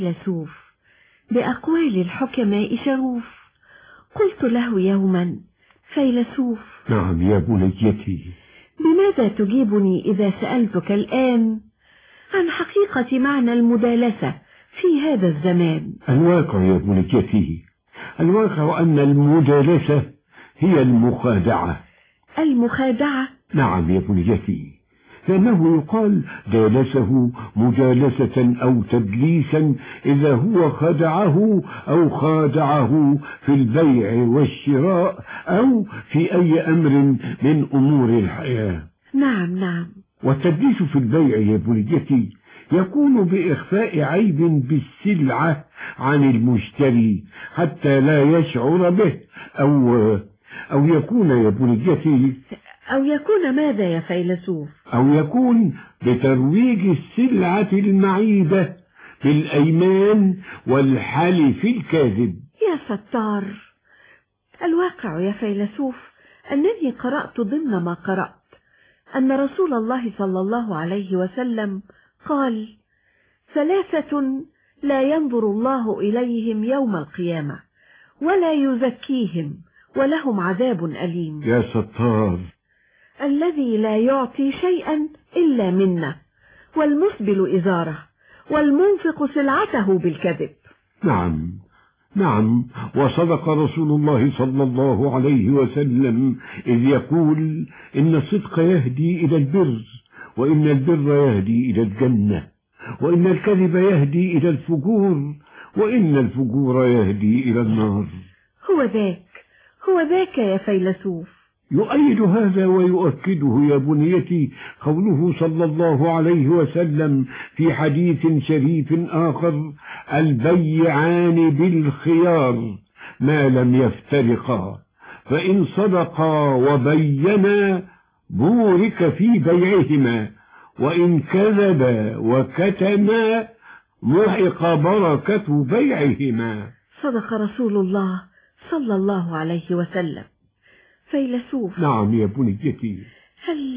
فيلسوف بأقوال الحكماء شغوف قلت له يوما فيلسوف نعم يا بنيتي بماذا تجيبني إذا سألتك الآن عن حقيقة معنى المدالسة في هذا الزمان الواقع يا بنيتي الواقع أن المجالسة هي المخادعة المخادعة نعم يا بنيتي لأنه يقال جالسه مجالسة أو تدليسا إذا هو خدعه أو خادعه في البيع والشراء أو في أي أمر من أمور الحياة نعم نعم والتدليس في البيع يا بنيتي يكون بإخفاء عيب بالسلعة عن المشتري حتى لا يشعر به أو أو يكون يا بنيتي أو يكون ماذا يا فيلسوف أو يكون بترويج السلعة المعيبة بالأيمان والحلف الكاذب يا ستار الواقع يا فيلسوف أنني قرأت ضمن ما قرأت أن رسول الله صلى الله عليه وسلم قال ثلاثة لا ينظر الله إليهم يوم القيامة ولا يزكيهم ولهم عذاب أليم يا ستار الذي لا يعطي شيئا إلا منه والمسبل إزاره والمنفق سلعته بالكذب نعم نعم وصدق رسول الله صلى الله عليه وسلم إذ يقول إن الصدق يهدي إلى البر وإن البر يهدي إلى الجنة وإن الكذب يهدي إلى الفجور وإن الفجور يهدي إلى النار هو ذاك هو ذاك يا فيلسوف يؤيد هذا ويؤكده يا بنيتي قوله صلى الله عليه وسلم في حديث شريف آخر البيعان بالخيار ما لم يفترقا فإن صدقا وبينا بورك في بيعهما وإن كذبا وكتما محق بركة بيعهما صدق رسول الله صلى الله عليه وسلم فيلسوف نعم يا بنيتي هل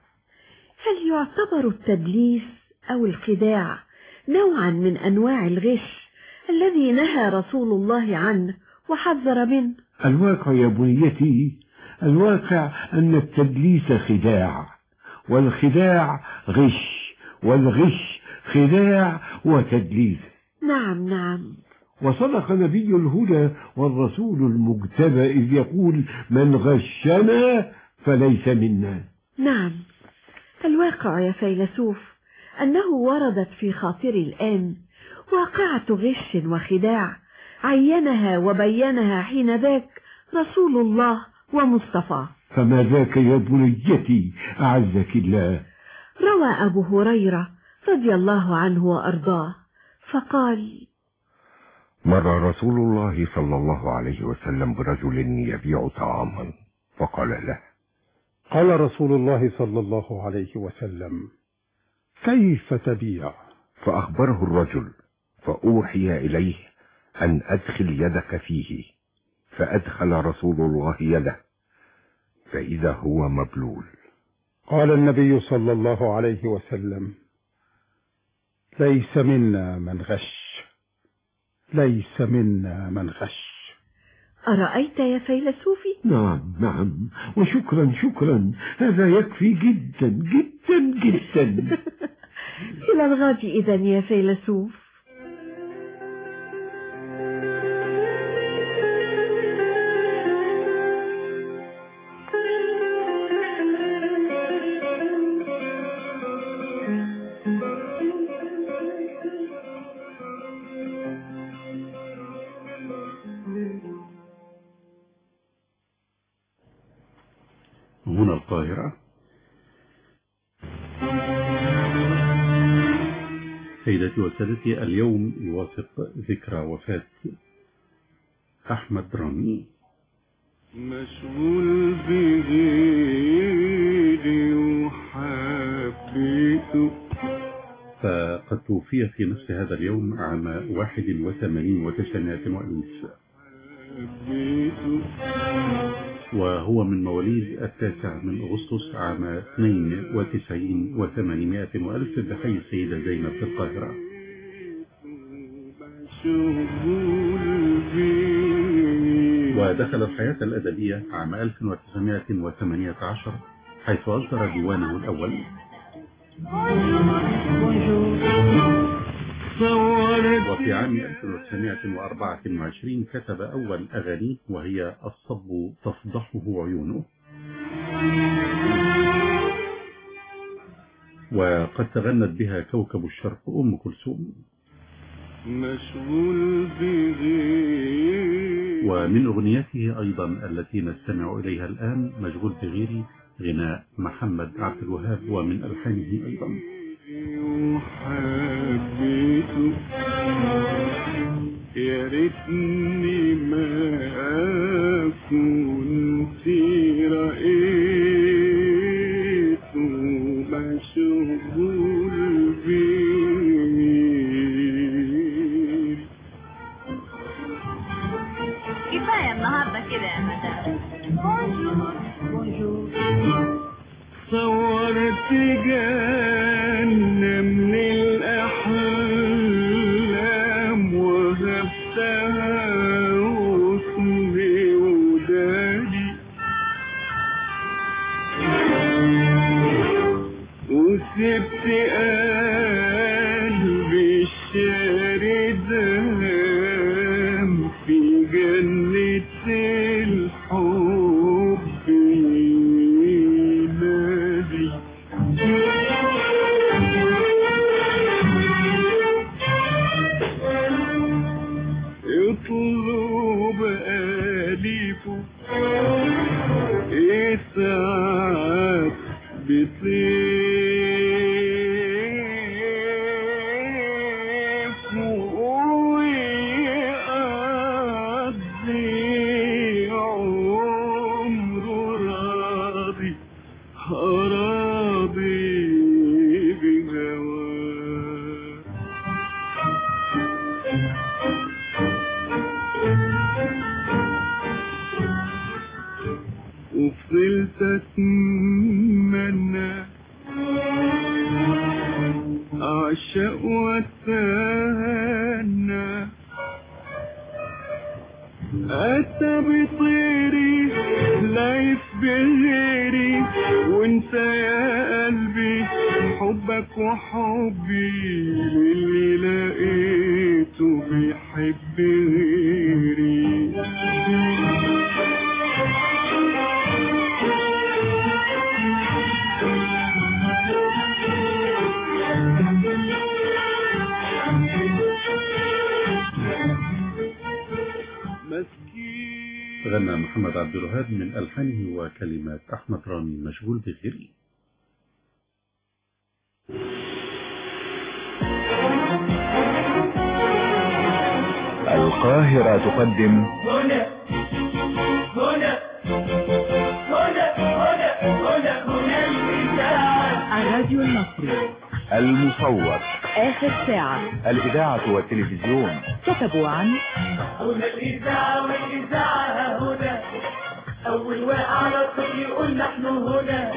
هل يعتبر التدليس أو الخداع نوعا من أنواع الغش الذي نهى رسول الله عنه وحذر منه الواقع يا بنيتي الواقع أن التدليس خداع والخداع غش والغش خداع وتدليس نعم نعم وصدق نبي الهدى والرسول المجتبى إذ يقول من غشنا فليس منا نعم الواقع يا فيلسوف أنه وردت في خاطري الآن واقعة غش وخداع عينها وبينها حين ذاك رسول الله ومصطفى فما ذاك يا بنيتي أعزك الله روى أبو هريرة رضي الله عنه وأرضاه فقال مر رسول الله صلى الله عليه وسلم برجل يبيع طعاما فقال له قال رسول الله صلى الله عليه وسلم كيف تبيع فأخبره الرجل فأوحي إليه أن أدخل يدك فيه فأدخل رسول الله يده فإذا هو مبلول قال النبي صلى الله عليه وسلم ليس منا من غش ليس منا من غش أرأيت يا فيلسوفي نعم نعم وشكرا شكرا هذا يكفي جدا جدا جدا إلى الغد إذا يا فيلسوف هنا القاهرة سيدتي وسادتي اليوم يوافق ذكرى وفاة أحمد رامي مشغول به وحبيته فقد توفي في نفس هذا اليوم عام 81 وتسعمائة وألف حبيته وهو من مواليد التاسع من أغسطس عام 92 وثمانمائة وألف بحي السيدة زينب في القاهرة مشغول بيه ودخل الحياة الأدبية عام 1918 حيث أصدر ديوانه الأول صورت وفي عام 1924 كتب أول أغانيه وهي الصب تفضحه عيونه وقد تغنت بها كوكب الشرق أم كلثوم مشغول بغير ومن أغنيته أيضا التي نستمع إليها الآن مشغول بغيري غناء محمد عبد الوهاب ومن ألحانه أيضا وحبيته يا ريتني ما كنت رأيته مشغول بيه كفاية النهاردة كده يا مدام بونجور بونجور صورت جنة من الأحلام وهبتها واسمي ودادي وسبت قلبي الشاردام في جنة الحب ينادي اطلب أليفه إسعاد بطيف ويقضي عمره راضي راضي بهواه وفضلت اتمنى اعشق واتهنى اتى بطيري لايف بغيري وانت يا قلبي حبك وحبي للي لقيته بيحب غيري مسكين غنى محمد عبد الوهاب من ألحانه وكلمات أحمد رامي مشغول بغيري القاهرة تقدم هنا هنا هنا هنا هنا هنا الإذاعة الراديو المصري المصور آخر ساعة الإذاعة والتلفزيون كتبوا عن هنا الإذاعة والإذاعة هنا أول واقع على الصوت يقول نحن هنا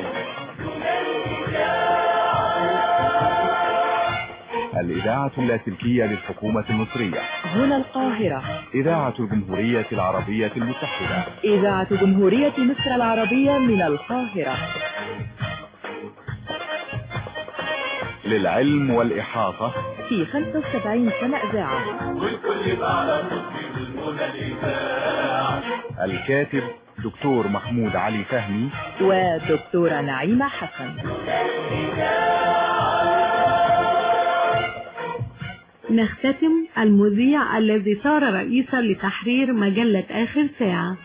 الإذاعة اللاسلكية للحكومة المصرية هنا القاهرة إذاعة الجمهورية العربية المتحدة إذاعة جمهورية مصر العربية من القاهرة للعلم والإحاطة في 75 سنة إذاعة الكاتب دكتور محمود علي فهمي ودكتورة نعيمة حسن نختتم المذيع الذي صار رئيسا لتحرير مجلة آخر ساعة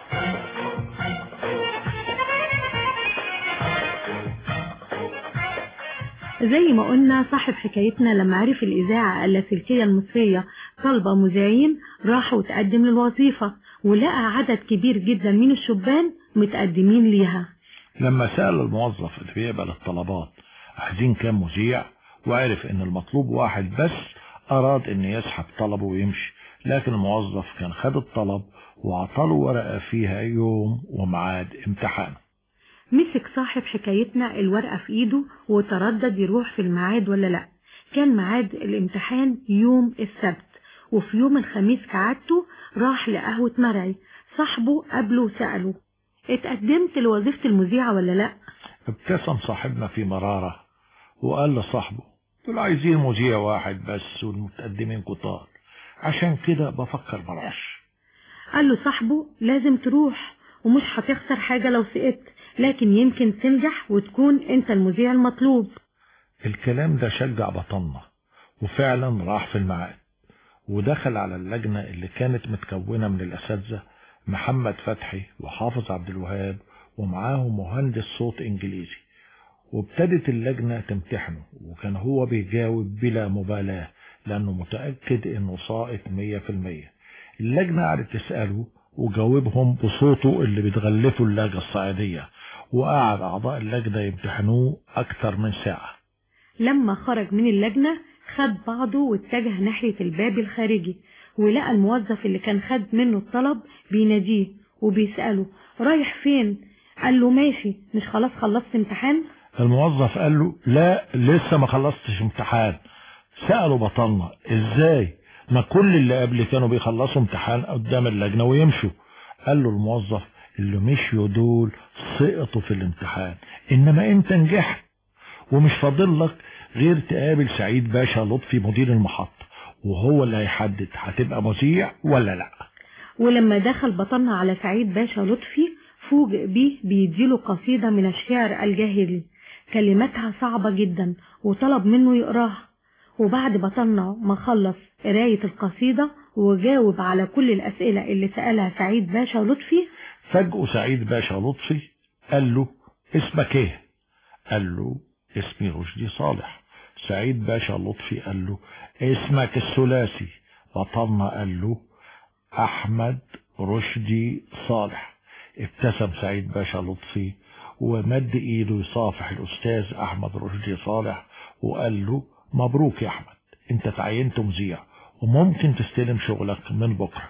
زي ما قلنا صاحب حكايتنا لما عرف الإذاعة اللاسلكية المصرية طالبة مذيعين راح وتقدم للوظيفة ولقى عدد كبير جدا من الشبان متقدمين ليها لما سأل الموظف اللي بيقبل الطلبات عايزين كام مذيع وعرف ان المطلوب واحد بس اراد ان يسحب طلبه ويمشي لكن الموظف كان خد الطلب وعطاله ورقة فيها يوم وميعاد امتحانه مسك صاحب حكايتنا الورقة في ايده وتردد يروح في الميعاد ولا لا كان ميعاد الامتحان يوم السبت وفي يوم الخميس كعادته راح لقهوة مرعي صاحبه قابله وسأله اتقدمت لوظيفة المذيعة ولا لا ابتسم صاحبنا في مرارة وقال لصاحبه دول عايزين مذيع واحد بس والمتقدمين كتار عشان كده بفكر بلاش قال له صاحبه لازم تروح ومش هتخسر حاجة لو سقطت لكن يمكن تنجح وتكون انت المذيع المطلوب الكلام ده شجع بطننا وفعلا راح في الميعاد ودخل على اللجنة اللي كانت متكونة من الأساتذة محمد فتحي وحافظ عبد الوهاب ومعاهم مهندس صوت إنجليزي وابتدت اللجنة تمتحنه وكان هو بيجاوب بلا مبالاة لأنه متأكد إنه ساقط مية في المية اللجنة قعدت تسأله وجاوبهم بصوته اللي بتغلفه اللهجة الصعيدية وقعد أعضاء اللجنة يمتحنوه أكتر من ساعة لما خرج من اللجنة خد بعضه واتجه ناحية الباب الخارجي ولقى الموظف اللي كان خد منه الطلب بيناديه وبيسأله رايح فين قال له ماشي مش خلاص خلصت امتحان الموظف قال له لا لسه ما خلصتش امتحان سألوا بطلنا ازاي ما كل اللي قبل كانوا بيخلصوا امتحان قدام اللجنة ويمشوا قال له الموظف اللي مشيوا دول سقطوا في الامتحان انما انت نجحت ومش فاضل لك غير تقابل سعيد باشا لطفي مدير المحطة وهو اللي هيحدد هتبقى مذيع ولا لا ولما دخل بطلنا على سعيد باشا لطفي فوجئ بيه بيديله قصيدة من الشعر الجاهلي كلماتها صعبة جدا وطلب منه يقراها وبعد بطلنا ما خلص قراية القصيدة وجاوب على كل الأسئلة اللي سألها سعيد باشا لطفي فجأة سعيد باشا لطفي قال له اسمك ايه قال له اسمي رشدي صالح سعيد باشا لطفي قال له اسمك الثلاثي بطلنا قال له احمد رشدي صالح ابتسم سعيد باشا لطفي ومد ايده يصافح الاستاذ احمد رشدي صالح وقال له مبروك يا احمد انت تعينت مذيع وممكن تستلم شغلك من بكره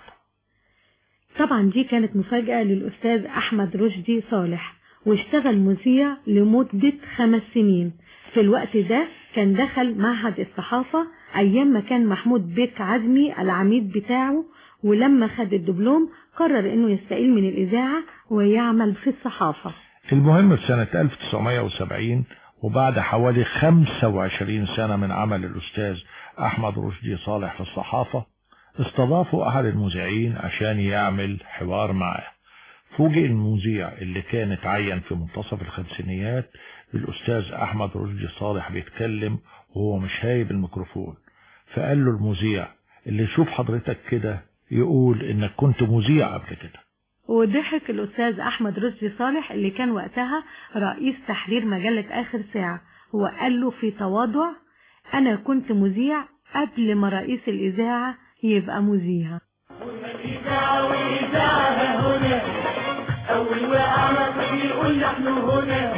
طبعا دي كانت مفاجأة للأستاذ أحمد رشدي صالح واشتغل مذيع لمدة خمس سنين في الوقت ده كان دخل معهد الصحافة أيام ما كان محمود بيك عزمي العميد بتاعه ولما خد الدبلوم قرر انه يستقيل من الإذاعة ويعمل في الصحافة المهم في سنة 1970 وبعد حوالي 25 سنة من عمل الأستاذ أحمد رشدي صالح في الصحافة استضافوا أحد المذيعين عشان يعمل حوار معاه فوجئ المذيع اللي كان اتعين في منتصف الخمسينيات بالأستاذ أحمد رشدي صالح بيتكلم وهو مش هايب الميكروفون فقال له المذيع اللي يشوف حضرتك كده يقول إنك كنت مذيع قبل كده وضحك الأستاذ أحمد رشدي صالح اللي كان وقتها رئيس تحرير مجلة آخر ساعة وقال له في تواضع أنا كنت مذيع قبل ما رئيس الإذاعة يبقى مذيع الإذاعة والإذاعة هنا أول وقعنا بيقول نحن هنا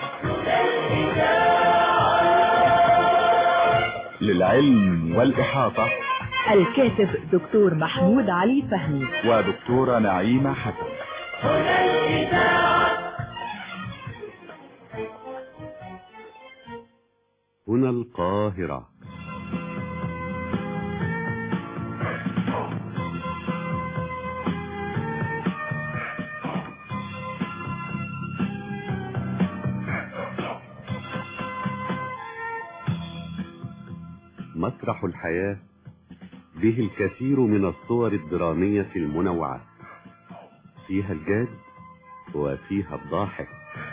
للعلم والإحاطة الكاتب دكتور محمود علي فهمي ودكتورة نعيمة حسن هنا الإذاعة هنا القاهرة مسرح الحياة به الكثير من الصور الدرامية المنوعة فيها الجاد وفيها الضاحك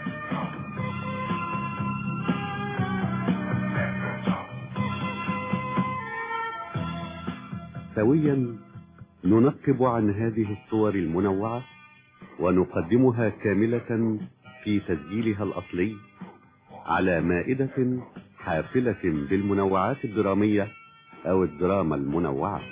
سويا ننقب عن هذه الصور المنوعة ونقدمها كاملة في تسجيلها الأصلي على مائدة حافلة بالمنوعات الدرامية أو الدراما المنوعة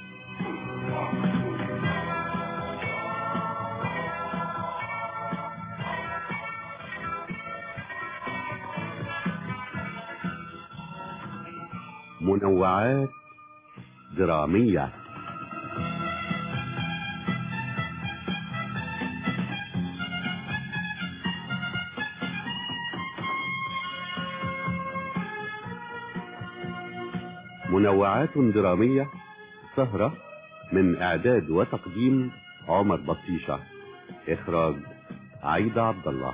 منوعات درامية منوعات درامية سهرة من إعداد وتقديم عمر بطيشة إخراج عايدة عبد الله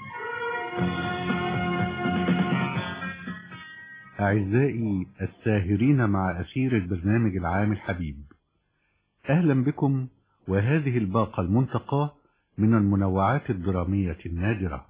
أعزائي الساهرين مع أسير البرنامج العام الحبيب أهلا بكم وهذه الباقة المنتقاة من المنوعات الدرامية النادرة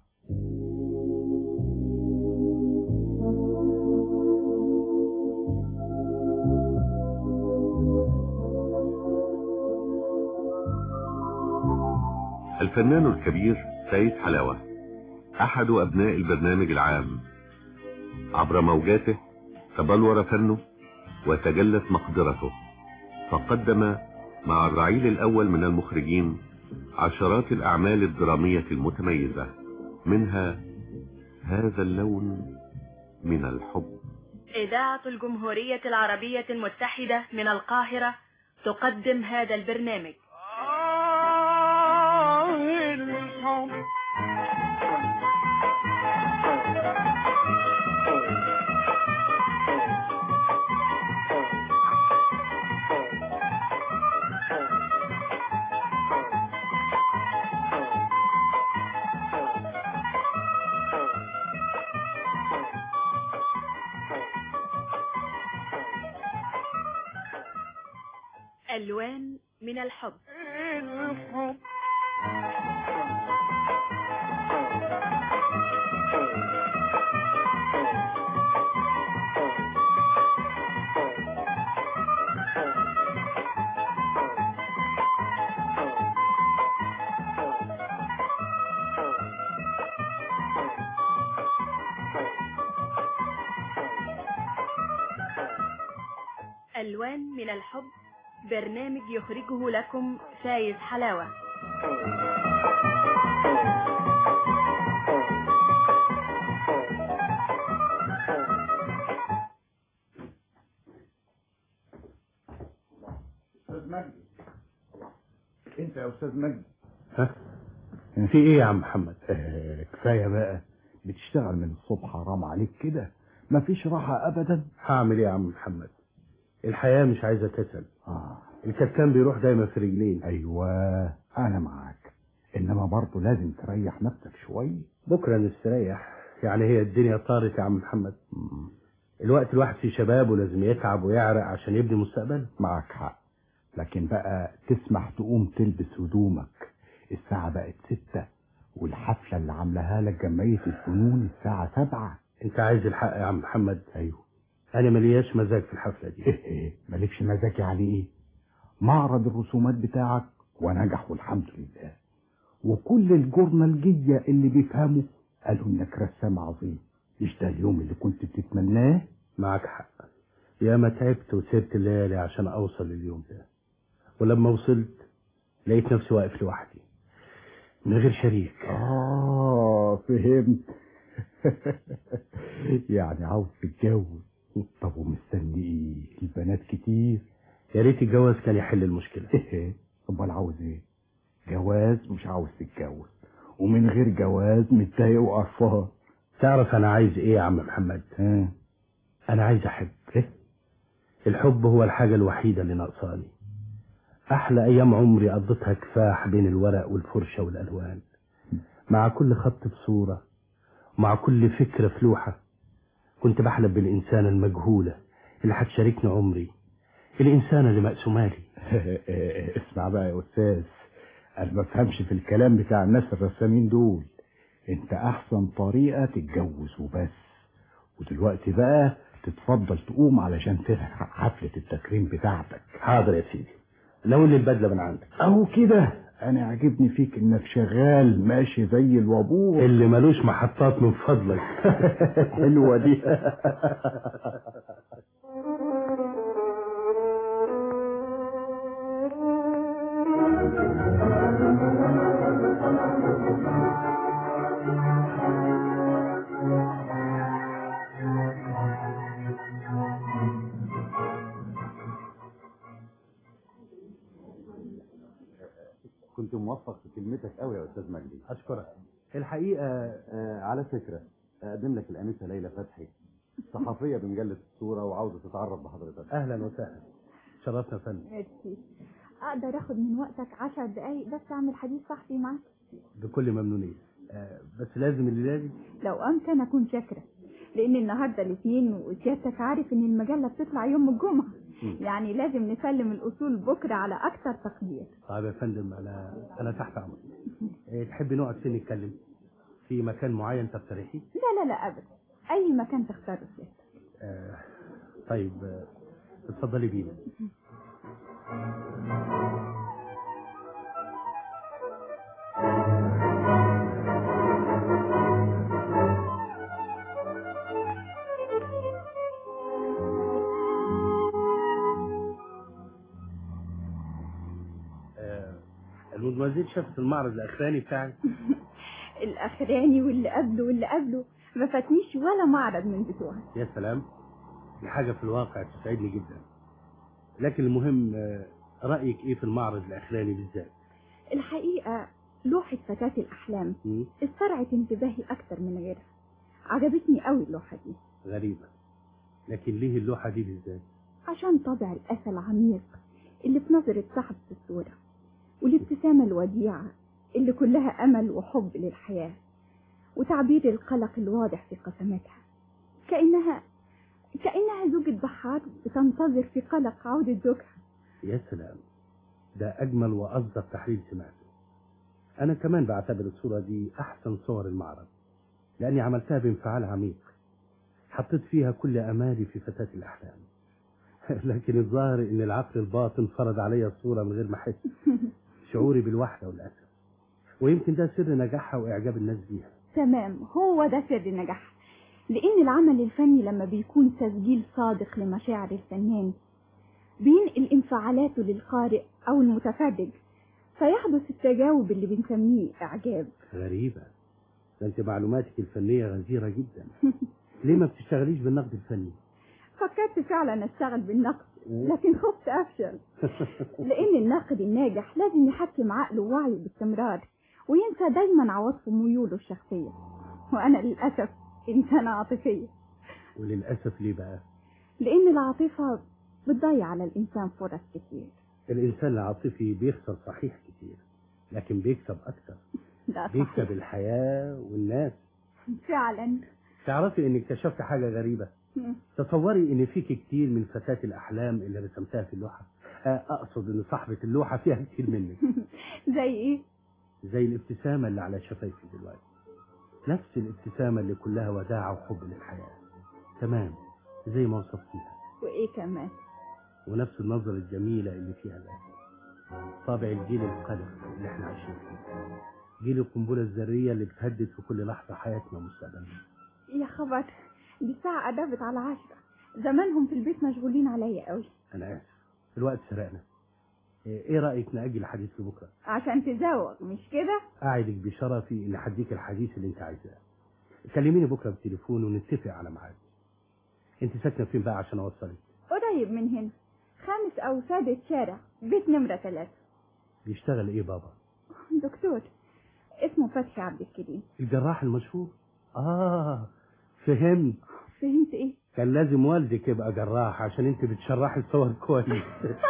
الفنان الكبير سيد حلاوة أحد أبناء البرنامج العام عبر موجاته تبلور فنه وتجلت مقدرته فقدم مع الرعيل الأول من المخرجين عشرات الأعمال الدرامية المتميزة منها هذا اللون من الحب إذاعة الجمهورية العربية المتحدة من القاهرة تقدم هذا البرنامج ألوان من الحب ألوان من الحب برنامج يخرجه لكم فايز حلاوة استاذ مجدي انت يا استاذ مجدي ها في ايه يا عم محمد آه كفايه بقى بتشتغل من الصبح حرام عليك كده مفيش راحه ابدا هعمل ايه يا عم محمد الحياة مش عايزة تسل اه الكتان بيروح دايما في رجلين ايوه انا معاك انما برضه لازم تريح نفسك شويه بكرة نستريح يعني هي الدنيا طارت يا عم محمد الوقت الواحد في شباب ولازم يتعب ويعرق عشان يبني مستقبل معك حق لكن بقى تسمح تقوم تلبس هدومك الساعة بقت ستة والحفلة اللي عاملاها لك جمعية الفنون الساعة سبعة انت عايز الحق يا عم محمد ايوه انا ملياش مزاج في الحفلة دي ايه ايه مالكش مزاج يعني ايه معرض الرسومات بتاعك ونجح والحمد لله وكل الجورنالجية اللي بيفهموا قالوا انك رسام عظيم مش ده اليوم اللي كنت بتتمناه معك حق يا ما تعبت وسبت الليالي عشان اوصل لليوم ده ولما وصلت لقيت نفسي واقف لوحدي من غير شريك اه فهمت يعني عاوز تتجوز طب ومستني ايه البنات كتير يا ريت الجواز كان يحل المشكلة ايه امال عاوز ايه جواز مش عاوز تتجوز ومن غير جواز متضايق وقرفان تعرف انا عايز ايه يا عم محمد ها انا عايز احب ايه الحب هو الحاجة الوحيدة اللي ناقصاني احلى ايام عمري قضيتها كفاح بين الورق والفرشة والالوان مع كل خط بصورة مع كل فكرة في لوحة كنت بحلم بالإنسانة المجهولة اللي هتشاركني عمري الإنسانة اللي مقسومالي اسمع بقى يا أستاذ أنا ما بفهمش في الكلام بتاع الناس الرسامين دول أنت أحسن طريقة تتجوز وبس ودلوقتي بقى تتفضل تقوم علشان تلحق حفلة التكريم بتاعتك حاضر يا سيدي لون البدلة من عندك أهو كده أنا عاجبني فيك إنك شغال ماشي زي الوابور اللي ملوش محطات من فضلك حلوة دي كنت موفق في كلمتك قوي يا استاذ مجدي أشكرك الحقيقه آه، على فكره اقدم لك الانسه ليلى فتحي صحفيه بمجله الصوره وعاوزه تتعرف بحضرتك أهلا وسهلا شرفنا فندم ميرسي اقدر اخد من وقتك عشر دقايق بس اعمل حديث صحفي معاك بكل ممنونية آه، بس لازم اللي لازم لو امكن اكون شاكرة لان النهارده الاثنين وسيادتك عارف ان المجلة بتطلع يوم الجمعة مم. يعني لازم نسلم الاصول بكرة على اكثر تقدير طيب يا فندم انا انا تحت امرك آه، تحبي نقعد فين نتكلم في مكان معين تقترحيه لا لا لا ابدا اي مكان تختاره سيادتك آه، طيب آه، اتفضلي بينا آه، المدمزيل شافت المعرض الاخراني بتاعي الاخراني واللي قبله واللي قبله ما فاتنيش ولا معرض من بتوعك يا سلام دي حاجة في الواقع تسعدني جدا لكن المهم آه، رأيك ايه في المعرض الاخراني بالذات الحقيقة لوحة فتاة الأحلام مم؟ استرعت انتباهي أكتر من غيرها عجبتني قوي اللوحة دي غريبة لكن ليه اللوحة دي بالذات عشان طابع الأسى العميق اللي في نظرة صاحبة الصورة والابتسامة الوديعة اللي كلها أمل وحب للحياة وتعبير القلق الواضح في قسمتها كأنها كأنها زوجة بحار بتنتظر في قلق عودة زوجها يا سلام ده أجمل وأصدق تحليل سمعته أنا كمان بعتبر الصورة دي أحسن صور المعرض لأني عملتها بانفعال عميق حطيت فيها كل أمالي في فتاة الأحلام لكن الظاهر إن العقل الباطن فرض علي الصورة من غير ما أحس شعوري بالوحدة والأسف ويمكن ده سر نجاحها وإعجاب الناس بيها تمام هو ده سر نجاحها لأن العمل الفني لما بيكون تسجيل صادق لمشاعر الفنان بينقل انفعالاته للقارئ أو المتفرج فيحدث التجاوب اللي بنسميه إعجاب غريبة ده أنت معلوماتك الفنية غزيرة جدا ليه ما بتشتغليش بالنقد الفني فكرت فعلا أشتغل بالنقد لكن خفت أفشل لأن الناقد الناجح لازم يحكم عقله ووعيه باستمرار وينسى دايما عواطفه وميوله الشخصية وأنا للأسف إنسانة عاطفية وللأسف ليه بقى لأن العاطفة بتضيع على الإنسان فرص كتير الإنسان العاطفي بيخسر صحيح كتير لكن بيكسب أكتر لا صحيح بيكسب الحياة والناس فعلا تعرفي إنك اكتشفت حاجة غريبة تصوري إن فيك كتير من فتاة الأحلام اللي رسمتها في اللوحة آه، أقصد إن صاحبة اللوحة فيها كتير منك زي إيه؟ زي الابتسامة اللي على شفايفي دلوقتي نفس الابتسامة اللي كلها وداعة وحب للحياة تمام زي ما وصفتيها وإيه كمان؟ ونفس النظرة الجميلة اللي فيها الأسف طابع الجيل القلق اللي احنا عايشين فيه جيل القنبلة الذرية اللي بتهدد في كل لحظة حياتنا ومستقبلنا يا خبر دي الساعة قربت على عشرة زمانهم في البيت مشغولين عليا قوي أنا آسف الوقت سرقنا إيه إيه رأيك نأجل الحديث لبكرة عشان تزوق مش كده؟ أعدك بشرفي إن هديك الحديث اللي أنت عايزاه كلميني بكرة بالتليفون ونتفق على ميعاد أنت ساكنة فين بقى عشان أوصلك قريب من هنا خامس أو سادس شارع بيت نمرة ثلاثة بيشتغل إيه بابا دكتور اسمه فتحي عبد الكريم الجراح المشهور آه فهمت فهمت إيه؟ كان لازم والدك يبقى جراح عشان انت بتشرحي الصور كويس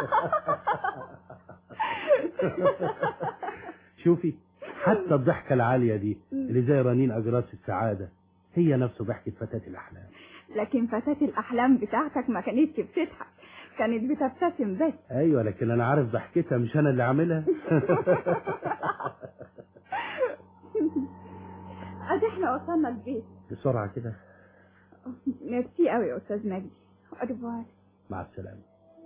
شوفي حتى الضحكة العالية دي اللي زي رنين أجراس السعادة هي نفس ضحكة فتاة الأحلام لكن فتاة الأحلام بتاعتك ما كانتش بتضحك كانت بتبتسم بس أيوة لكن أنا عارف ضحكتها مش أنا اللي عاملها أدي احنا وصلنا البيت بسرعة كده ميرسي قوي يا أستاذ مجدي أربعة مع السلامة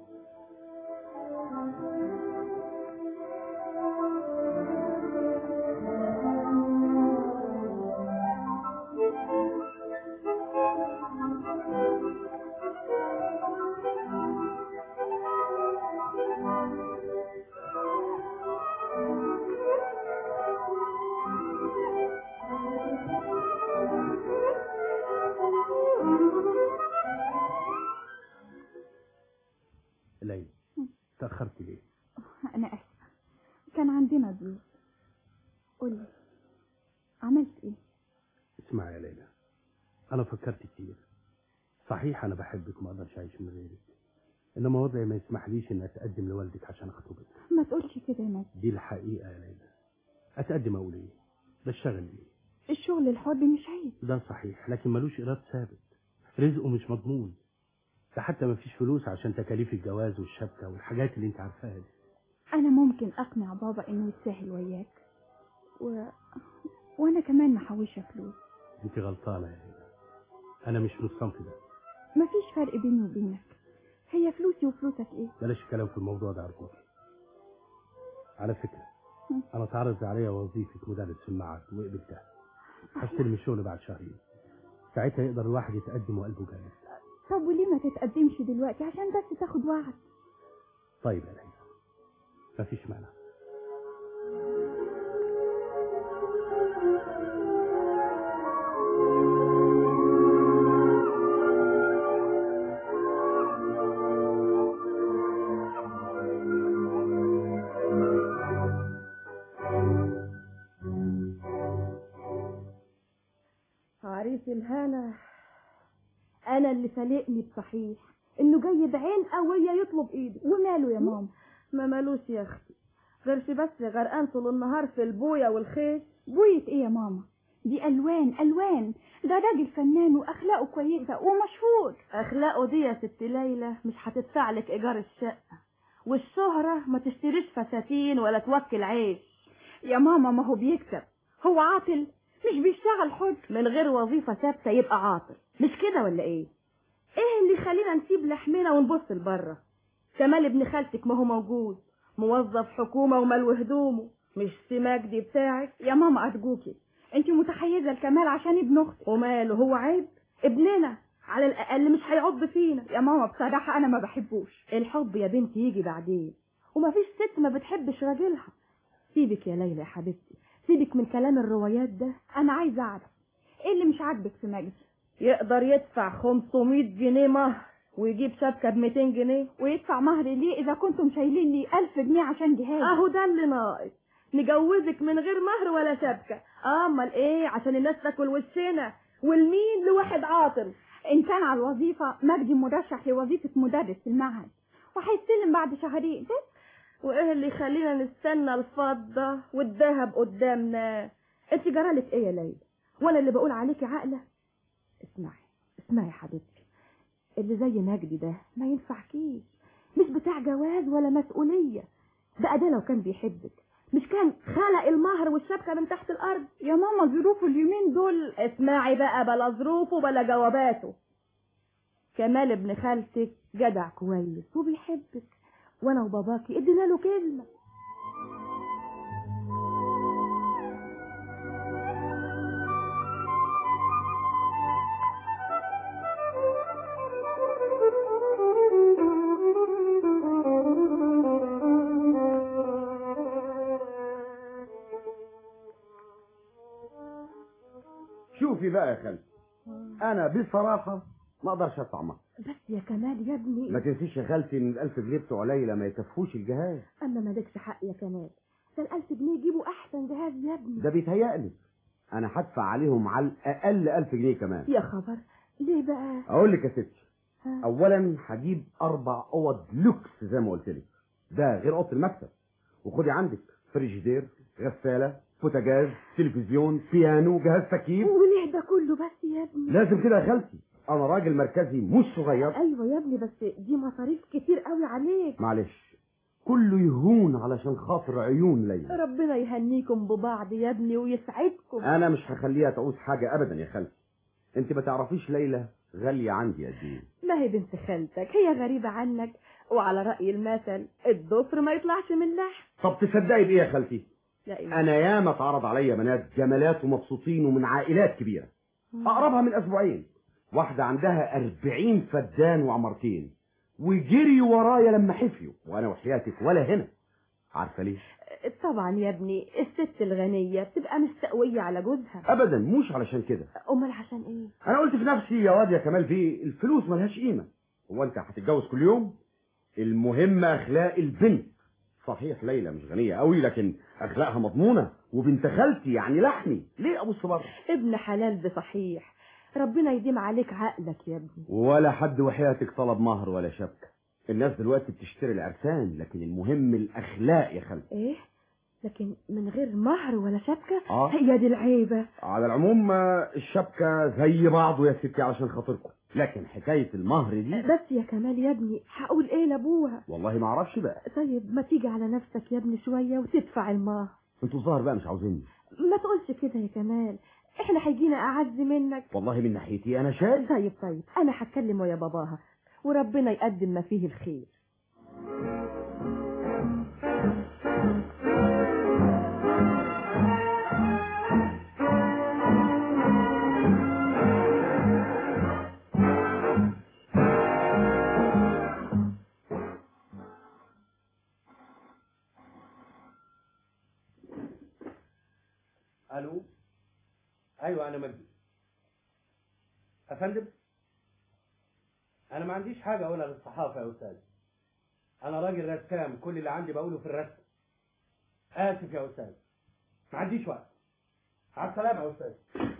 ليلى تأخرت ليه؟ أنا آسفة كان عندنا ضيوف قولي عملت إيه؟ اسمع يا ليلى أنا فكرت كتير صحيح أنا بحبك وما أقدرش أعيش من غيرك إنما وضعي ما يسمحليش إن أتقدم لوالدك عشان أخطبك ما يا مجدي دي الحقيقة يا ليلى أتقدم أقول إيه بشتغل إيه الشغل الحر مش عيب ده صحيح لكن ملوش إيراد ثابت رزقه مش مضمون ده حتى مفيش فلوس عشان تكاليف الجواز والشبكة والحاجات اللي انت عارفاها دي انا ممكن اقنع بابا انه يتساهل وياك و... وانا كمان محوشة فلوس انت غلطانة يا ليلى أنا مش من الصنف ده مفيش فرق بيني وبينك هي فلوسي وفلوسك ايه بلاش الكلام في الموضوع ده أرجوك على فكرة أنا اتعرض عليا وظيفة مدرس في المعهد وقبلتها هستلم الشغل بعد شهرين ساعتها يقدر الواحد يتقدم وقلبه جاهز طب وليه ما تتقدمش دلوقتي عشان بس تاخد وعد طيب يا ليلى مفيش مانع عريس الهنا انا اللي فالقني بصحيح انه جاي بعين قويه يطلب ايدي وماله يا ماما ما مالوش يا اختي غيرش بس غرقان طول النهار في البويه والخيش بوية ايه يا ماما دي الوان الوان ده راجل فنان واخلاقه كويسه ومشهور اخلاقه دي يا ست ليلى مش هتدفع لك ايجار الشقه والشهره ما تشتريش فساتين ولا توكل عيش يا ماما ما هو بيكسب هو عاطل مش بيشتغل حر من غير وظيفه ثابته يبقى عاطل مش كده ولا ايه ايه اللي يخلينا نسيب لحمنا ونبص لبره كمال ابن خالتك ما هو موجود موظف حكومه وملو هدومه مش سماك دي بتاعك يا ماما ارجوكي انت متحيزه لكمال عشان ابن اختي وماله هو عيب ابننا على الاقل مش هيعض فينا يا ماما بصراحه انا ما بحبوش الحب يا بنتي يجي بعدين ومفيش ست ما بتحبش راجلها سيبك يا ليلى يا حبيبتي سيبك من كلام الروايات ده انا عايزه اعرف ايه اللي مش عاجبك في مجدي يقدر يدفع 500 جنيه مهر ويجيب شبكه ب 200 جنيه ويدفع مهر ليه اذا كنتم شايلين لي 1000 جنيه عشان جهاز اهو ده اللي ناقص نجوزك من غير مهر ولا شبكه امال ايه عشان الناس تاكل وشنا والمين لواحد عاطل ان كان على الوظيفه مجدي مرشح لوظيفه مدرس في المعهد وهيستلم بعد شهرين وايه اللي يخلينا نستنى الفضه والذهب قدامنا انت جرالك ايه يا ليلى وانا اللي بقول عليكي عاقله اسمعي اسمعي يا حبيبتي اللي زي مجدي ده ما ينفعكيش مش بتاع جواز ولا مسؤوليه بقى ده لو كان بيحبك مش كان خلق المهر والشبكه من تحت الارض يا ماما ظروفه اليومين دول اسمعي بقى بلا ظروفه بلا جواباته كمال ابن خالتك جدع كويس وبيحبك وانا وباباكي ادينا له كلمه شوفي بقى يا خالتي انا بصراحه ما اقدرش ادفع مهر بس يا كمال يا ابني ما تنسيش يا خالتي ان الألف جنيه بتوع ليلى ما يكفوش الجهاز اما مالكش حق يا كمال ده الألف جنيه يجيبوا احسن جهاز يا ابني ده بيتهيألي انا هدفع عليهم على الاقل ألف جنيه كمان يا خبر ليه بقى اقول لك يا ستي ها؟ اولا هجيب اربع اوض لوكس زي ما قلت لك ده غير اوضه المكتب وخدي عندك فريجيدير غساله بوتاجاز تلفزيون بيانو جهاز تكييف وليه ده كله بس يا ابني لازم كده يا خالتي انا راجل مركزي مش صغير ايوه يا ابني بس دي مصاريف كتير قوي عليك معلش كله يهون علشان خاطر عيون ليلى ربنا يهنيكم ببعض يا ابني ويسعدكم انا مش هخليها تعوز حاجه ابدا يا خالتي انت ما تعرفيش ليلى غاليه عندي قد ايه ما هي بنت خالتك هي غريبة عنك وعلى رأي المثل الضفر ما يطلعش من لحم طب تصدقي بايه يا خالتي لا إله انا ياما اتعرض عليا بنات جمالات ومبسوطين ومن عائلات كبيره اقربها من اسبوعين واحده عندها أربعين فدان وعمارتين وجري ورايا لما حفيوا وانا وحياتك ولا هنا عارفه ليه طبعا يا ابني الست الغنية بتبقى مستقوية على جوزها ابدا مش علشان كده امال عشان ايه انا قلت في نفسي يا واد يا كمال بيه الفلوس ملهاش قيمه هو انت هتتجوز كل يوم المهم اخلاق البنت صحيح ليلى مش غنيه قوي لكن اخلاقها مضمونه وبنت خالتي يعني لحمي ليه ابص بره ابن حلال بصحيح ربنا يديم عليك عقلك يا ابني ولا حد وحياتك طلب مهر ولا شبكه الناس دلوقتي بتشتري العرسان لكن المهم الاخلاق يا خالتي ايه لكن من غير مهر ولا شبكة آه. هي دي العيبة على العموم آه، الشبكة زي بعضه يا ستي عشان خاطركم لكن حكاية المهر دي بس يا كمال يا ابني هقول ايه لابوها والله ما اعرفش بقى طيب ما تيجي على نفسك يا ابني شوية وتدفع المهر انتوا الظاهر بقى مش عاوزيني ما تقولش كده يا كمال احنا هيجينا اعز منك والله من ناحيتي انا شايف طيب طيب انا هتكلم ويا باباها وربنا يقدم ما فيه الخير الو ايوه انا مجدي افندم انا ما عنديش حاجه اقولها للصحافه يا استاذ انا راجل رسام كل اللي عندي بقوله في الرسم اسف يا استاذ ما عنديش وقت على السلامه يا استاذ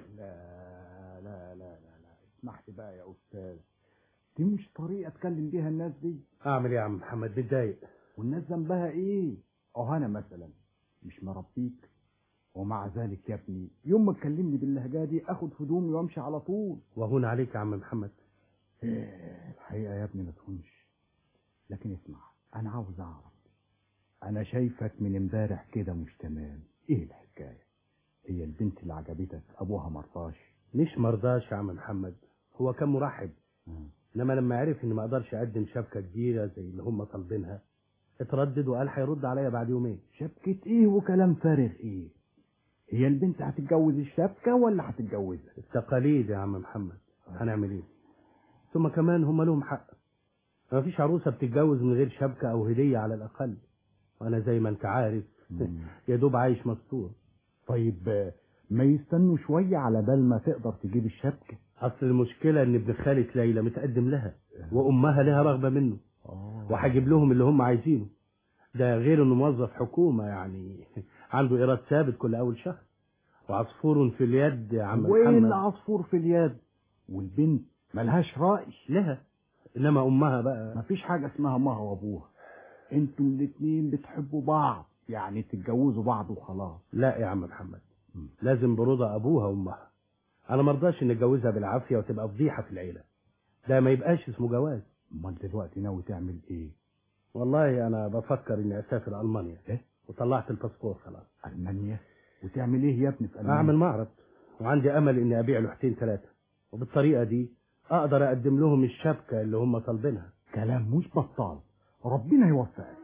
لا لا لا لا لا اسمح لي بقى يا استاذ دي مش طريقه اتكلم بيها الناس دي اعمل ايه يا عم محمد متضايق والناس ذنبها ايه اه انا مثلا مش مربيك ومع ذلك يا ابني يوم ما تكلمني باللهجه دي اخد هدومي وامشي على طول وهون عليك يا عم محمد إيه، الحقيقه يا ابني ما تهونش لكن اسمع انا عاوز اعرف انا شايفك من امبارح كده مش تمام ايه الحكايه هي البنت اللي عجبتك ابوها مرضاش مش مرضاش يا عم محمد هو كان مرحب انما لما عرف اني ما اقدرش اقدم شبكه كبيره زي اللي هم طالبينها اتردد وقال هيرد عليا بعد يومين شبكه ايه وكلام فارغ ايه هي البنت هتتجوز الشبكه ولا هتتجوزها التقاليد يا عم محمد هنعمل ايه ثم كمان هم لهم حق ما فيش عروسه بتتجوز من غير شبكه او هديه على الاقل وانا زي ما انت عارف يا دوب عايش مستور طيب آه، ما يستنوا شويه على بال ما تقدر تجيب الشبكه اصل المشكله ان ابن خالة ليلى متقدم لها وامها لها رغبه منه وهجيب لهم اللي هم عايزينه ده غير انه موظف حكومه يعني عنده ايراد ثابت كل اول شهر وعصفور في اليد يا عم وين محمد العصفور في اليد والبنت ملهاش رأي لها انما امها بقى مفيش حاجة اسمها امها وابوها انتوا الاتنين بتحبوا بعض يعني تتجوزوا بعض وخلاص لا يا عم محمد لازم برضا ابوها وامها انا مرضاش ان اتجوزها بالعافيه وتبقى فضيحه في العيله ده ما يبقاش اسمه جواز امال دلوقتي ناوي تعمل ايه والله انا بفكر اني اسافر المانيا إيه؟ وطلعت الباسبور خلاص المانيا وتعمل ايه يا ابني في المانيا اعمل معرض وعندي امل اني ابيع لوحتين ثلاثه وبالطريقه دي اقدر اقدم لهم الشبكه اللي هم طالبينها كلام مش بطال ربنا يوفقك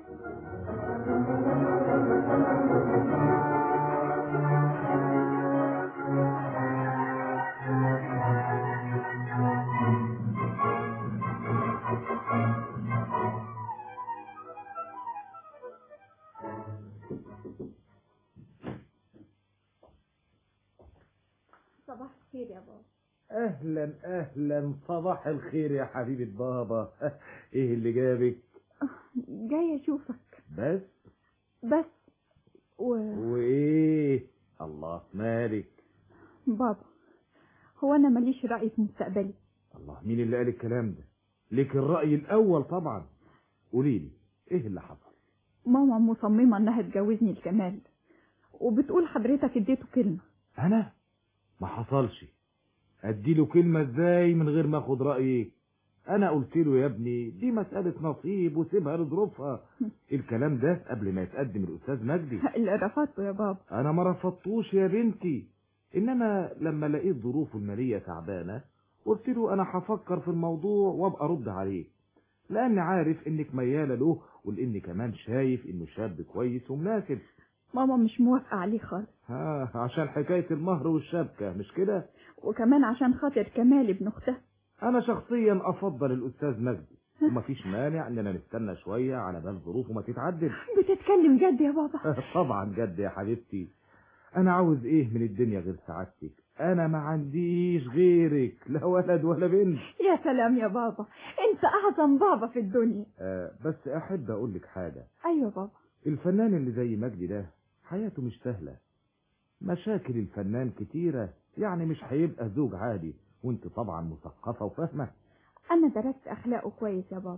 صباح الخير يا بابا اهلا اهلا صباح الخير يا حبيبة بابا ايه اللي جابك جاي اشوفك بس بس و... وايه الله مالك بابا هو انا ماليش رأي في مستقبلي الله مين اللي قال الكلام ده لك الرأي الاول طبعا قولي لي ايه اللي حصل ماما مصممة انها تجوزني الكمال وبتقول حضرتك اديته كلمة انا ما حصلش اديله كلمة ازاي من غير ما اخد رأيك انا قلت له يا ابني دي مسألة نصيب وسيبها لظروفها الكلام ده قبل ما يتقدم الاستاذ مجدي اللي رفضته يا بابا انا ما رفضتوش يا بنتي انما لما لقيت ظروفه المالية تعبانة قلت له انا هفكر في الموضوع وابقى ارد عليك لاني عارف انك ميالة له ولاني كمان شايف انه شاب كويس ومناسب ماما مش موافقة عليه خالص ها عشان حكاية المهر والشبكة مش كده وكمان عشان خاطر كمال ابن اختها انا شخصيا افضل الاستاذ مجدي ومفيش مانع اننا نستنى شوية على بال ظروفه ما تتعدل بتتكلم جد يا بابا طبعا جد يا حبيبتي انا عاوز ايه من الدنيا غير سعادتك انا ما عنديش غيرك لا ولد ولا بنت يا سلام يا بابا انت اعظم بابا في الدنيا آه بس احب اقول لك حاجة ايوه بابا الفنان اللي زي مجدي ده حياته مش سهلة مشاكل الفنان كتيرة يعني مش هيبقى زوج عادي وانت طبعا مثقفة وفاهمة انا درست اخلاقه كويس يا بابا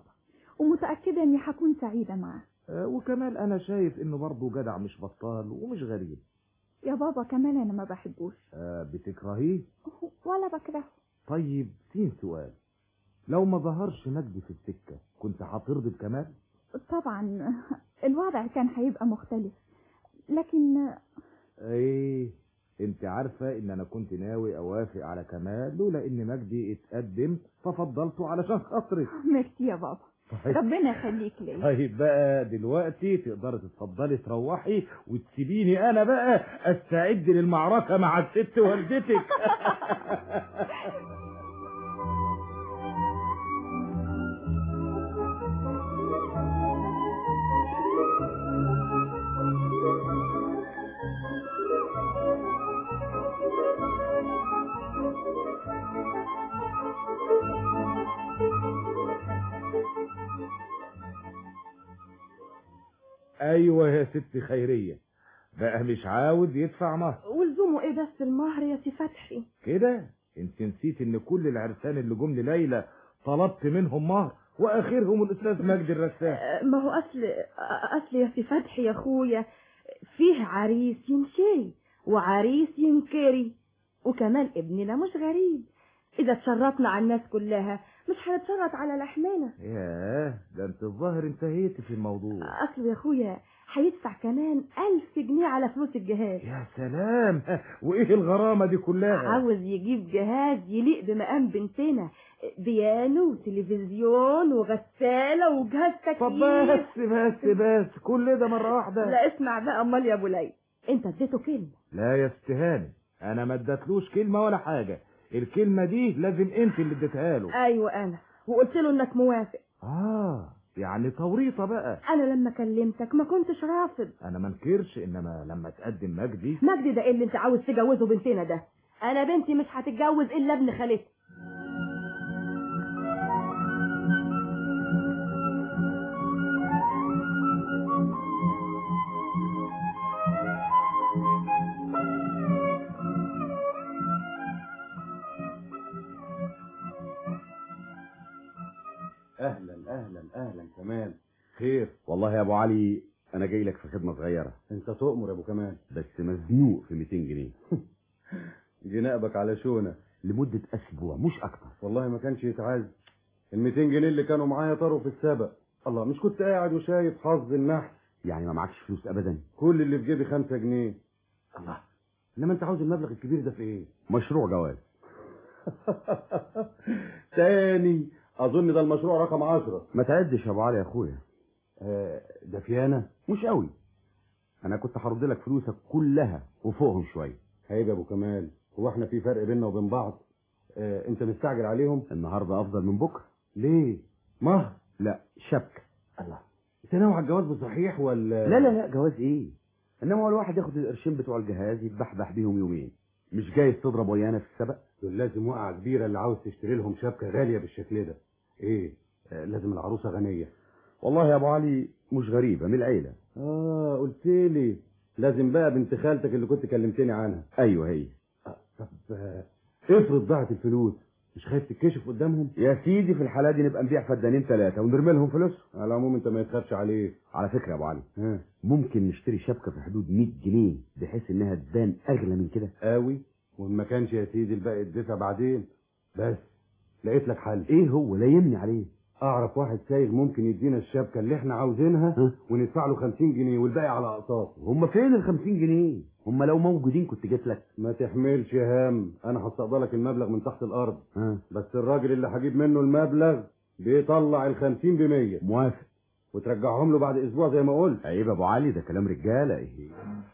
ومتأكدة إني هكون سعيدة معاه آه، وكمال انا شايف انه برضه جدع مش بطال ومش غريب يا بابا كمال أنا ما بحبوش آه، بتكرهيه ولا بكرهه طيب فين سؤال لو ما ظهرش مجدي في السكة كنت هترضي بكمال طبعا الوضع كان هيبقى مختلف لكن ايه انت عارفة ان انا كنت ناوي اوافق على كمال لولا ان مجدي اتقدم ففضلته علشان خاطرك ميرسي يا بابا طيب. ربنا يخليك ليا طيب بقى دلوقتي تقدري تتفضلي تروحي وتسيبيني انا بقى استعد للمعركة مع الست والدتك ايوه يا ست خيرية بقى مش عاوز يدفع مهر ولزومه ايه بس المهر يا سي فتحي كده انت نسيت ان كل العرسان اللي جم ليلى طلبت منهم مهر واخرهم الاستاذ مجدي الرسام آه، ما هو اصل اصل يا سي فتحي يا اخويا فيه عريس ينشري وعريس ينكري وكمان ابننا مش غريب اذا اتشرطنا على الناس كلها مش هنتشرط على لحمنا ياه ده انت الظاهر انتهيت في الموضوع اصله يا اخويا هيدفع كمان ألف جنيه على فلوس الجهاز يا سلام وايه الغرامة دي كلها عاوز يجيب جهاز يليق بمقام بنتنا بيانو وتلفزيون وغسالة وجهاز تكييف طب بس بس بس كل ده مرة واحدة لا اسمع بقى امال يا ابو ليل انت اديته كلمة لا يا استهاني انا ما ادتلوش كلمة ولا حاجة الكلمة دي لازم انت اللي اديتها له ايوه انا وقلت له انك موافق اه يعني توريطة بقى انا لما كلمتك ما كنتش رافض انا ما انكرش انما لما تقدم مجدي مجدي ده ايه اللي انت عاوز تجوزه بنتنا ده انا بنتي مش هتتجوز الا ابن خالتي اهلا اهلا اهلا كمال خير والله يا ابو علي انا جاي لك في خدمه صغيره انت تؤمر يا ابو كمال بس مزنوق في 200 جنيه جنابك على شونه لمده اسبوع مش اكتر والله ما كانش يتعاز ال 200 جنيه اللي كانوا معايا طاروا في السبق الله مش كنت قاعد وشايف حظ النحس يعني ما معكش فلوس ابدا كل اللي في جيبي 5 جنيه الله انما انت عاوز المبلغ الكبير ده في ايه مشروع جواز تاني اظن ده المشروع رقم 10 ما تعدش يا ابو علي يا اخويا آه ده فيانا مش قوي انا كنت هرد لك فلوسك كلها وفوقهم شويه عيب يا ابو كمال هو احنا في فرق بيننا وبين بعض آه انت مستعجل عليهم النهارده افضل من بكره ليه مهر لا شبكه الله انت ناوي على الجواز بصحيح ولا لا لا لا جواز ايه انما هو الواحد ياخد القرشين بتوع الجهاز يتبحبح بيهم يومين مش جايز تضرب ويانا في السبق دول لازم وقعه كبيره اللي عاوز تشتري لهم شبكه غاليه بالشكل ده ايه آه لازم العروسه غنيه والله يا ابو علي مش غريبه من العيله اه قلت لي لازم بقى بنت خالتك اللي كنت كلمتني عنها ايوه هي آه طب آه افرض ضاعت الفلوس مش خايف تتكشف قدامهم يا سيدي في الحاله دي نبقى نبيع فدانين ثلاثه ونرمي لهم فلوسهم على العموم انت ما يتخافش عليه على فكره يا ابو علي ها ممكن نشتري شبكه في حدود 100 جنيه بحيث انها تبان اغلى من كده قوي وان ما كانش يا سيدي الباقي اتدفع بعدين بس لقيت لك حل ايه هو لا يمني عليه اعرف واحد سايغ ممكن يدينا الشبكه اللي احنا عاوزينها ها؟ وندفع له 50 جنيه والباقي على اقساط هم فين ال 50 جنيه هم لو موجودين كنت جيت لك ما تحملش هم انا هستقبلك المبلغ من تحت الارض ها بس الراجل اللي هجيب منه المبلغ بيطلع ال 50 ب 100 موافق وترجعهم له بعد اسبوع زي ما قلت عيب يا ابو علي ده كلام رجاله ايه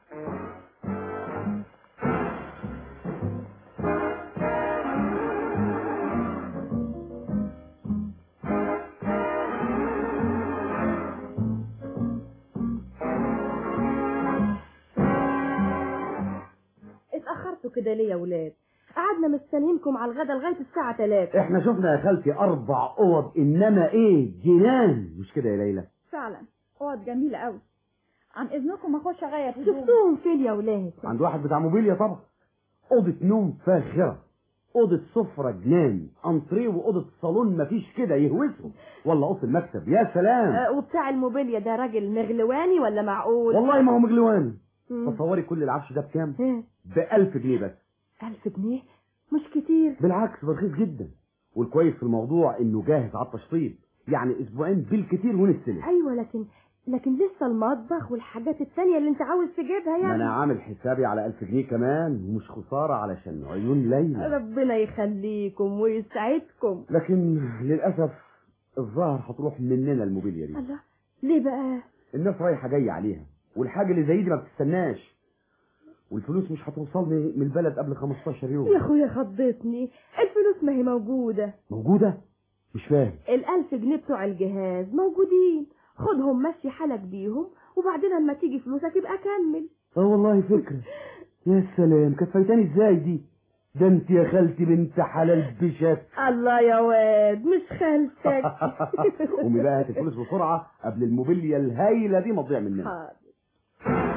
اتأخرتوا كده ليه يا ولاد قعدنا مستنيينكم على الغدا لغاية الساعة 3 احنا شفنا يا خالتي اربع اوض انما ايه جنان مش كده يا ليلى فعلا اوض جميلة قوي عن اذنكم اخش اغير هدومي شفتوهم فين يا ولاد عند واحد بتاع موبيليا طبعا اوضه نوم فاخره اوضه سفره جنان انتريه واوضه صالون مفيش كده يهوسهم ولا قص المكتب يا سلام آه، وبتاع الموبيليا ده راجل مغلواني ولا معقول والله ما هو مجلوان مم. تصوري كل العفش ده بكام إيه؟ بألف جنيه بس ألف جنيه مش كتير بالعكس ده رخيص جدا والكويس في الموضوع انه جاهز على التشطيب يعني اسبوعين بالكتير ونستلم أيوة لكن لكن لسه المطبخ والحاجات التانية اللي انت عاوز تجيبها ما يعني انا عامل حسابي على ألف جنيه كمان ومش خسارة علشان عيون ليلى ربنا يخليكم ويسعدكم لكن للأسف الظاهر هتروح مننا الموبيليا دي الله ليه بقى الناس رايحة جاية عليها والحاجة اللي زي دي ما بتستناش والفلوس مش هتوصلني من البلد قبل 15 يوم يا اخويا خضتني الفلوس ما هي موجودة موجودة مش فاهم الألف جنيه بتوع الجهاز موجودين خدهم مشي حالك بيهم وبعدين لما تيجي فلوسك يبقى كمل اه والله فكرة يا سلام كانت فايتاني ازاي دي ده انت يا خالتي بنت حلال بشك الله يا واد مش خالتك قومي بقى هات الفلوس بسرعة قبل الموبيليا الهايلة دي ما تضيع مننا حاضر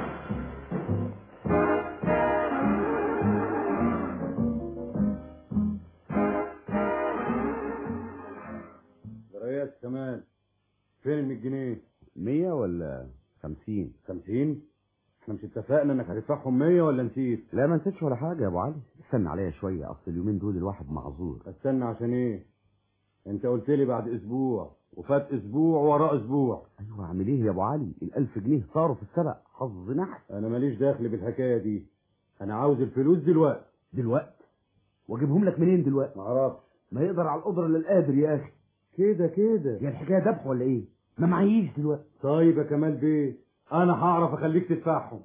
رياض كمان فين ال 100 جنيه؟ 100 ولا 50 50 احنا مش اتفقنا انك هتدفعهم 100 ولا نسيت؟ لا ما نسيتش ولا حاجة يا ابو علي استنى عليا شوية اصل اليومين دول الواحد معذور استنى عشان ايه؟ انت قلت لي بعد اسبوع وفات اسبوع وراه اسبوع ايوه اعمل ايه يا ابو علي الألف جنيه صاروا في السبق حظ نحس انا ماليش دخل بالحكايه دي انا عاوز الفلوس دلوقتي دلوقتي واجيبهم لك منين دلوقتي معرفش ما يقدر على القدرة الا القادر يا اخي كده كده هي الحكاية ذبح ولا ايه ما معيش دلوقتي طيب يا كمال بيه انا هعرف اخليك تدفعهم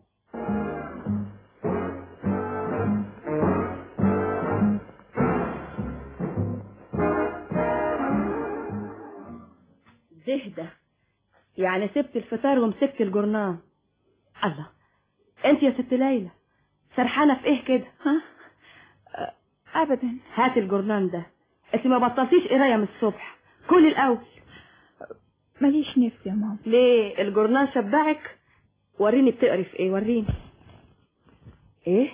زهدة يعني سبت الفطار ومسكت الجرنان الله انت يا ست ليلى سرحانة في ايه كده ها ابدا هات الجرنان ده انت ما بطلتيش قرايه من الصبح كل الاول ماليش نفس يا ماما ليه الجرنان شبعك وريني بتقري في ايه وريني ايه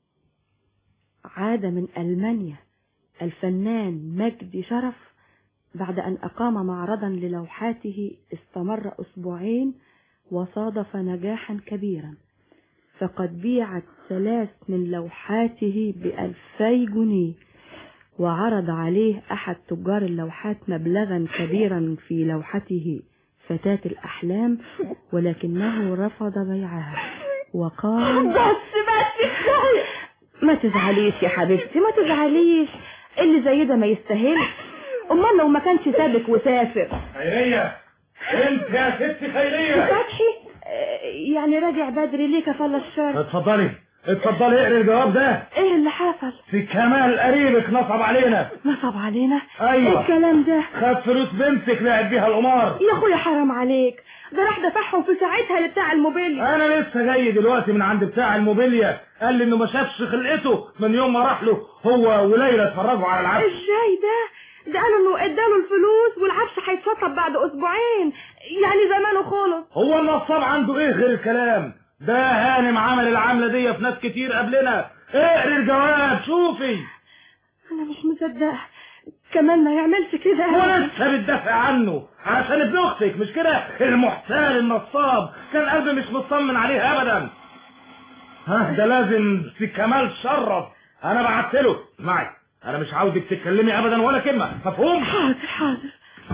عاد من المانيا الفنان مجدي شرف بعد ان اقام معرضا للوحاته استمر اسبوعين وصادف نجاحا كبيرا فقد بيعت ثلاث من لوحاته بألفي جنيه وعرض عليه أحد تجار اللوحات مبلغا كبيرا في لوحته فتاة الأحلام ولكنه رفض بيعها وقال بس بس ما تزعليش يا حبيبتي ما تزعليش اللي زي ده ما يستاهلش امال لو ما كانش سابك وسافر خيرية انت يا ست خيرية فتحي آه، يعني راجع بدري ليه كفل الشر اتفضلي اتفضلي اقري الجواب ده ايه اللي حصل في كمال قريبك نصب علينا نصب علينا ايوه إيه الكلام ده خد فلوس بنتك لعب بيها القمار يا اخويا حرام عليك ده راح دفعهم في ساعتها لبتاع الموبيل انا لسه جاي دلوقتي من عند بتاع الموبيليا قال لي انه ما شافش خلقته من يوم ما راح له هو وليلى اتفرجوا على العفش ازاي ده ده قالوا انه اداله الفلوس والعفش هيتشطب بعد اسبوعين يعني زمانه خلص هو النصاب عنده ايه غير الكلام ده هانم عمل العملة دي في ناس كتير قبلنا اقري الجواب شوفي انا مش مصدقه كمان ما يعملش كده ولسه بتدافع عنه عشان ابن اختك مش كده المحتال النصاب كان قلبي مش مطمن عليه ابدا ها ده لازم في كمال شرف انا بعت له اسمعي انا مش عاوزك تتكلمي ابدا ولا كلمه مفهوم حاضر حاضر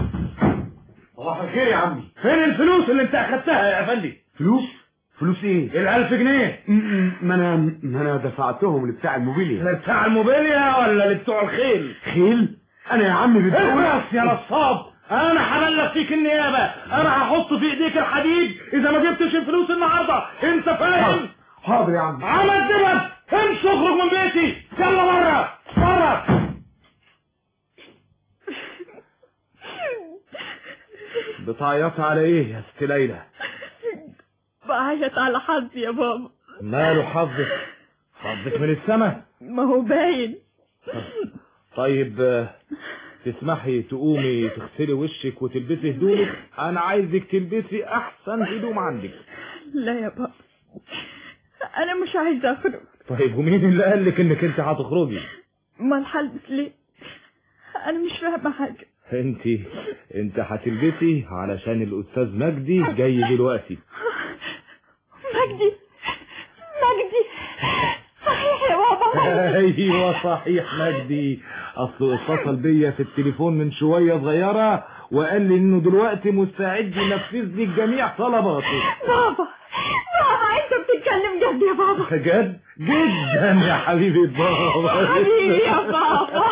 صباح الخير يا عمي فين الفلوس اللي انت اخدتها يا افندي فلوس فلوس ايه الالف جنيه ما انا ما انا دفعتهم لبتاع الموبيليا بتاع الموبيليا ولا لبتوع الخيل خيل انا يا عمي بتقول اخلص يا نصاب انا هبلغ فيك النيابه انا هحط في ايديك الحديد اذا ما جبتش الفلوس النهارده انت فاهم حاضر يا عم عمل دبل امشي اخرج من بيتي يلا بره بره بتعيط على ايه يا ست ليلى بعيط على حظي يا بابا ماله حظك حظك من السما ما هو باين طيب آه، تسمحي تقومي تغسلي وشك وتلبسي هدومك انا عايزك تلبسي احسن هدوم عندك لا يا بابا انا مش عايزه اخرج طيب ومين اللي قال لك انك انت هتخرجي امال هلبس ليه انا مش فاهمه حاجه انت انت هتلبسي علشان الاستاذ مجدي جاي دلوقتي مجدي مجدي صحيح يا بابا ايوه صحيح مجدي اصله اتصل بيا في التليفون من شويه صغيره وقال لي انه دلوقتي مستعد ينفذ لي جميع طلباتي بابا بابا انت بتتكلم جد يا بابا جد جدا يا حبيبي بابا حبيبي يا بابا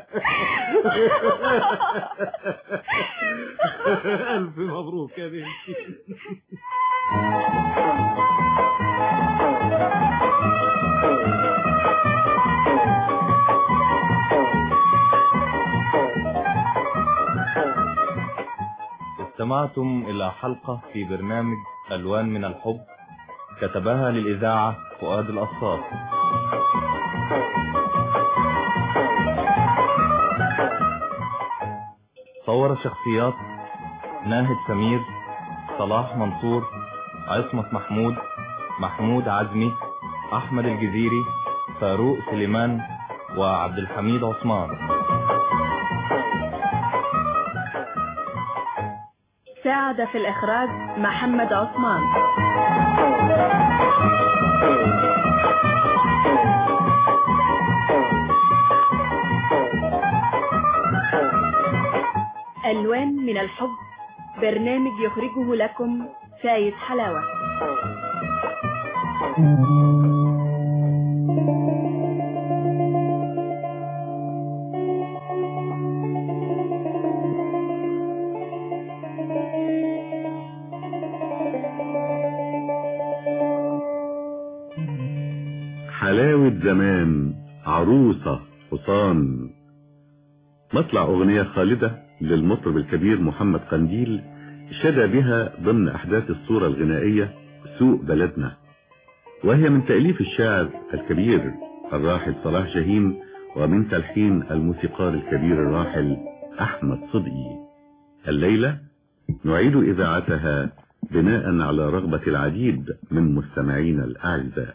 الف مبروك يا بنتي استمعتم إلى حلقة في برنامج ألوان من الحب كتبها للإذاعة فؤاد الأصفار صور شخصيات ناهد سمير صلاح منصور عصمت محمود محمود عزمي أحمد الجزيري فاروق سليمان وعبد الحميد عثمان ساعد في الإخراج محمد عثمان ألوان من الحب برنامج يخرجه لكم فايز حلاوة حلاوة زمان عروسة حصان مطلع أغنية خالدة للمطرب الكبير محمد قنديل شدى بها ضمن أحداث الصورة الغنائية سوق بلدنا وهي من تأليف الشاعر الكبير الراحل صلاح جاهين ومن تلحين الموسيقار الكبير الراحل أحمد صدقي الليلة نعيد إذاعتها بناء على رغبة العديد من مستمعينا الأعزاء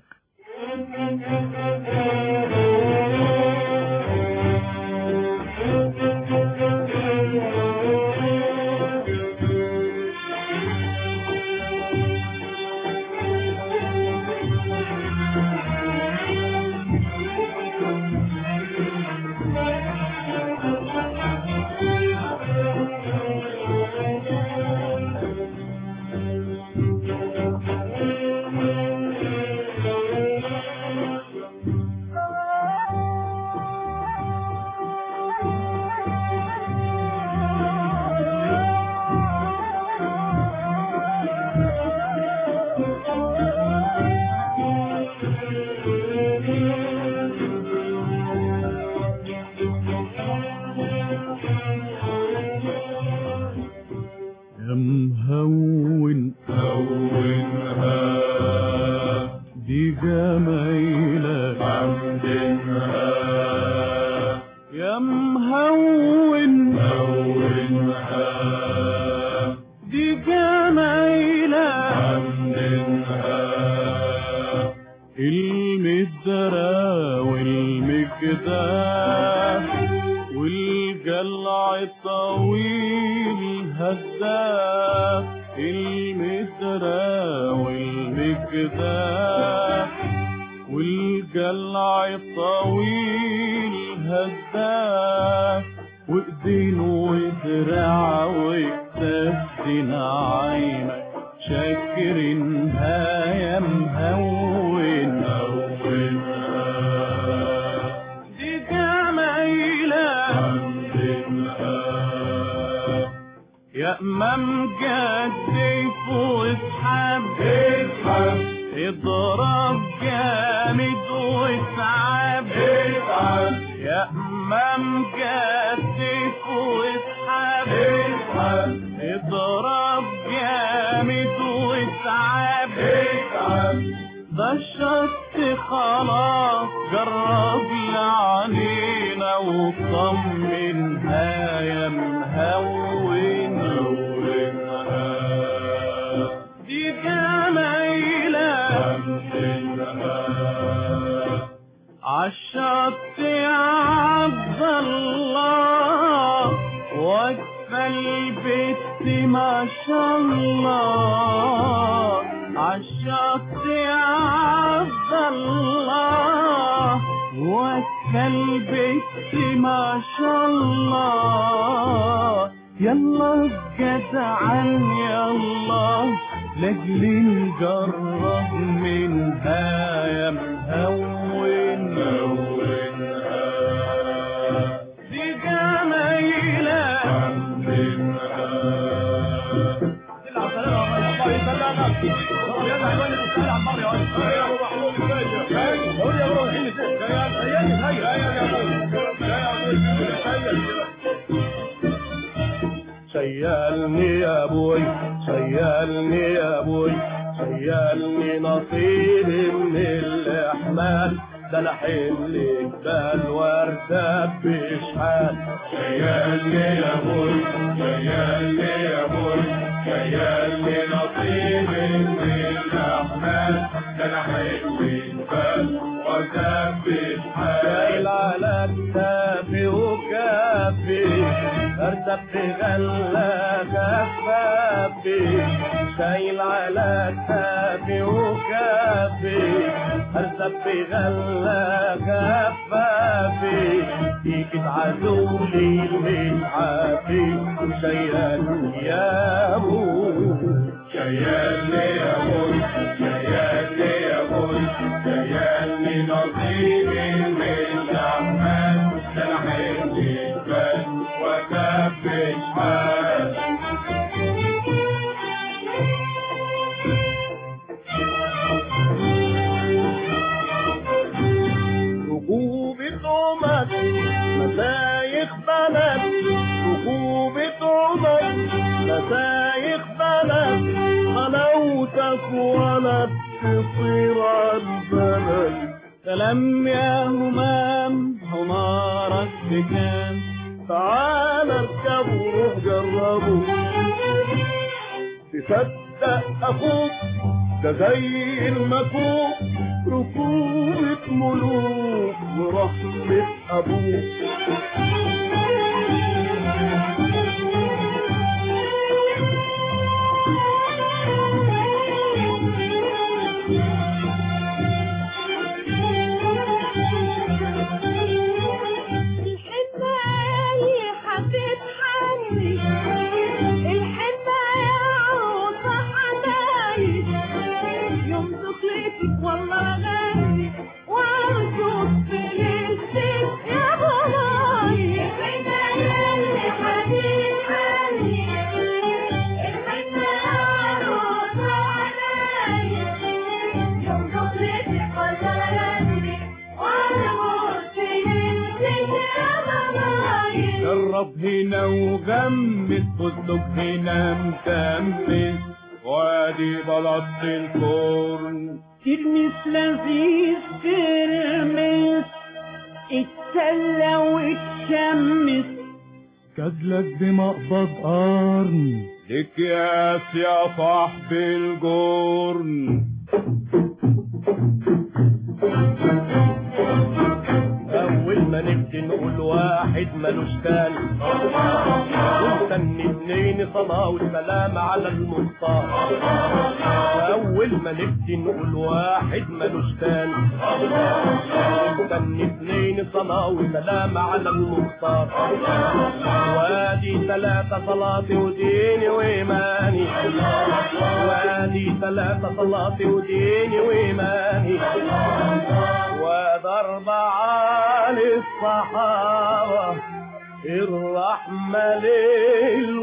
يا مهون هونها دي جمايلك عندنا يا مهون هونها دي جمايلك عندنا المدرى والمكداح والجلع الطويل هداف المدرى والمكداح والجلع الطويل هداف وايدين ودراع وكتاف نعيمك شاكرينها يا مهون دي جمايلة يا امام جدف واسحب اسحب اضرب جامد واسعب اسعب يا امام جدف واسحب اسحب اضرب جامد واسعب اسعب ده الشط خلاص جرب لعنينا وطمنها يا مهون دي جمايلة عالشط يا ما شاء الله عالشط يا عبد الله وكل بيتي ما شاء الله يلا جدعا يلا لاجل نجرب منها يا مهون دي جمايلة شيلني يا ابوي شيلني يا ابوي شيلني نصيبي من الاحمال ده انا حمل جبال وارتب بشحال شيلني يا ابوي شيلني يا ابوي شيلني نصيبي من الاحمال ده انا حمل جبال وارتب بشحال شايل على كتافي وكافي ارتب بغلة كفافي شايل على كتافي وكافي ارتب بغلة كفافي فيك تعزولي المتعافي شيلني يا ابو شيلني يا ابو شيلني يا ابو شيلني نصيبي من الاعمال سلحني الجبال وكفي شمال ركوبة عمر مسايخ بلد ركوبة عمر مسايخ بلد حلاوتك ولد تصير عالبلد سلام يا همام حمارك بكام تعال اركب وروح جربه تصدق اخوك ده زي المكوك ركوبة ملوك ورحمة ابوك الحنة يا حبيب حني الحنة يا عروسة حنايد يوم دخلتك والله غالي وارجوك في ليلتك يا بلاي الحنة يا حبيب حني الحنة يا عروسة حنايد يوم دخلتك والله غالي وارجوك في ليلتك يا بلاي جرب هنا وغمس فستق هنا مكمس وادي بلط الفرن ترمس لذيذ ترمس اتسلى وتشمس كازلك بمقبض قرن لك ياس يا صاحبي الجرن اول ما نبكي نقول واحد ملوش تاني ونسمي اتنين صلاة والسلام على المختار اول ما نبكي نقول واحد ملوش تاني ونسمي اتنين صلاة والسلام على المختار وادي ثلاثة صلاتي وديني وإيماني وادي ثلاثة صلاتي وديني وإيماني وضرب على الصحابة الرحمة ليل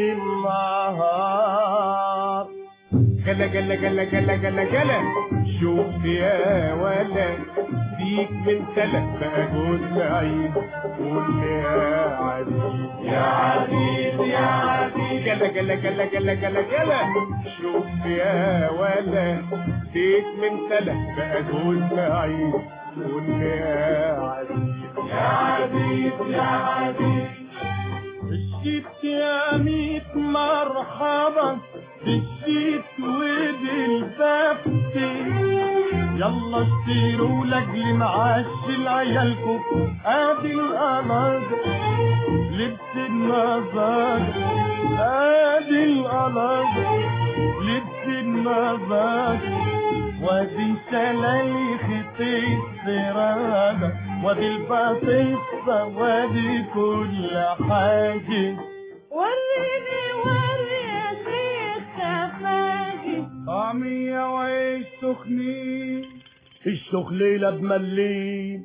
والنهار جلا جلا جلا جلا جلا جلا شوف يا ولا فيك من سلف بقى جوز عيد قول يا عزيز يا عزيز يا عزيز جلا جلا جلا جلا جلا جلا شوف يا ولا فيك من سلف بقى جوز عيد قول يا عزيز يا عزيز يا عزيز الشيت يا ميت مرحبا بالشيت وبالبفتي يلا اشتروا لاجل معاش عيالكم ادي القمر لبس النظر ادي القمر لبس النظر وادي شلايخ السرادة وادي البطيخة وادي كل حاجة وريني وري يا شيخ خفاجي طعمية وعيش سخنين الشخليلة بملين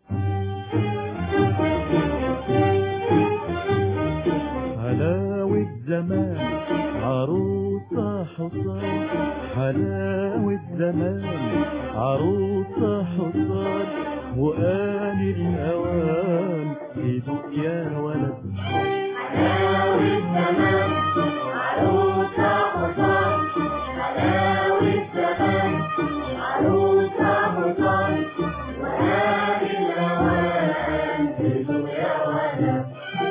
حلاوة زمان عروسة حصان حلاوة زمان عروسة حصان وآن الأوان يدوق يا ولد حلاوة زمان عروسة حصان حلاوة زمان عروسة حصان وآن الأوان يدوق يا ولد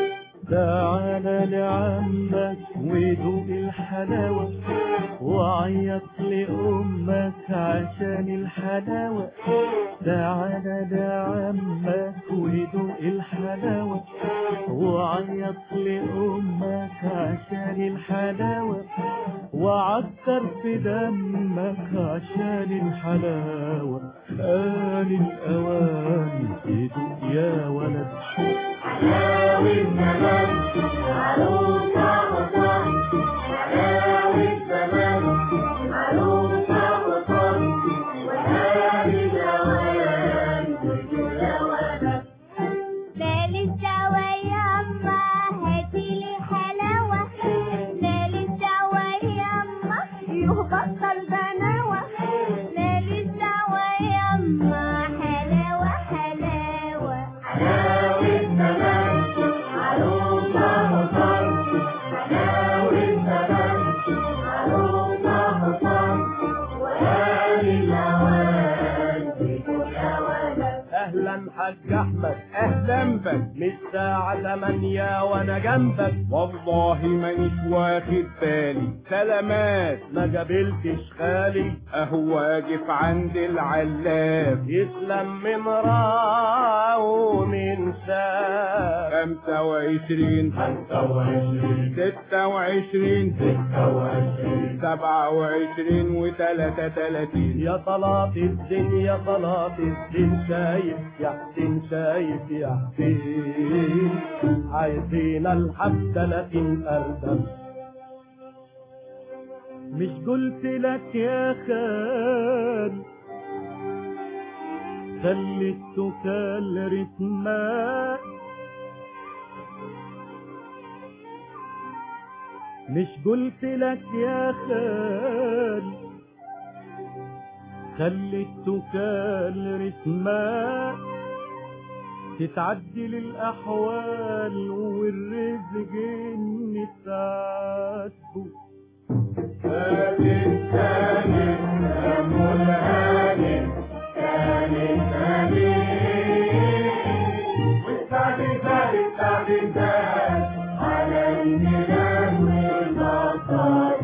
تعال لعمك ودوق الحلاوة وعيط لأمك عشان الحلاوة تعال لعمك ودوق الحلاوة وعيط لأمك عشان الحلاوة وعكر في دمك عشان الحلاوة آن الأوان تدوق يا ولد حلاوة زمان عروسة حصان حلاوة زمان عروسة حصان وآن الأوان تدوق يا ولد لا للدوا يما هاتيلي حلاوة لا للدوا يما يهبطل بناوة لا للدوا يما حلاوة حلاوة حلاوة زمان عروسة حصان حلاوة زمان عروسة حصان وآن الأوان تدوق يا ولد اهلا حاج احمد اهلا بك من الساعة 8 وانا جنبك والله مانيش واخد بالي سلامات ما قابلتش خالي اهو واقف عند العلاف يسلم من راعه ومن ساب خمسة وعشرين خمسة وعشرين ستة وعشرين ستة وعشرين سبعة وعشرين وتلاتة تلاتين يا طلاق الدين يا طلاق الدين شايف يا حسين شايف يا حسين عايزين الحب تلاتين أردم مش قلت لك يا خال خلي السكال رتمات مش قلت لك يا خال خلي التكال رسمات تتعدل الأحوال والرزق نتعاتبه كانت كانت أم الهانم كانت هانم والسعد زاد السعد زاد على الميلاد والمطار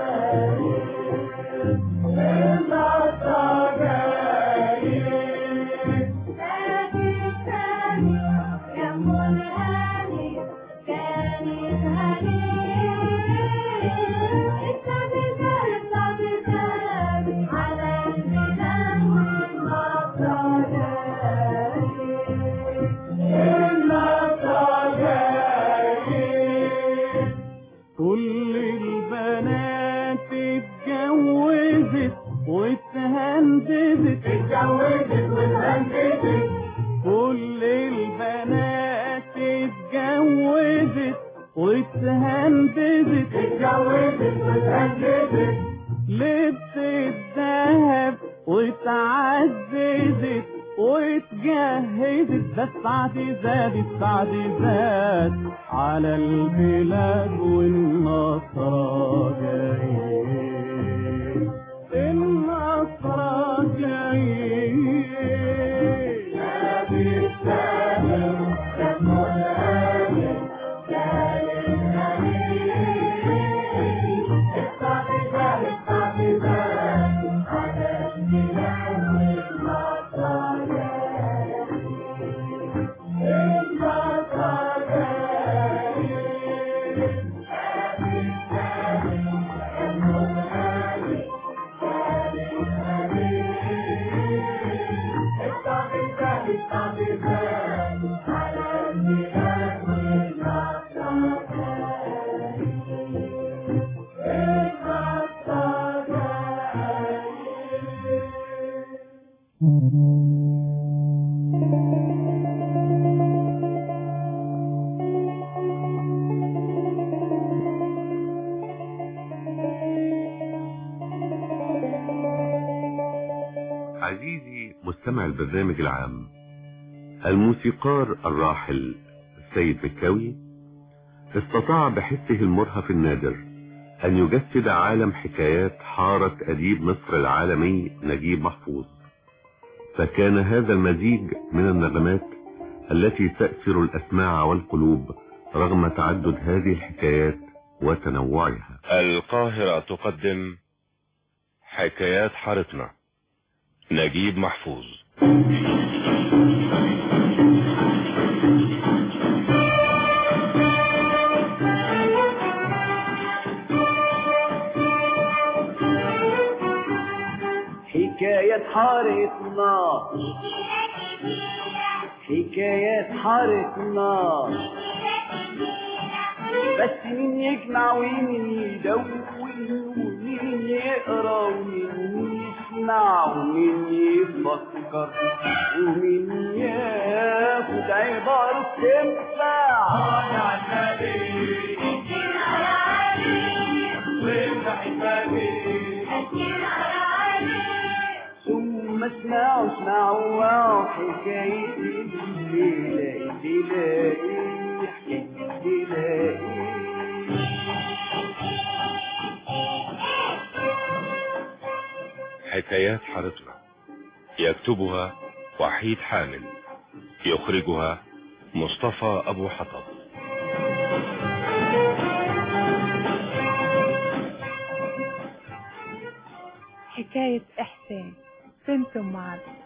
كل البنات اتجوزت واتهندزت اتجوزت واتهندزت كل البنات اتجوزت واتهندزت اتجوزت واتهندزت لبس الذهب واتعززت واتجهزت ده السعد زاد السعد زاد على البلاد والنصر جاي النصر جاي نبي السلام دم الآمن سالم نبي الصعب زاد الصعب زاد على الميلاد عزيزي مستمع البرنامج العام الموسيقار الراحل السيد مكاوي استطاع بحسه المرهف النادر أن يجسد عالم حكايات حارة أديب مصر العالمي نجيب محفوظ فكان هذا المزيج من النغمات التي تأثر الأسماع والقلوب رغم تعدد هذه الحكايات وتنوعها القاهرة تقدم حكايات حارتنا نجيب محفوظ حكاية حارتنا حكايات حارتنا بس مين يجمع ومين يدون ومين يقرا ومين يسمع ومين يفكر ومين ياخد عبارة تنفع ثم اسمعوا اسمعوا واو حكاية الليلة الليلة حكاية الليلة حكايات حارتنا يكتبها وحيد حامل يخرجها مصطفى أبو حطب حكاية إحسان بنت أم عبد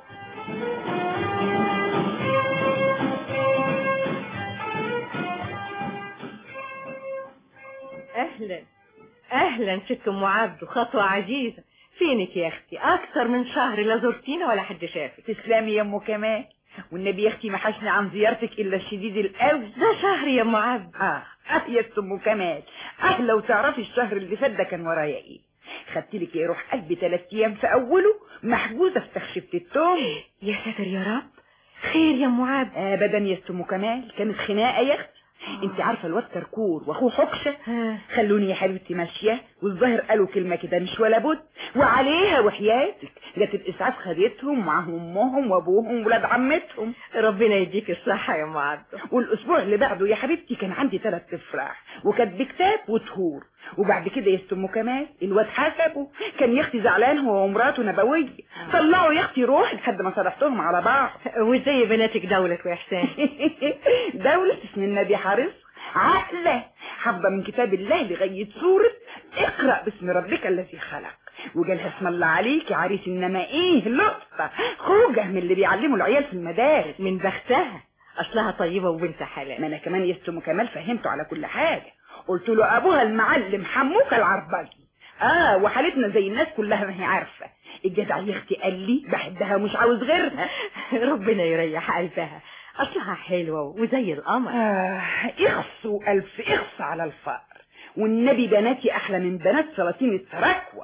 اهلا اهلا ست ام عبد خطوه عزيزه فينك يا اختي اكثر من شهر لا زرتينا ولا حد شافك تسلمي يا ام كمال والنبي يا اختي ما حشني عن زيارتك الا الشديد القوي ده شهر يا ام عبد اه اه يا ست ام كمال اه لو تعرفي الشهر اللي فات ده كان ورايا ايه خدت لك يا روح قلبي ثلاث ايام في اوله محجوزه في تخشبه التوم يا ساتر يا رب خير يا ام عبد ابدا يا ست ام كمال كانت خناقه يا اختي انت عارفه الواد كركور واخوه حكشه خلوني يا حبيبتي ماشيه والظاهر قالوا كلمه كده مش ولا بد وعليها وحياتك جت الاسعاف خدتهم معاهم امهم وابوهم ولاد عمتهم ربنا يديك الصحه يا ام عبد والاسبوع اللي بعده يا حبيبتي كان عندي ثلاث افراح وكانت بكتاب وطهور وبعد كده يا ست ام كمال الواد حسبه كان يا اختي زعلان هو ومراته نبويه طلعوا يا اختي روح لحد ما صالحتهم على بعض وازاي بناتك دولة واحسان دولة اسم النبي حارس عقلة حافظة من كتاب الله لغاية سورة اقرأ باسم ربك الذي خلق وجالها اسم الله عليك يا عريس انما ايه لقطة خوجة من اللي بيعلموا العيال في المدارس من بختها اصلها طيبة وبنت حلال ما انا كمان يا ست ام كمال فهمته على كل حاجة قلت له ابوها المعلم حموك العربجي اه وحالتنا زي الناس كلها ما هي عارفة الجدع يا اختي قال لي بحبها ومش عاوز غيرها ربنا يريح قلبها اصلها حلوة وزي القمر آه اخصوا الف اخص على الفقر والنبي بناتي احلى من بنات سلاطين التراكوة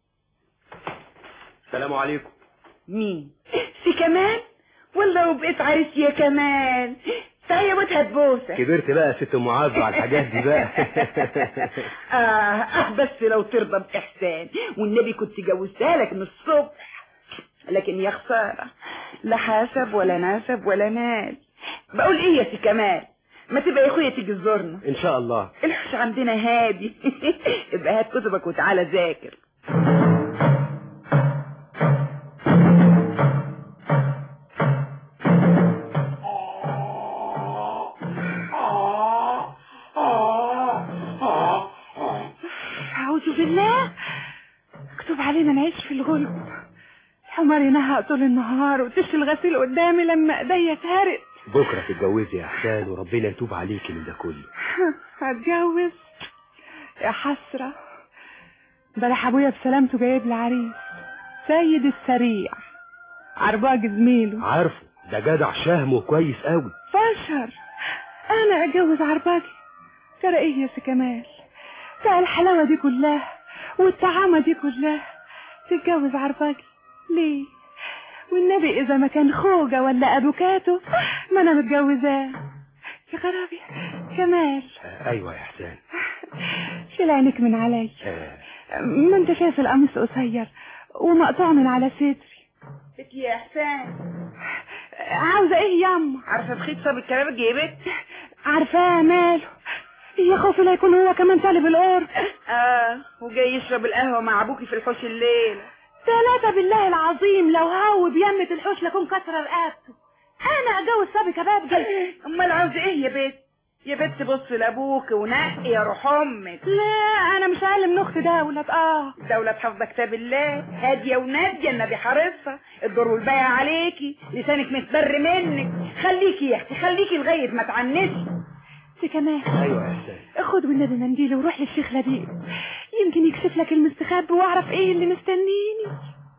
السلام عليكم مين في كمال ولا وبقيت عريس يا كمال تعالى يا واد هتبوسه كبرت بقى يا ست ام عز على الحاجات دي بقى آه, اه بس لو ترضى باحسان والنبي كنت جوزتها لك من الصبح لكن يا خساره لا حسب ولا نسب ولا مال بقول ايه يا سي كمال ما تبقى يا اخويا تيجي تزورنا ان شاء الله الحش عندنا هادي ابقى هات كتبك وتعالى ذاكر أعوذ بالله مكتوب علينا نعيش في الغلب الحمار ينهق طول النهار وتش الغسيل قدامي لما ايديا اتهرت بكره تتجوزي يا احسان وربنا يتوب عليكي من ده كله هتجوز يا حسرة امبارح ابويا بسلامته جايب لي عريس سيد السريع عرباج زميله عارفه ده جدع شهم وكويس قوي فشر انا اتجوز عرباجي ترى ايه يا سي كمال ترى الحلاوه دي كلها والطعامه دي كلها تتجوز عرباجي ليه والنبي اذا ما كان خوجه ولا افوكاتو ما انا متجوزاه يا خرابي كمال ايوه يا حسان شيل عينك من علي آه، ما انت شايف القميص قصير ومقطوع من على صدري بك يا احسان عاوزه ايه ياما عارفه بخيت صاب الكلام جيبت عارفاه ماله يا خوفي لا يكون هو كمان طالب القرب اه وجاي يشرب القهوه مع ابوكي في الحوش الليل ثلاثة بالله العظيم لو هو بيمة الحوش لكم كسر رقبته انا اتجوز صبي كبابجي امال عاوزه ايه يا بت يا بت بص لابوك ونقي يا روح امك لا انا مش اقل من اخت دولة اه دولة حافظة كتاب الله هادية ونادية النبي حارسها الدور والباقي عليكي لسانك متبر منك خليكي يا اختي خليكي لغاية ما تعنسي سي كمان ايوه يا حسان خد والنبي منديل وروح للشيخ لبيب يمكن يكشف لك المستخبي واعرف ايه اللي مستنيني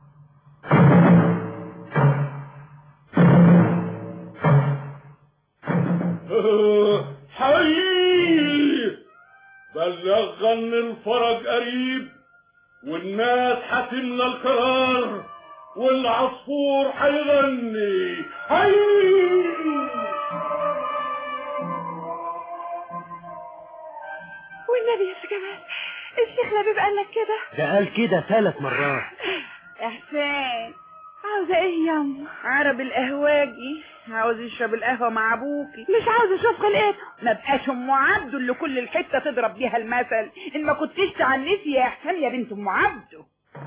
حي بلغ ان الفرج قريب والناس هتملى القرار والعصفور هيغني حي والنبي يا سي كمال الشيخ لبيب قال لك كده ده قال كده ثلاث مرات احسان عاوزه ايه ياما عرب القهواجي عاوز يشرب القهوة مع ابوكي مش عاوز اشوف خلقته ما بقاش ام عبده اللي كل الحتة تضرب بيها المثل ان ما كنتش تعنسي يا احسان يا بنت ام عبده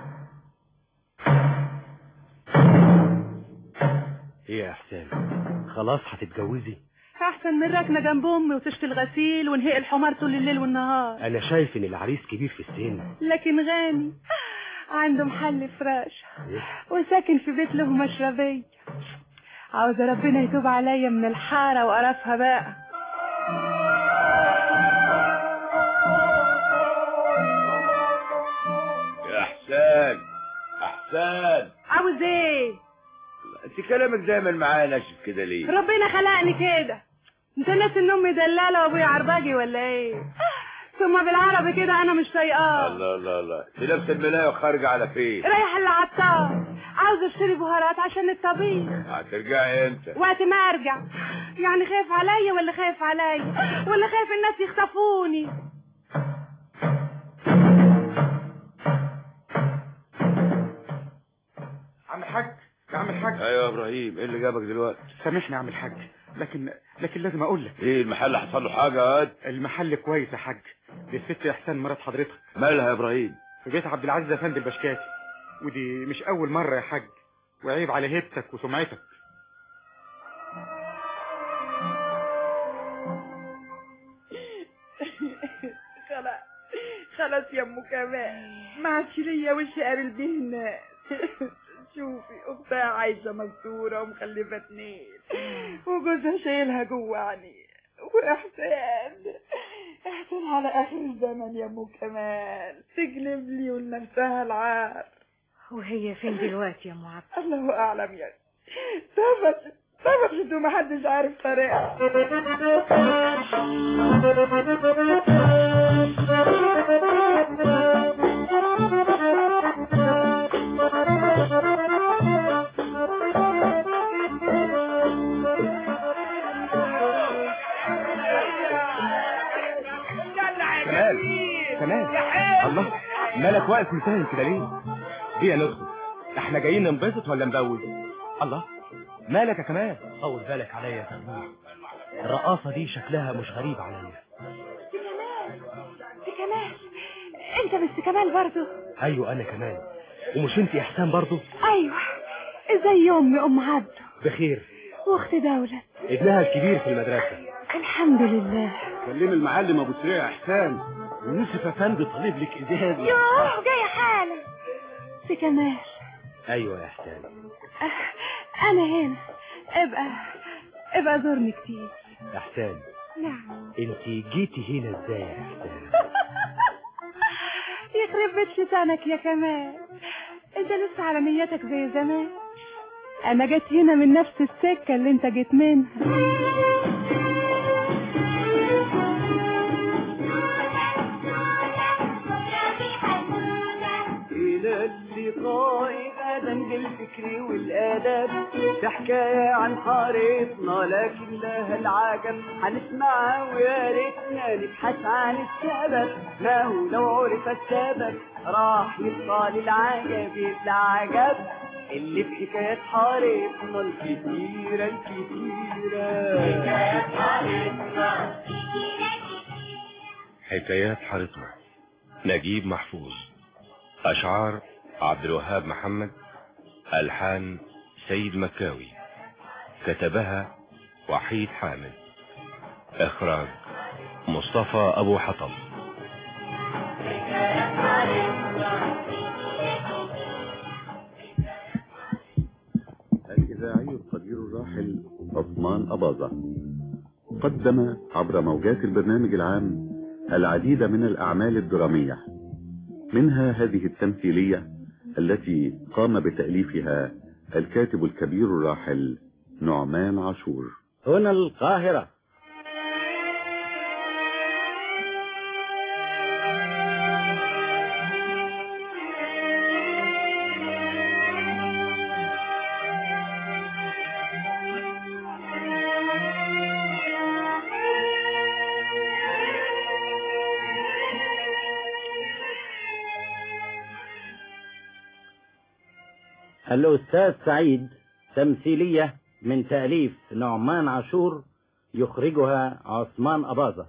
ايه يا حسان خلاص هتتجوزي احسن من ركنه جنب امي وتشفي الغسيل ونهق الحمار طول الليل والنهار انا شايف ان العريس كبير في السن لكن غني عنده محل فراش وساكن في بيت له مشربية عاوزة ربنا يتوب عليا من الحارة وقرفها بقى يا احسان احسان عاوز ايه انت كلامك دايما معايا ناشف كده ليه ربنا خلقني كده انت ناس ان امي دلالة وابويا عرباجي ولا ايه ثم بالعربي كده انا مش طايقاه الله الله الله انت لابسه الملايه وخارجه على فين رايحة العطار عاوزة اشتري بهارات عشان الطبيخ هترجعي امتى وقت ما ارجع يعني خايف عليا ولا خايف عليا ولا خايف الناس يخطفوني عم الحاج يا عم الحاج ايوه يا ابراهيم ايه اللي جابك دلوقتي سامحني يا عم الحاج لكن لكن لازم اقول لك ايه المحل حصل له حاجه يا واد المحل كويس يا حاج دي الست احسان مرات حضرتك مالها يا ابراهيم في بيت عبد العزيز افندي البشكاتي ودي مش اول مره يا حاج وعيب على هيبتك وسمعتك خلاص خلاص يا ام كمال ما عادش ليا وش قابل بيه الناس شوفي اختها عايشه مستوره ومخلفه اتنين وجوزها شايلها جوه عينيه واحسان احسان على اخر الزمن يا ام كمال تجلب لي ولنفسها العار وهي فين دلوقتي يا ام عبد الله اعلم يعني طفشت طفشت ومحدش عارف طريقها كمال كمال الله مالك واقف مساهم كده ليه بينا ندخل احنا جايين ننبسط ولا نبوز الله مالك يا كمال طول بالك عليا يا تغمير الرقاصة دي شكلها مش غريب عليا سي كمال انت مش سي كمال برضه ايوه انا كمان ومش انت احسان برضو ايوه زي امي ام عبده بخير واخت دولة ابنها الكبير في المدرسة الحمد لله كلم المعلم ابو سريع يا احسان ويوسف افندي طالب لك ازاز يوه جاية حالا سي كمال ايوه يا احسان أه، انا هنا ابقى ابقى زورني كتير احسان نعم انت جيتي هنا ازاي يا احسان يخرب بيت لسانك يا كمال انت لسه على نيتك زي زمان انا جيت هنا من نفس السكة اللي انت جيت منها إلى اللقاء غدا بالفكر والآداب في حكاية عن حارتنا لكن لها العجب هنسمعها ويا ريتنا نبحث عن السبب ما هو لو عرف السبب راح يبقى للعجب يطلع عجب اللي في حكايات حارتنا الكتيرة الكتيرة حكايات حارتنا حكايات حارتنا نجيب محفوظ أشعار عبد الوهاب محمد ألحان سيد مكاوي كتبها وحيد حامد إخراج مصطفى أبو حطب الإذاعي القدير الراحل عثمان أباظة قدم عبر موجات البرنامج العام العديد من الأعمال الدرامية منها هذه التمثيلية التي قام بتأليفها الكاتب الكبير الراحل نعمان عاشور هنا القاهرة الأستاذ سعيد تمثيلية من تأليف نعمان عاشور يخرجها عثمان أباظة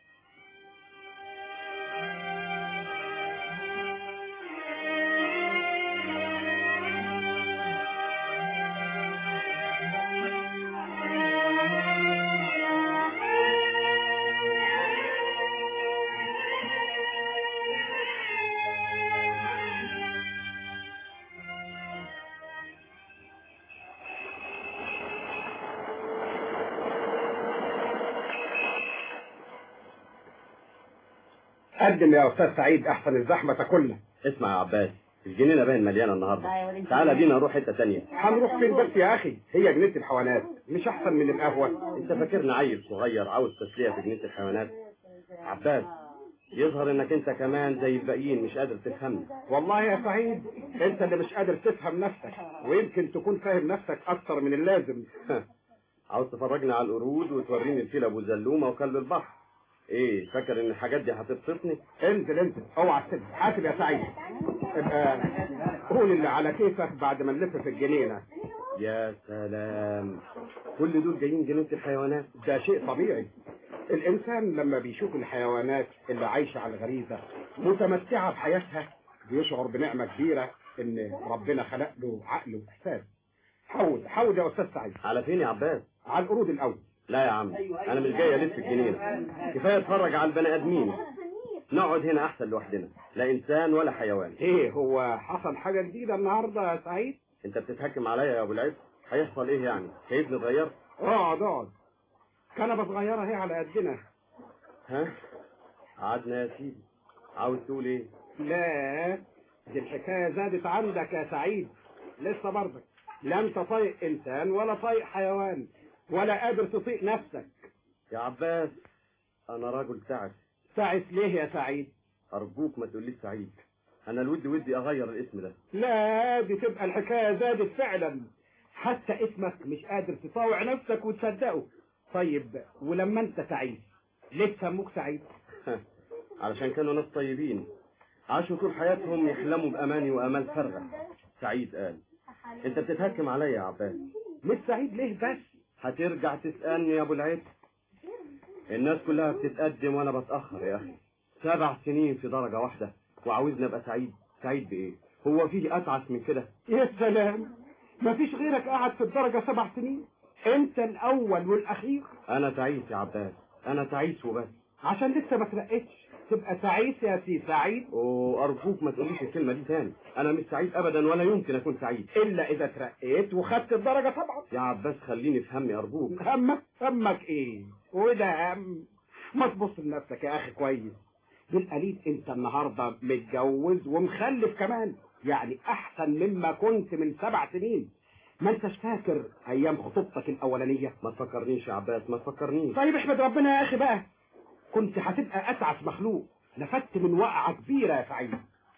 قدم يا استاذ سعيد احسن الزحمه تاكلنا اسمع يا عباس الجنينة باين مليانة النهاردة تعالى بينا نروح حتة تانية هنروح فين بس يا اخي هي جنينه الحيوانات مش احسن من القهوه انت فاكرنا عيل صغير عاوز تسلية في جنينة الحيوانات عباس يظهر انك انت كمان زي الباقيين مش قادر تفهمني والله يا سعيد انت اللي مش قادر تفهم نفسك ويمكن تكون فاهم نفسك اكتر من اللازم عاوز تفرجني على القرود وتوريني الفيل ابو زلومه وكلب البحر ايه فاكر ان الحاجات دي هتبسطني انزل انزل اوعى تسيب حاسب يا سعيد ابقى قول اللي على كيفك بعد ما نلف في الجنينه يا سلام كل دول جايين جنينة الحيوانات ده شيء طبيعي الانسان لما بيشوف الحيوانات اللي عايشه على الغريزه متمتعه بحياتها بيشعر بنعمه كبيره ان ربنا خلق له عقل واحساس حاول حاول يا استاذ سعيد على فين يا عباس على القرود الاول لا يا عم انا مش جاي الف الجنينه كفايه اتفرج على البني ادمين نقعد هنا احسن لوحدنا لا انسان ولا حيوان ايه هو حصل حاجه جديده النهارده يا سعيد انت بتتحكم عليا يا ابو العز هيحصل ايه يعني شايفني اتغيرت اقعد اقعد كنبه صغيره اهي على قدنا ها قعدنا يا سيدي عاوز تقول ايه لا دي الحكايه زادت عندك يا سعيد لسه برضك لا انت طايق انسان ولا طايق حيوان ولا قادر تطيق نفسك يا عباس انا راجل تعس تعس ليه يا سعيد ارجوك ما تقوليش سعيد انا الود ودي اغير الاسم ده لا دي تبقى الحكايه زادت فعلا حتى اسمك مش قادر تطاوع نفسك وتصدقه طيب ولما انت سعيد ليه سموك سعيد علشان كانوا ناس طيبين عاشوا طول حياتهم يحلموا باماني وامال فارغه سعيد قال انت بتتهكم عليا يا عباس مش سعيد ليه بس هترجع تسالني يا ابو العيد الناس كلها بتتقدم وانا بتاخر يا اخي سبع سنين في درجه واحده وعاوزني ابقى سعيد سعيد بايه هو فيه اتعس من كده يا سلام مفيش غيرك قاعد في الدرجه سبع سنين انت الاول والاخير انا تعيس يا عباس انا تعيس وبس عشان لسه ما ترقتش تبقى تعيس يا سي سعيد وارجوك ما تقوليش الكلمه دي تاني انا مش سعيد ابدا ولا يمكن اكون سعيد الا اذا ترقيت وخدت الدرجه طبعا يا عباس خليني في همي ارجوك همك همك ايه وده هم ما تبص لنفسك يا اخي كويس بالقليل انت النهارده متجوز ومخلف كمان يعني احسن مما كنت من سبع سنين ما انتش فاكر ايام خطوبتك الاولانيه ما تفكرنيش يا عباس ما تفكرنيش طيب احمد ربنا يا اخي بقى كنت هتبقى اتعس مخلوق نفدت من وقعه كبيره يا سعيد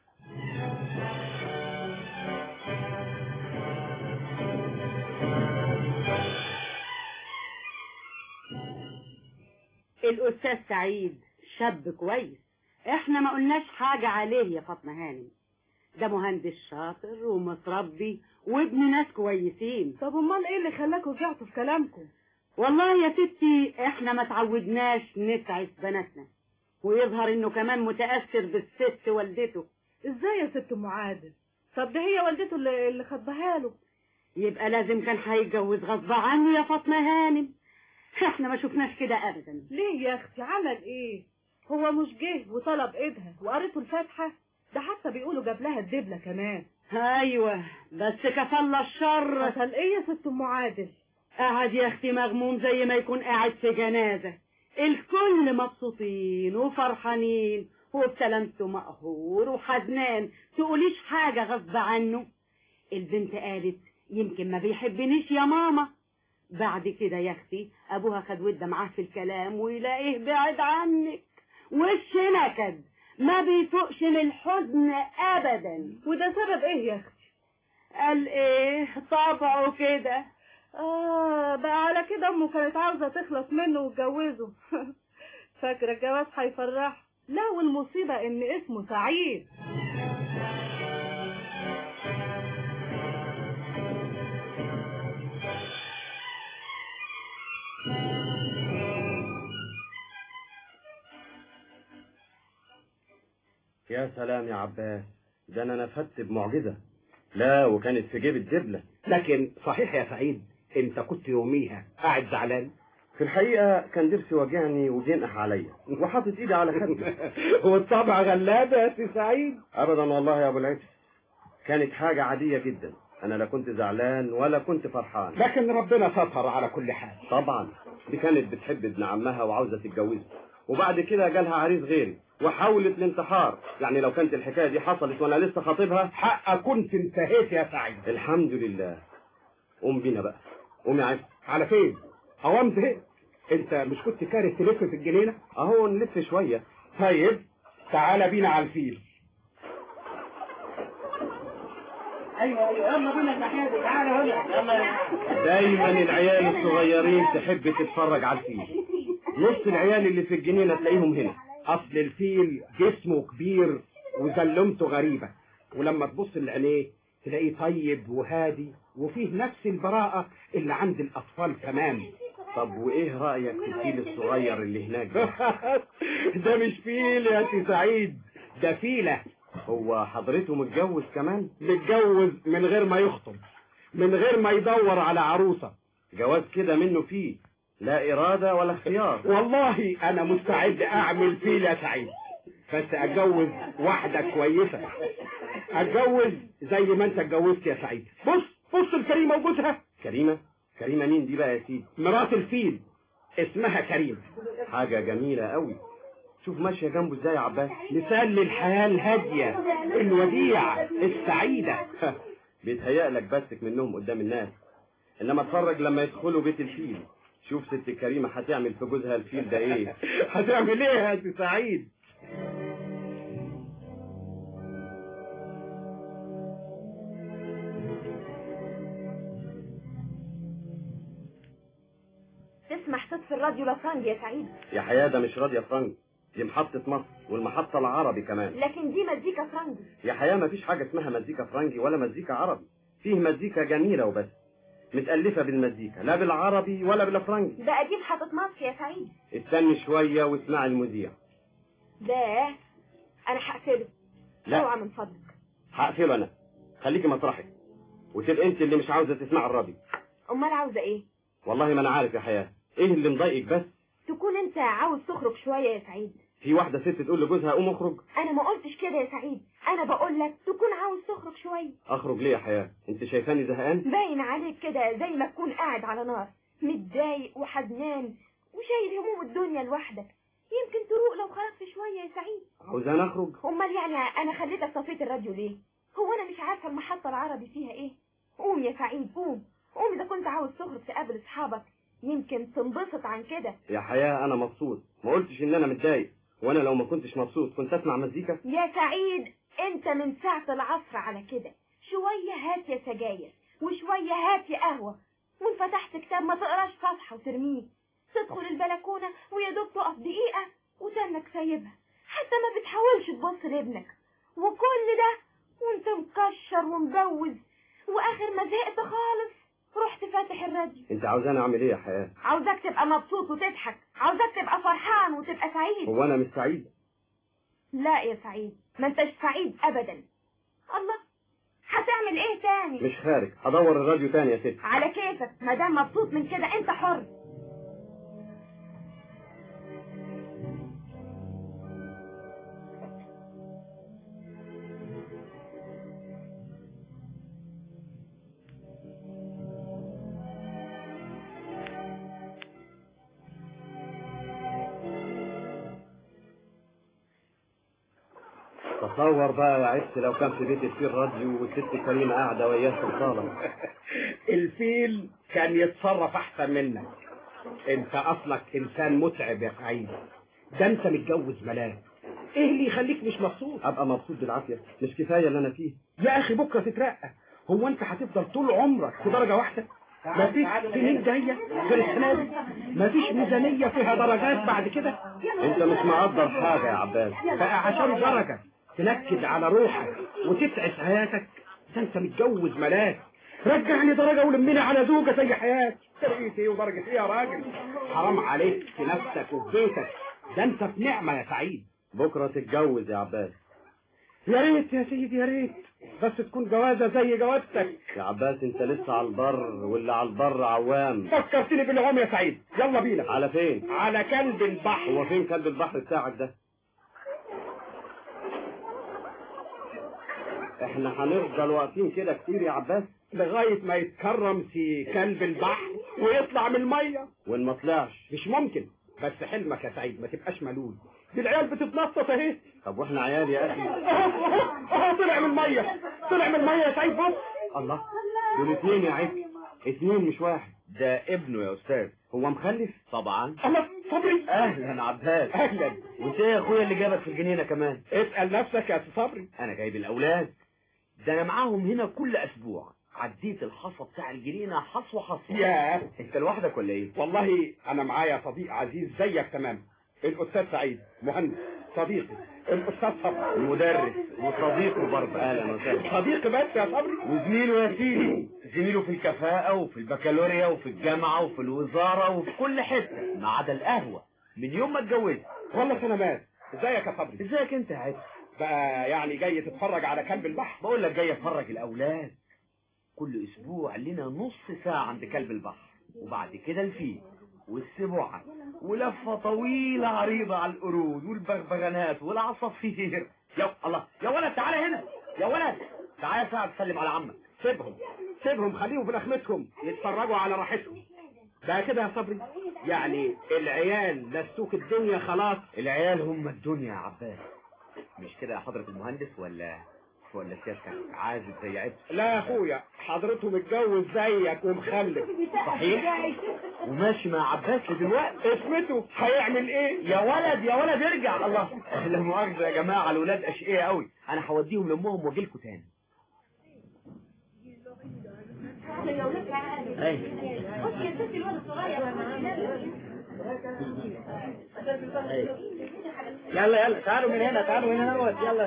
الأستاذ سعيد شاب كويس احنا ما قلناش حاجة عليه يا فاطمة هانم ده مهندس شاطر ومتربي وابن ناس كويسين طب امال ايه اللي خلاكوا رجعتوا في كلامكم والله يا ستي احنا ما تعودناش نتعس بناتنا ويظهر انه كمان متأثر بالست والدته ازاي يا ست ام عادل طب ده هي والدته اللي, اللي خطبها له يبقى لازم كان هيتجوز غصب عني يا فاطمة هانم احنا ما شفناش كده ابدا ليه يا اختي عمل ايه هو مش جه وطلب ايدها وقريته الفاتحة ده حتى بيقولوا جاب لها الدبلة كمان ايوه بس كفى الله الشر حصل ايه يا ست ام عادل قاعد يا اختي مغموم زي ما يكون قاعد في جنازة الكل مبسوطين وفرحانين وبسلامته مقهور وحزنان تقوليش حاجة غصب عنه البنت قالت يمكن ما بيحبنيش يا ماما بعد كده يا اختي ابوها خد ود معاه في الكلام ويلاقيه بعد عنك وش نكد ما بيفوقش من الحزن ابدا وده سبب ايه يا اختي قال ايه طبعه كده اه بقى على كده امه كانت عاوزه تخلص منه وتجوزه فاكره الجواز هيفرح لا والمصيبه ان اسمه سعيد يا سلام يا عباس ده انا نفدت بمعجزة لا وكانت في جيب الدبلة لكن صحيح يا سعيد انت كنت يوميها قاعد زعلان في الحقيقة كان ضرسي واجعني وجنح عليا وحاطط ايدي على خدي والطبع غلابة يا سي سعيد ابدا والله يا ابو العيش كانت حاجة عادية جدا انا لا كنت زعلان ولا كنت فرحان لكن ربنا ستر على كل حال طبعا دي كانت بتحب ابن عمها وعاوزة تتجوزه وبعد كده جالها عريس غيري وحاولت الانتحار يعني لو كانت الحكاية دي حصلت وانا لسه خاطبها حق كنت انتهيت يا سعيد الحمد لله قوم بينا بقى قوم يا عفت على فين اوام زهقت انت مش كنت كاره تلف في الجنينة اهو نلف شوية طيب تعالى بينا على الفيل ايوه ايوه يلا بينا الناحيه دي تعالى هنا يلا دايما العيال الصغيرين تحب تتفرج على الفيل نص العيال اللي في الجنينة تلاقيهم هنا اصل الفيل جسمه كبير وزلمته غريبة ولما تبص لعينيه تلاقيه طيب وهادي وفيه نفس البراءة اللي عند الأطفال تمام طب وإيه رأيك في الفيل الصغير اللي هناك ده؟ ده مش فيل يا سي سعيد ده فيلة هو حضرته متجوز كمان؟ متجوز من غير ما يخطب من غير ما يدور على عروسة جواز كده منه فيه لا إرادة ولا اختيار والله أنا مستعد أعمل فيل يا سعيد بس أتجوز واحدة كويسة أتجوز زي ما أنت اتجوزت يا سعيد بص بص الكريمة وجوزها كريمة؟ كريمة مين دي بقى يا سيدي؟ مرات الفيل اسمها كريمة حاجة جميلة قوي شوف ماشية جنبه ازاي يا عباس مثال للحياة الهادية الوديعة السعيدة بيتهيألك بسك منهم قدام الناس انما اتفرج لما يدخلوا بيت الفيل شوف ست كريمة هتعمل في جوزها الفيل ده ايه هتعمل ايه يا سي سعيد تسمح صوت في الراديو لفرنج يا سعيد يا حياة ده مش راضية فرنج دي محطة مصر والمحطة العربي كمان لكن دي مزيكا فرنج يا حياة مفيش حاجة اسمها مزيكا فرنجي ولا مزيكا عربي فيه مزيكا جميلة وبس متألفة بالمزيكا لا بالعربي ولا بالفرنجي ده اكيد محطة مصر يا سعيد استني شوية واسمع المذيع ده انا هقفله لا. اوعى من فضلك هقفله انا خليكي مطرحك وتبقى انت اللي مش عاوزة تسمع الراديو امال عاوزة ايه والله ما انا عارف يا حياة ايه اللي مضايقك بس تكون انت عاوز تخرج شوية يا سعيد في واحدة ست تقول لجوزها قوم اخرج انا ما قلتش كده يا سعيد انا بقول لك تكون عاوز تخرج شوية اخرج ليه يا حياة انت شايفاني زهقان باين عليك كده زي ما تكون قاعد على نار متضايق وحزنان وشايل هموم الدنيا لوحدك يمكن تروق لو خرجت شوية يا سعيد عاوزان اخرج امال يعني انا خليتك صفيت الراديو ليه هو انا مش عارفة المحطة العربي فيها ايه قوم يا سعيد قوم قوم اذا كنت عاوز تخرج تقابل اصحابك يمكن تنبسط عن كده يا حياة انا مبسوط ما قلتش ان انا متضايق وانا لو ما كنتش مبسوط كنت اسمع مزيكا يا سعيد انت من ساعة العصر على كده شوية هات يا سجاير وشوية هات يا قهوة وان فتحت كتاب ما تقراش صفحة وترميه تدخل البلكونة ويا دوب تقف دقيقة وتنك سايبها حتى ما بتحاولش تبص لابنك وكل ده وانت مكشر ومبوز واخر ما زهقت خالص رحت فاتح الراديو انت عاوزاني اعمل ايه يا حياة عاوزاك تبقى مبسوط وتضحك عاوزاك تبقى فرحان وتبقى سعيد هو انا مش سعيد لا يا سعيد ما انتش سعيد ابدا الله هتعمل ايه تاني مش خارج هدور الراديو تاني يا ست على كيفك ما دام مبسوط من كده انت حر تصور بقى يا عشت لو كان في بيت الفيل راديو والست كريمة قاعدة وياه في الصالة الفيل كان يتصرف احسن منك انت اصلك انسان متعب يا سعيد ده انت متجوز ملاك ايه اللي يخليك مش مبسوط ابقى مبسوط بالعافية مش كفاية اللي انا فيه يا اخي بكره تترقى هو انت هتفضل طول عمرك في درجه واحده مفيش سنين جايه غير السنه دي مفيش ميزانيه فيها درجات بعد كده انت مش مقدر حاجة يا عباس بقى عشان درجه تنكد على روحك وتتعس حياتك ده انت متجوز ملاك رجعني درجة ولمني على زوجة زي حياتي ترقية ايه ودرجة ايه يا راجل حرام عليك في نفسك وفي بيتك ده انت في نعمة يا سعيد بكرة تتجوز يا عباس يا ريت يا سيدي يا ريت بس تكون جوازة زي جوازتك يا عباس انت لسه على البر واللي على البر عوام فكرتني بالعوم يا سعيد يلا بينا على فين على كلب البحر هو فين كلب البحر بتاعك ده احنا هنفضل واقفين كده كتير يا عباس لغاية ما يتكرم في كلب البحر ويطلع من المية وان ما طلعش مش ممكن بس حلمك يا سعيد ما تبقاش ملول دي العيال بتتنطط اهي طب واحنا عيال يا اخي اهو اهو اهو طلع من المية طلع من المية يا سعيد بص الله دول اتنين يا عيب اتنين مش واحد ده ابنه يا استاذ هو مخلف طبعا الله صبري اهلا عباس اهلا وانت ايه يا اخويا اللي جابك في الجنينه كمان اسال نفسك يا أستاذ صبري انا جايب الاولاد ده انا معاهم هنا كل اسبوع عديت الحصى بتاع الجنينه حصوه حصوه ياه انت لوحدك ولا ايه والله انا معايا صديق عزيز زيك تمام الاستاذ سعيد مهندس صديقي الاستاذ صبري مدرس وصديقه برضه اهلا وسهلا صديقي بس يا صبري وزميله يا سيدي زميله في الكفاءة وفي البكالوريا وفي الجامعة وفي الوزارة وفي كل حتة ما عدا القهوة من يوم ما اتجوزت والله سلامات ازيك يا صبري ازيك انت يا عيد بقى يعني جاي تتفرج على كلب البحر بقول لك جاي افرج الاولاد كل اسبوع لنا نص ساعة عند كلب البحر وبعد كده الفيل والسبوعة ولفة طويلة عريضة على القرود والبغبغانات والعصافير يا الله يا ولد تعالى هنا يا ولد تعالى ساعة تسلم على عمك سيبهم سيبهم خليهم في لخمتهم يتفرجوا على راحتهم بقى كده يا صبري يعني العيال لسوك الدنيا خلاص العيال هم الدنيا يا عباس مش كده يا حضرة المهندس ولا ولا سيادتك عازب زي عبد لا يا اخويا حضرته متجوز زيك ومخلف صحيح وماشي مع عباس دلوقتي اسمته هيعمل ايه يا ولد يا ولد ارجع الله لا مؤاخذة يا جماعة الولاد اشقياء قوي انا هوديهم لامهم واجي لكم تاني يلا يلا تعالوا من هنا تعالوا من هنا اهوت يلا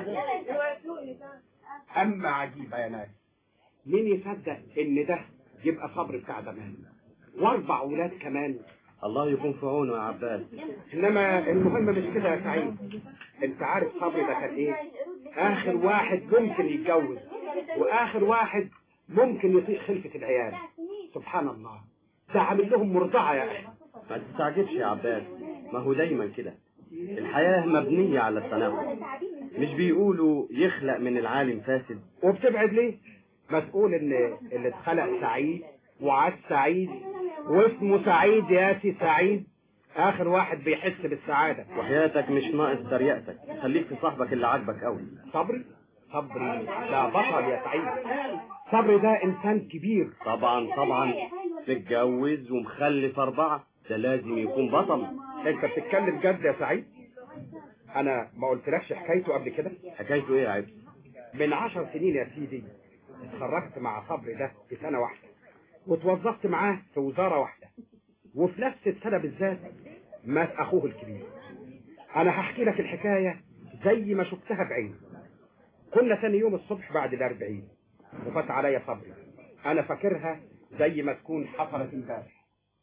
اما عجيبه يا ناس مين يصدق ان ده يبقى صبر بتاع زمان واربع اولاد كمان الله يكون في عونه يا عباس انما المهم مش كده يا سعيد انت عارف صبري ده كان ايه اخر واحد ممكن يتجوز واخر واحد ممكن يطيق خلفة العيال سبحان الله ده عامل لهم مرضعة يا اخي ما تستعجبش يا عباس ما هو دايما كده الحياة مبنية على التناول مش بيقولوا يخلق من العالم فاسد وبتبعد ليه ما تقول ان اللي اتخلق سعيد وعاد سعيد واسمه سعيد ياسي سعيد اخر واحد بيحس بالسعادة وحياتك مش ناقص تريقتك خليك في صاحبك اللي عاجبك قوي صبري صبري ده بطل يا سعيد صبري ده انسان كبير طبعا طبعا متجوز ومخلف أربعة ده لازم يكون بطل انت بتتكلم جد يا سعيد انا ما قلتلكش حكايته قبل كده حكايته ايه يا عبد من عشر سنين يا سيدي اتخرجت مع صبري ده في سنة واحدة وتوظفت معاه في وزارة واحدة وفي نفس السنة بالذات مات أخوه الكبير أنا هحكي لك الحكاية زي ما شفتها بعيني كنا ثاني يوم الصبح بعد الأربعين وفات عليا صبري أنا فاكرها زي ما تكون حصلت امبارح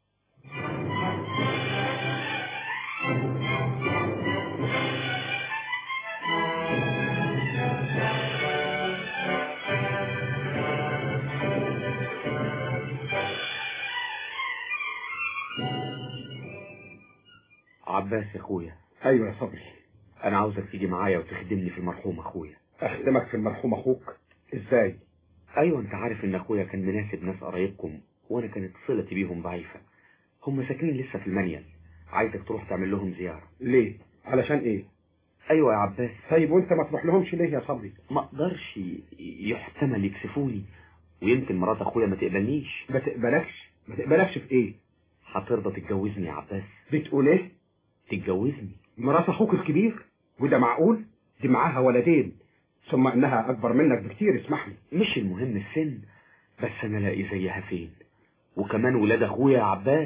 عباس يا اخويا أيوة يا صبري انا عاوزك تيجي معايا وتخدمني في المرحوم اخويا أخدمك في المرحوم أخوك إزاي؟ ايوه انت عارف ان اخويا كان مناسب ناس قرايبكم وانا كانت صلتي بيهم ضعيفة هم ساكنين لسه في المنيل عايزك تروح تعمل لهم زيارة ليه؟ علشان إيه؟ ايوه يا عباس طيب وأنت ما تروح لهمش ليه يا صبري؟ ما اقدرش يحتمل يكسفوني ويمكن مرات اخويا ما تقبلنيش ما تقبلكش؟ ما تقبلكش في إيه؟ هترضى تتجوزني يا عباس بتقول إيه؟ تتجوزني مرات أخوك الكبير؟ وده معقول؟ دي معاها ولدين ثم إنها أكبر منك بكتير اسمح لي مش المهم السن بس انا الاقي زيها فين وكمان ولاد اخويا يا عباس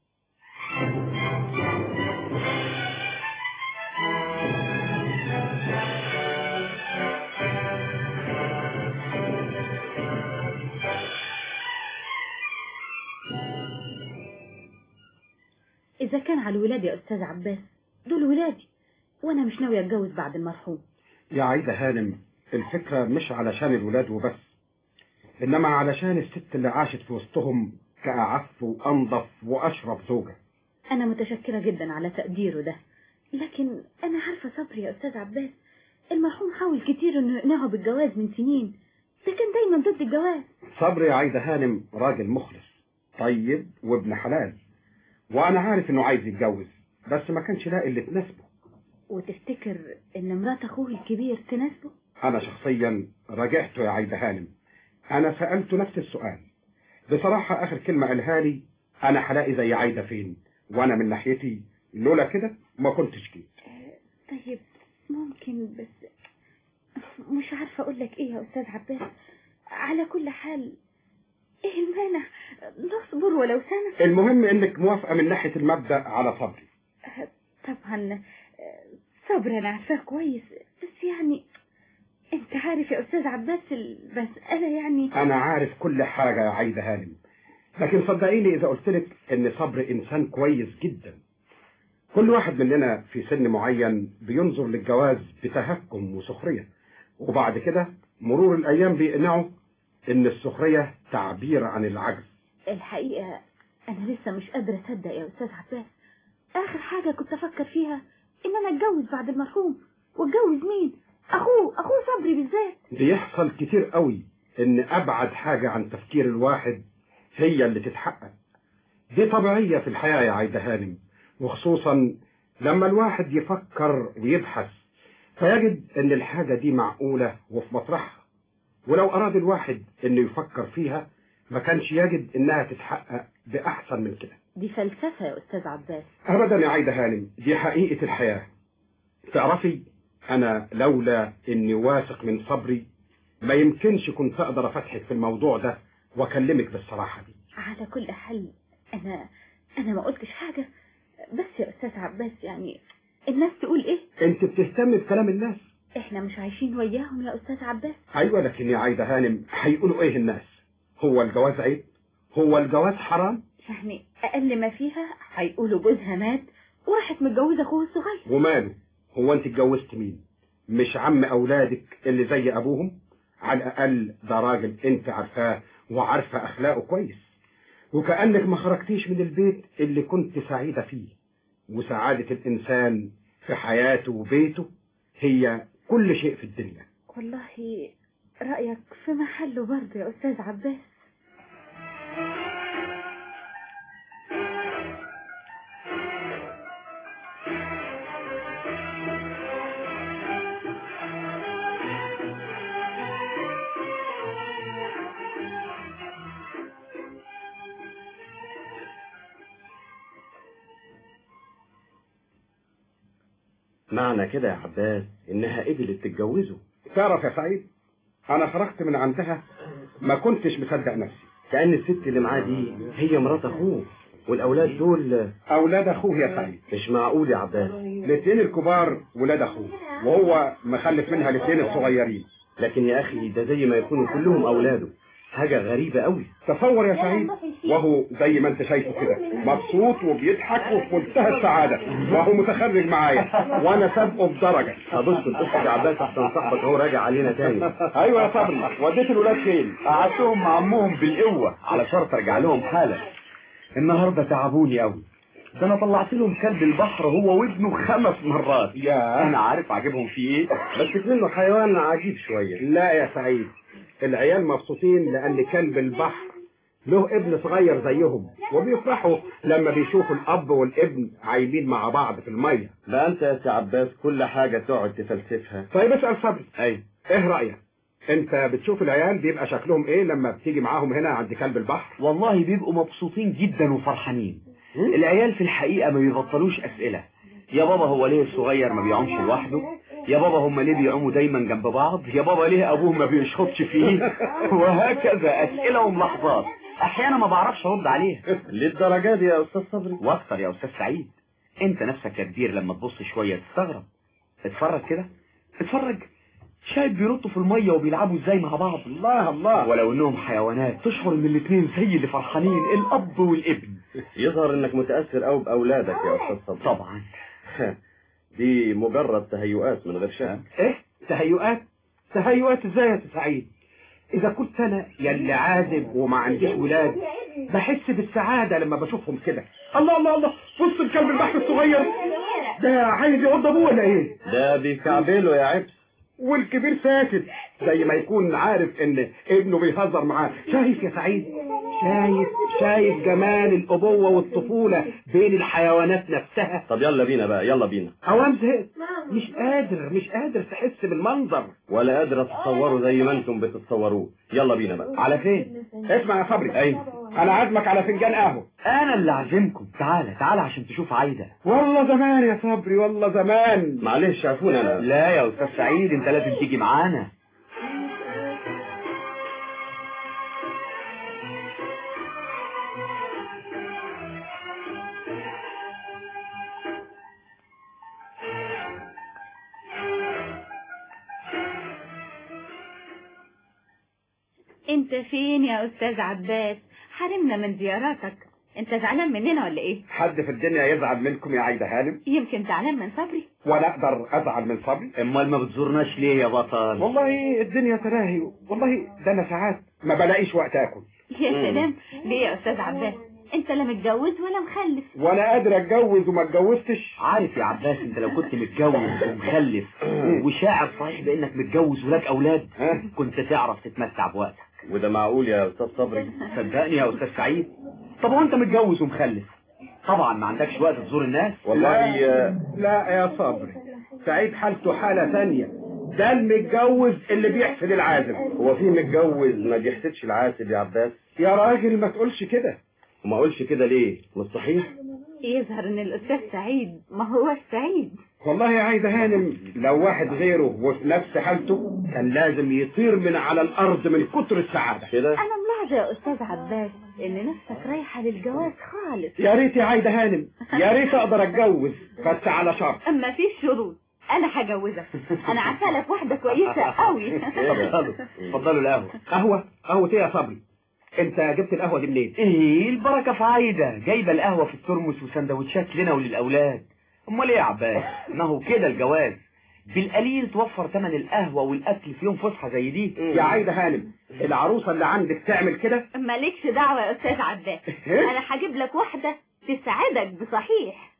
إذا كان على الولاد يا أستاذ عباس دول ولادي وأنا مش ناوية أتجوز بعد المرحوم يا عايدة هانم الفكرة مش علشان الولاد وبس إنما علشان الست اللي عاشت في وسطهم كأعف وأنظف وأشرف زوجة أنا متشكرة جدا على تقديره ده لكن أنا عارفة صبري يا أستاذ عباس المرحوم حاول كتير إنه يقنعه بالجواز من سنين ده كان دايما ضد الجواز صبري يا عايدة هانم راجل مخلص طيب وابن حلال وأنا عارف إنه عايز يتجوز بس ما كانش لاقي اللي تناسبه وتفتكر إن مرات أخوه الكبير تناسبه أنا شخصيا راجعته يا عايدة هانم أنا سألته نفس السؤال بصراحة آخر كلمة قالها لي أنا هلاقي زي عايدة فين وأنا من ناحيتي لولا كده ما كنتش جيت طيب ممكن بس مش عارفة أقول لك إيه يا أستاذ عباس على كل حال إيه المانع نصبر ولو سنة المهم إنك موافقة من ناحية المبدأ على صبري طبعا صبر أنا عارفاه كويس بس يعني أنت عارف يا أستاذ عباس المسألة يعني أنا عارف كل حاجة يا عايدة هانم لكن صدقيني إذا قلت لك إن صبر إنسان كويس جدا كل واحد مننا في سن معين بينظر للجواز بتهكم وسخرية وبعد كده مرور الأيام بيقنعه إن السخرية تعبير عن العجز الحقيقة أنا لسه مش قادرة أصدق يا أستاذ عباس آخر حاجة كنت أفكر فيها إن أنا أتجوز بعد المرحوم وأتجوز مين؟ أخوه أخوه صبري بالذات بيحصل كتير قوي إن أبعد حاجة عن تفكير الواحد هي اللي تتحقق دي طبيعية في الحياة يا عايدة هانم وخصوصا لما الواحد يفكر ويبحث فيجد ان الحاجة دي معقولة وفي مطرحها ولو اراد الواحد انه يفكر فيها ما كانش يجد انها تتحقق باحسن من كده دي فلسفة يا أستاذ عباس ابدا يا عايدة هانم دي حقيقة الحياة تعرفي انا لولا اني واثق من صبري ما يمكنش كنت اقدر افتحك في الموضوع ده واكلمك بالصراحة دي على كل حال أنا أنا ما قلتش حاجة بس يا أستاذ عباس يعني الناس تقول إيه انت بتهتم بكلام الناس إحنا مش عايشين وياهم يا أستاذ عباس ايوه لكن يا عايدة هانم هيقولوا ايه الناس هو الجواز عيب هو الجواز حرام يعني أقل ما فيها هيقولوا جوزها مات وراحت متجوزة أخوه الصغير وماله هو انت اتجوزت مين مش عم اولادك اللي زي ابوهم على الاقل ده راجل انت عارفاه وعارفه اخلاقه كويس وكانك ما خرجتيش من البيت اللي كنت سعيده فيه وسعاده الانسان في حياته وبيته هي كل شيء في الدنيا والله رأيك في محله برضه يا أستاذ عباس معنى كده يا عباس انها قبلت تتجوزه تعرف يا سعيد انا خرجت من عندها ما كنتش مصدق نفسي كأن الست اللي معاه دي هي مرات اخوه والاولاد دول اولاد اخوه يا سعيد مش معقول يا عباس الاثنين الكبار ولاد اخوه وهو مخلف منها الاثنين الصغيرين لكن يا اخي ده زي ما يكونوا كلهم اولاده حاجة غريبة قوي تصور يا سعيد وهو زي ما انت شايفه كده مبسوط وبيضحك وفي منتهى السعادة وهو متخرج معايا وانا سابقه بدرجة طب اسكت اسكت يا عباس احسن صاحبك اهو راجع علينا تاني ايوه يا صبري وديت الولاد فين قعدتهم مع امهم بالقوه على شرط ارجع لهم حالا النهارده تعبوني قوي ده انا طلعت لهم كلب البحر هو وابنه خمس مرات يا انا عارف عاجبهم في ايه بس منه حيوان عجيب شوية لا يا سعيد العيال مبسوطين لان كلب البحر له ابن صغير زيهم وبيفرحوا لما بيشوفوا الاب والابن عايمين مع بعض في الميه ده انت يا سي عباس كل حاجة تقعد تفلسفها طيب اسال صبري ايوه ايه رايك انت بتشوف العيال بيبقى شكلهم ايه لما بتيجي معاهم هنا عند كلب البحر والله بيبقوا مبسوطين جدا وفرحانين العيال في الحقيقة ما بيبطلوش أسئلة يا بابا هو ليه الصغير ما بيعومش لوحده يا بابا هم ليه بيعوموا دايما جنب بعض يا بابا ليه أبوه ما بيشخطش فيه وهكذا أسئلة وملاحظات أحيانا ما بعرفش أرد عليها للدرجة دي يا أستاذ صبري واكتر يا أستاذ سعيد أنت نفسك يا كبير لما تبص شوية تستغرب اتفرج كده اتفرج شايف بيرطوا في المية وبيلعبوا ازاي مع بعض الله الله ولو انهم حيوانات تشعر ان الاتنين زي اللي فرحانين الاب والابن يظهر انك متأثر قوي بأولادك يا أستاذ صبري طبعا دي مجرد تهيؤات من غير شك ايه تهيؤات تهيؤات ازاي يا سعيد اذا كنت انا يلي عازب وما عنديش ولاد بحس بالسعادة لما بشوفهم كده الله الله الله بص الكلب البحر الصغير ده عايز يقض ابوه ولا ايه ده بيكعبله يا عبس والكبير ساكت زي ما يكون عارف ان ابنه بيهزر معاه شايف يا سعيد شايف شايف جمال الابوه والطفوله بين الحيوانات نفسها طب يلا بينا بقى يلا بينا اوام زهقت مش قادر مش قادر تحس بالمنظر ولا قادر اتصوره زي ما انتم بتتصوروه يلا بينا بقى على فين اسمع يا صبري ايوه انا عازمك على فنجان قهوه انا اللي عازمكم تعالى تعالى عشان تشوف عايدة والله زمان يا صبري والله زمان معلش عفونا انا لا يا استاذ سعيد انت لازم تيجي معانا انت فين يا استاذ عباس حرمنا من زياراتك انت زعلان مننا ولا ايه حد في الدنيا يزعل منكم يا عايده هانم يمكن زعلان من صبري ولا اقدر ازعل من صبري امال ما بتزورناش ليه يا بطل والله الدنيا تلاهي والله ده انا ساعات ما بلاقيش وقت اكل يا سلام ليه يا استاذ عباس انت لا متجوز ولا مخلف ولا قادر اتجوز وما اتجوزتش عارف يا عباس انت لو كنت متجوز ومخلف وشاعر صحيح بانك متجوز ولك اولاد كنت تعرف تتمتع بوقتك وده معقول يا استاذ صبري صدقني يا استاذ سعيد طب وانت متجوز ومخلف طبعا ما عندكش وقت تزور الناس والله لا, لا يا صبري سعيد حالته حالة ثانية ده المتجوز اللي بيحسد العازب هو في متجوز ما بيحسدش العاسب يا عباس يا راجل ما تقولش كده وما اقولش كده ليه مش صحيح يظهر ان الاستاذ سعيد ما هو سعيد والله يا عايده هانم لو واحد غيره وفي نفس حالته كان لازم يطير من على الارض من كتر السعاده كده انا ملاحظه يا استاذ عباس ان نفسك رايحه للجواز خالص يا ريت يا عايده هانم يا ريت اقدر اتجوز بس على شرط اما في شروط انا هجوزك انا عارفه لك واحده كويسه قوي اتفضلوا اتفضلوا القهوه قهوه قهوه ايه يا صبري انت جبت القهوه دي منين ايه البركه في عايده جايبه القهوه في الترمس وسندوتشات لنا وللاولاد امال ايه يا عباس ما هو كده الجواز بالقليل توفر ثمن القهوه والاكل في يوم فسحه زي دي يا عايده هانم العروسه اللي عندك تعمل كده مالكش دعوه يا استاذ عباس انا هجيب لك واحده تسعدك بصحيح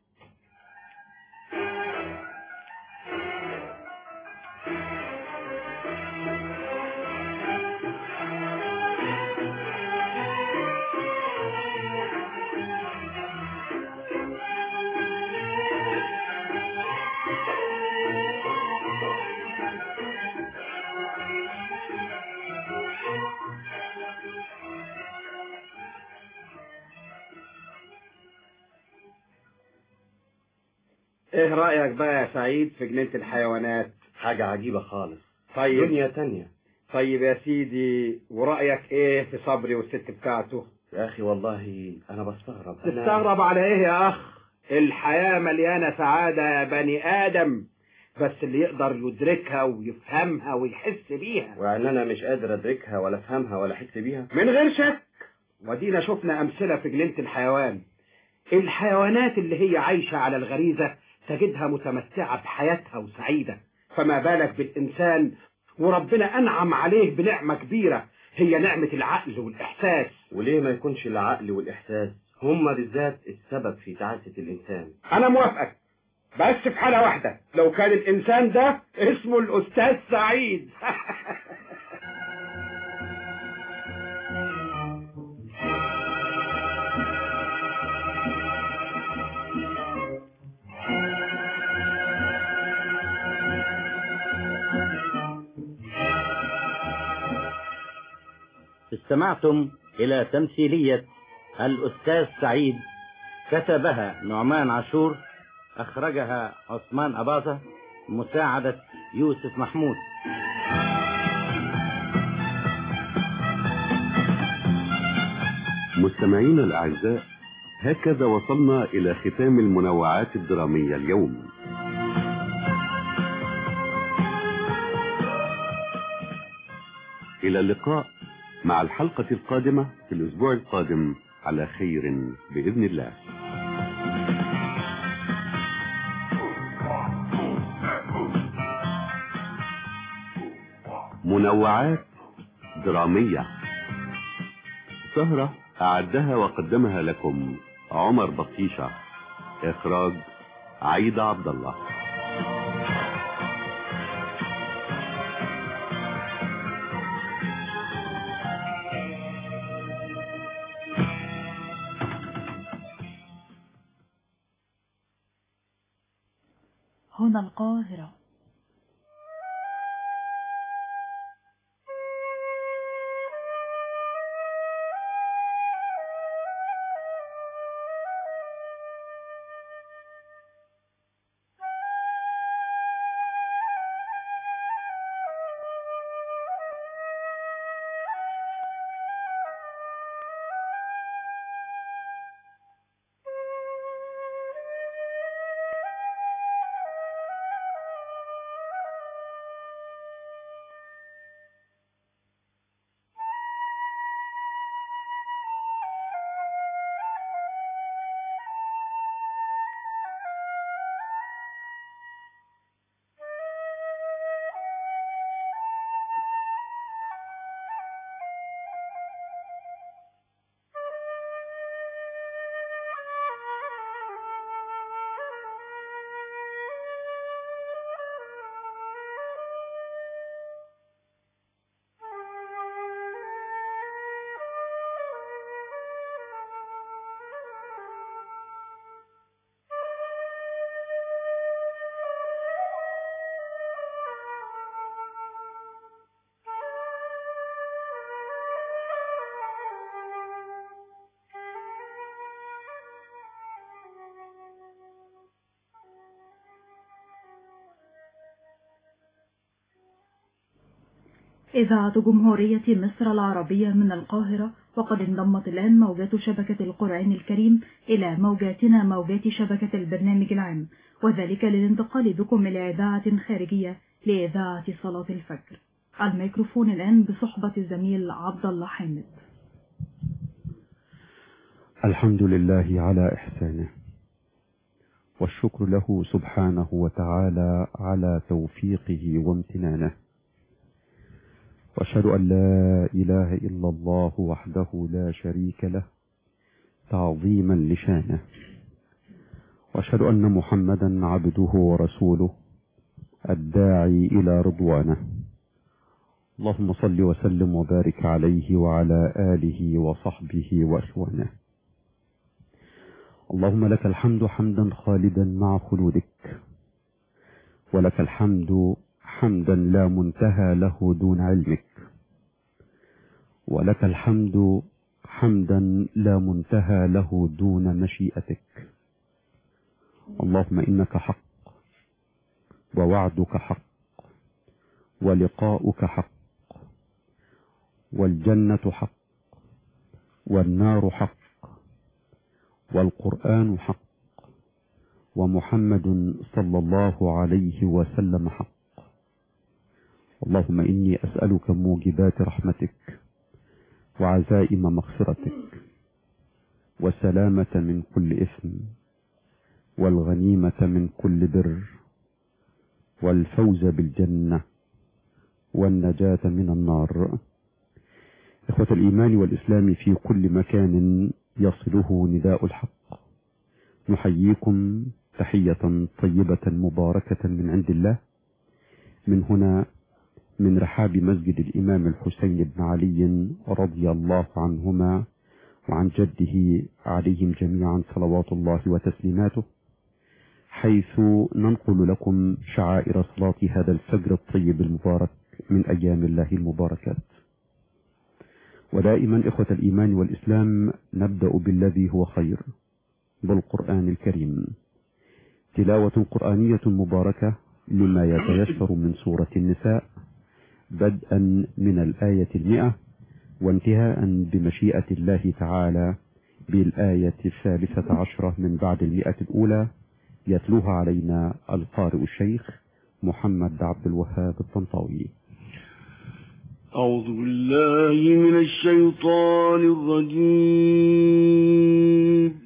ايه رأيك بقى يا سعيد في جنينة الحيوانات حاجة عجيبة خالص طيب دنيا تانية طيب يا سيدي ورأيك ايه في صبري والست بتاعته يا أخي والله أنا بستغرب أنا- تستغرب على ايه يا اخ الحياة مليانة سعادة يا بني ادم بس اللي يقدر يدركها ويفهمها ويحس بيها ويعني أنا مش قادر أدركها ولا أفهمها ولا أحس بيها من غير شك ودينا شفنا امثلة في جنينة الحيوان الحيوانات اللي هي عايشة على الغريزة تجدها متمتعة بحياتها وسعيدة فما بالك بالإنسان وربنا أنعم عليه بنعمة كبيرة هي نعمة العقل والإحساس وليه ما يكونش العقل والإحساس هما بالذات السبب في تعاسة الإنسان أنا موافقك بس في حالة واحدة لو كان الإنسان ده اسمه الأستاذ سعيد استمعتم إلى تمثيلية الأستاذ سعيد كتبها نعمان عاشور أخرجها عثمان أباظة مساعدة يوسف محمود مستمعينا الأعزاء هكذا وصلنا إلى ختام المنوعات الدرامية اليوم إلى اللقاء مع الحلقة القادمة في الأسبوع القادم على خير بإذن الله منوعات درامية سهرة أعدها وقدمها لكم عمر بطيشة إخراج عيدة عبد الله هنا القاهرة إذاعة جمهورية مصر العربية من القاهرة وقد انضمت الآن موجات شبكة القرآن الكريم إلى موجاتنا موجات شبكة البرنامج العام وذلك للانتقال بكم إلى إذاعة خارجية لإذاعة صلاة الفجر الميكروفون الآن بصحبة الزميل عبد الله حامد الحمد لله على إحسانه والشكر له سبحانه وتعالى على توفيقه وامتنانه وأشهد أن لا إله إلا الله وحده لا شريك له تعظيما لشانه وأشهد أن محمدا عبده ورسوله الداعي إلى رضوانه اللهم صل وسلم وبارك عليه وعلى آله وصحبه وإخوانه اللهم لك الحمد حمدا خالدا مع خلودك ولك الحمد حمدا لا منتهى له دون علمك ولك الحمد حمدا لا منتهى له دون مشيئتك اللهم إنك حق ووعدك حق ولقاؤك حق والجنة حق والنار حق والقرآن حق ومحمد صلى الله عليه وسلم حق اللهم إني أسألك موجبات رحمتك وعزائم مغفرتك والسلامة من كل إثم والغنيمة من كل بر والفوز بالجنة والنجاة من النار إخوة الإيمان والإسلام في كل مكان يصله نداء الحق نحييكم تحية طيبة مباركة من عند الله من هنا من رحاب مسجد الإمام الحسين بن علي رضي الله عنهما وعن جده عليهم جميعا صلوات الله وتسليماته حيث ننقل لكم شعائر صلاة هذا الفجر الطيب المبارك من أيام الله المباركات ودائما إخوة الإيمان والإسلام نبدأ بالذي هو خير بالقرآن الكريم تلاوة قرآنية مباركة لما يتيسر من سورة النساء بدءا من الآية المئة وانتهاء بمشيئة الله تعالى بالآية الثالثة عشرة من بعد المئة الأولى يتلوها علينا القارئ الشيخ محمد عبد الوهاب الطنطاوي أعوذ بالله من الشيطان الرجيم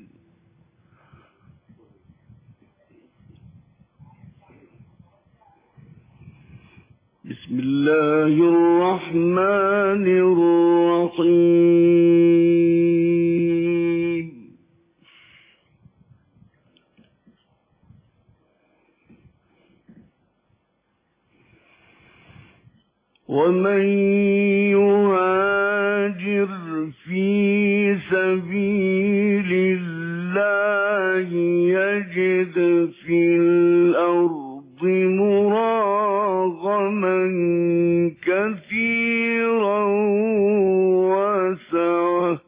بسم الله الرحمن الرحيم ومن يهاجر في سبيل الله يجد في الأرض مراغما كثيرا وسعة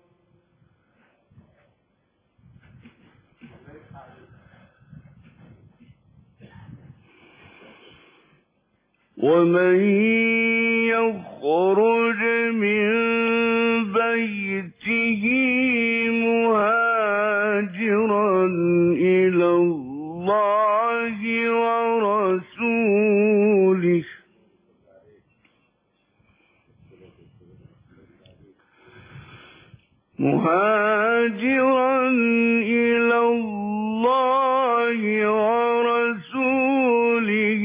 ومن يخرج من بيته مهاجرا إلى الله ورسوله مهاجرا إلى الله ورسوله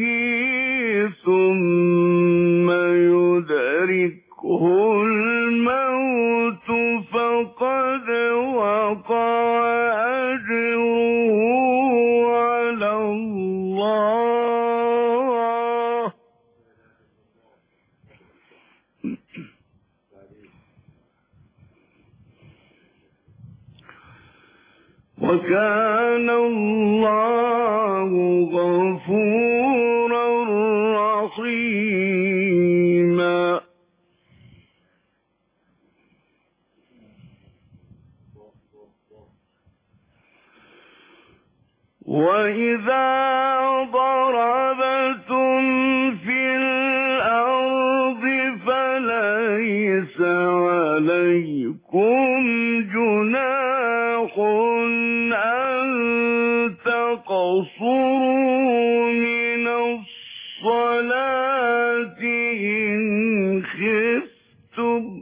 ثم يدركه الموت فقد وقع أجره على الله وكان الله غفورا رحيما وإذا ضربتم في الأرض فليس عليكم جناح أن تقصروا من الصلاة إن خفتم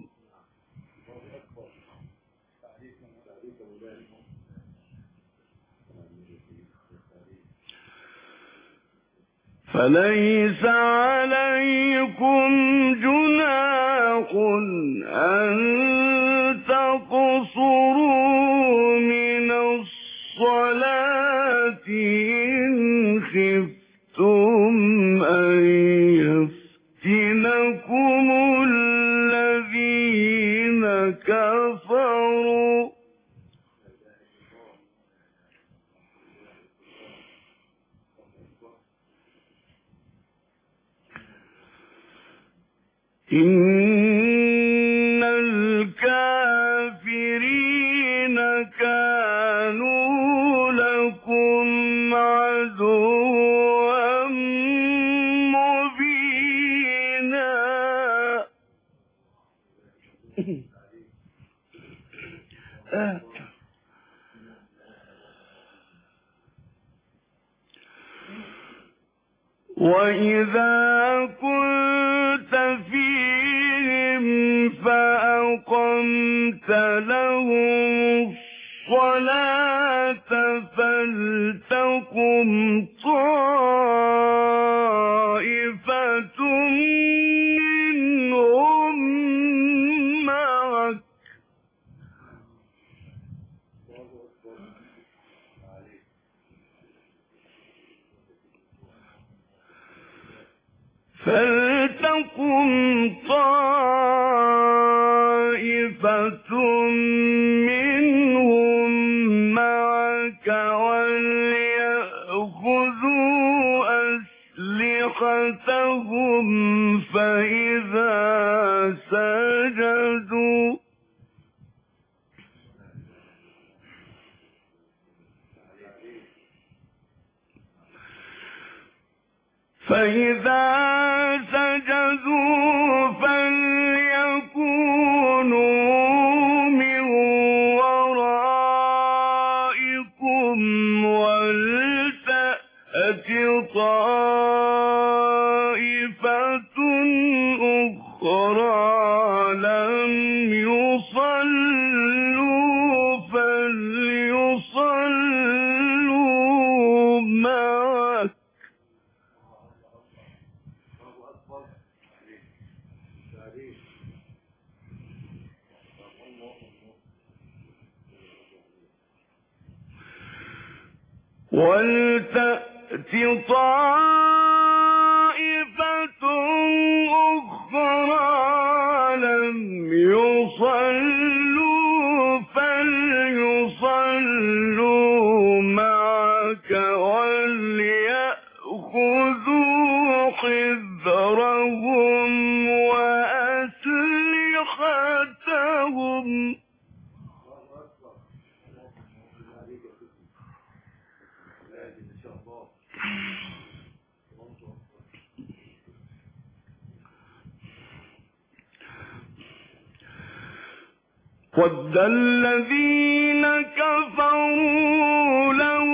فليس عليكم جناح أن تقصروا من الصلاة إن خفتم أن يفتنكم الذين كفروا إن الكافرين كانوا لكم عدوا وإذا كنت فيهم فأقمت لهم الصلاة فلتقم طائفة منهم معك فلتقم طائفة منهم معك وليأخذوا أسلحتهم فإذا سجدوا فإذا سجدوا فليكونوا من ورائكم ولتأت طائفة أخرى لم يصلوا فليصلوا معك ولتأت طائفة أخرى لم يصلوا فليصلوا معك وليأخذوا حذرهم وأسلحتهم ود الذين كفروا لو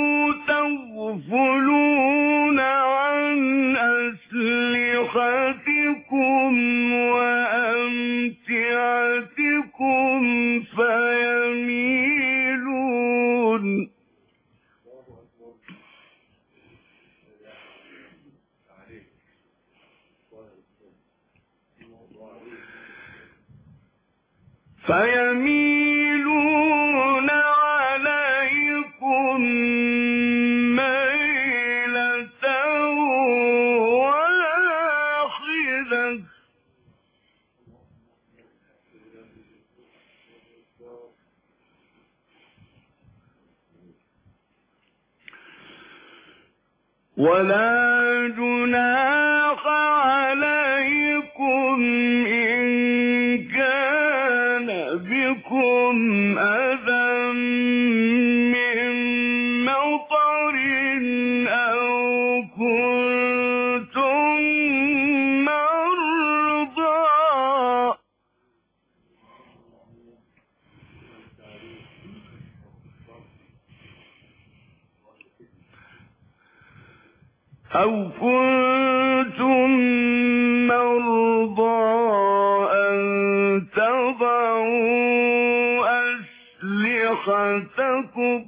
تغفلون عن أسلحتكم وأمتعتكم فيميلون فيميلون عليكم ميلة واحدة ولا جناح عليكم إن كان بكم أذى من مطر أو كنتم مرضى أو كنتم مرضى أن تضعوا أسلحتكم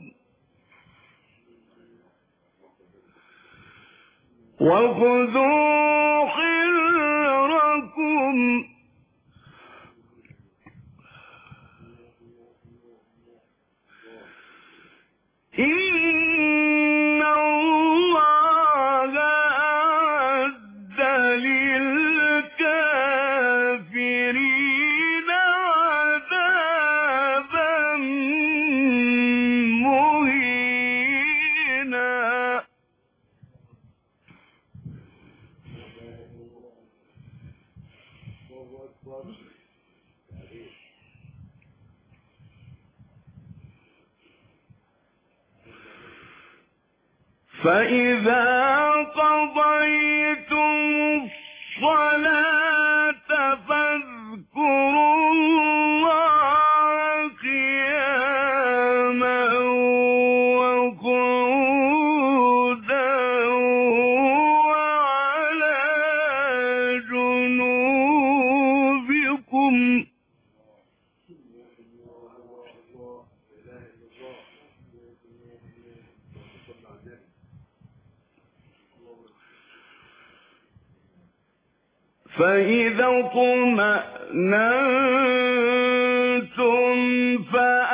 وخذوا حذركم إن الله أعد للكافرين عذابا مهينا فإذا قضيتم الصلاة فاذكروا الله قياما وقعودا وعلى فإذا اطمأننتم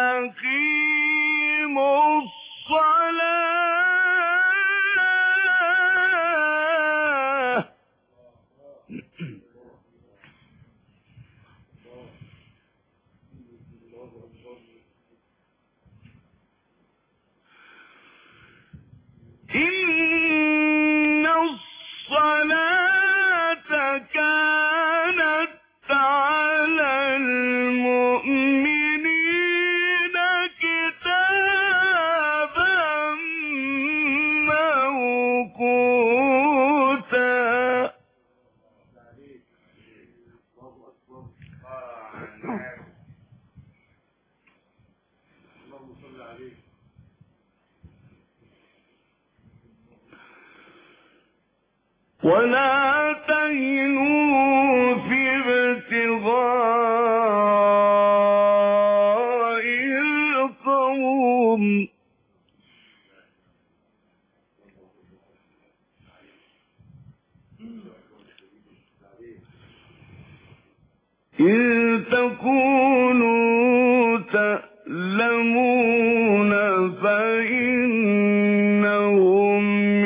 فأقيموا الصلاة إن الصلاة كانت على المؤمنين كتابا موقوتا ولا تهنوا في ابتغاء القوم إن تكونوا تألمون فإنهم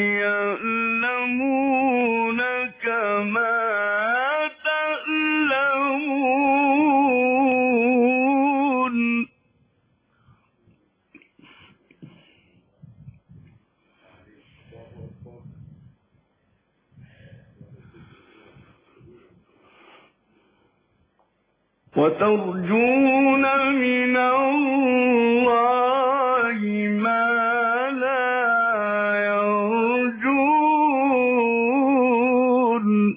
يألمون كما تألمون وترجون من الله ما لا يرجون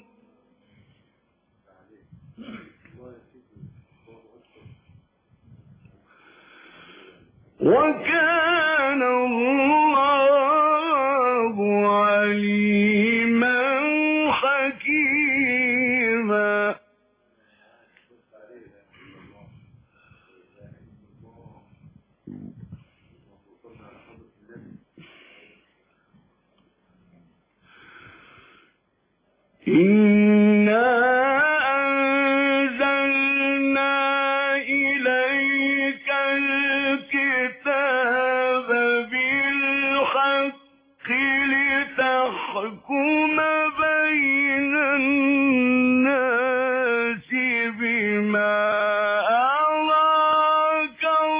وكان الله عليما حكيما إنا أنزلنا إليك الكتاب بالحق لتحكم بين الناس بما أراك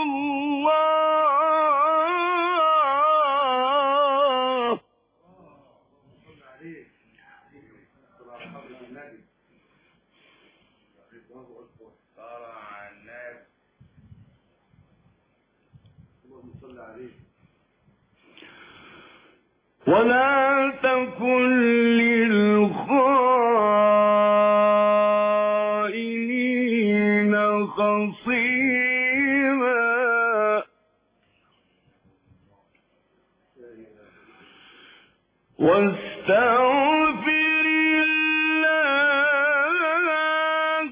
الله ولا تكن للخائنين خصيما واستغفر الله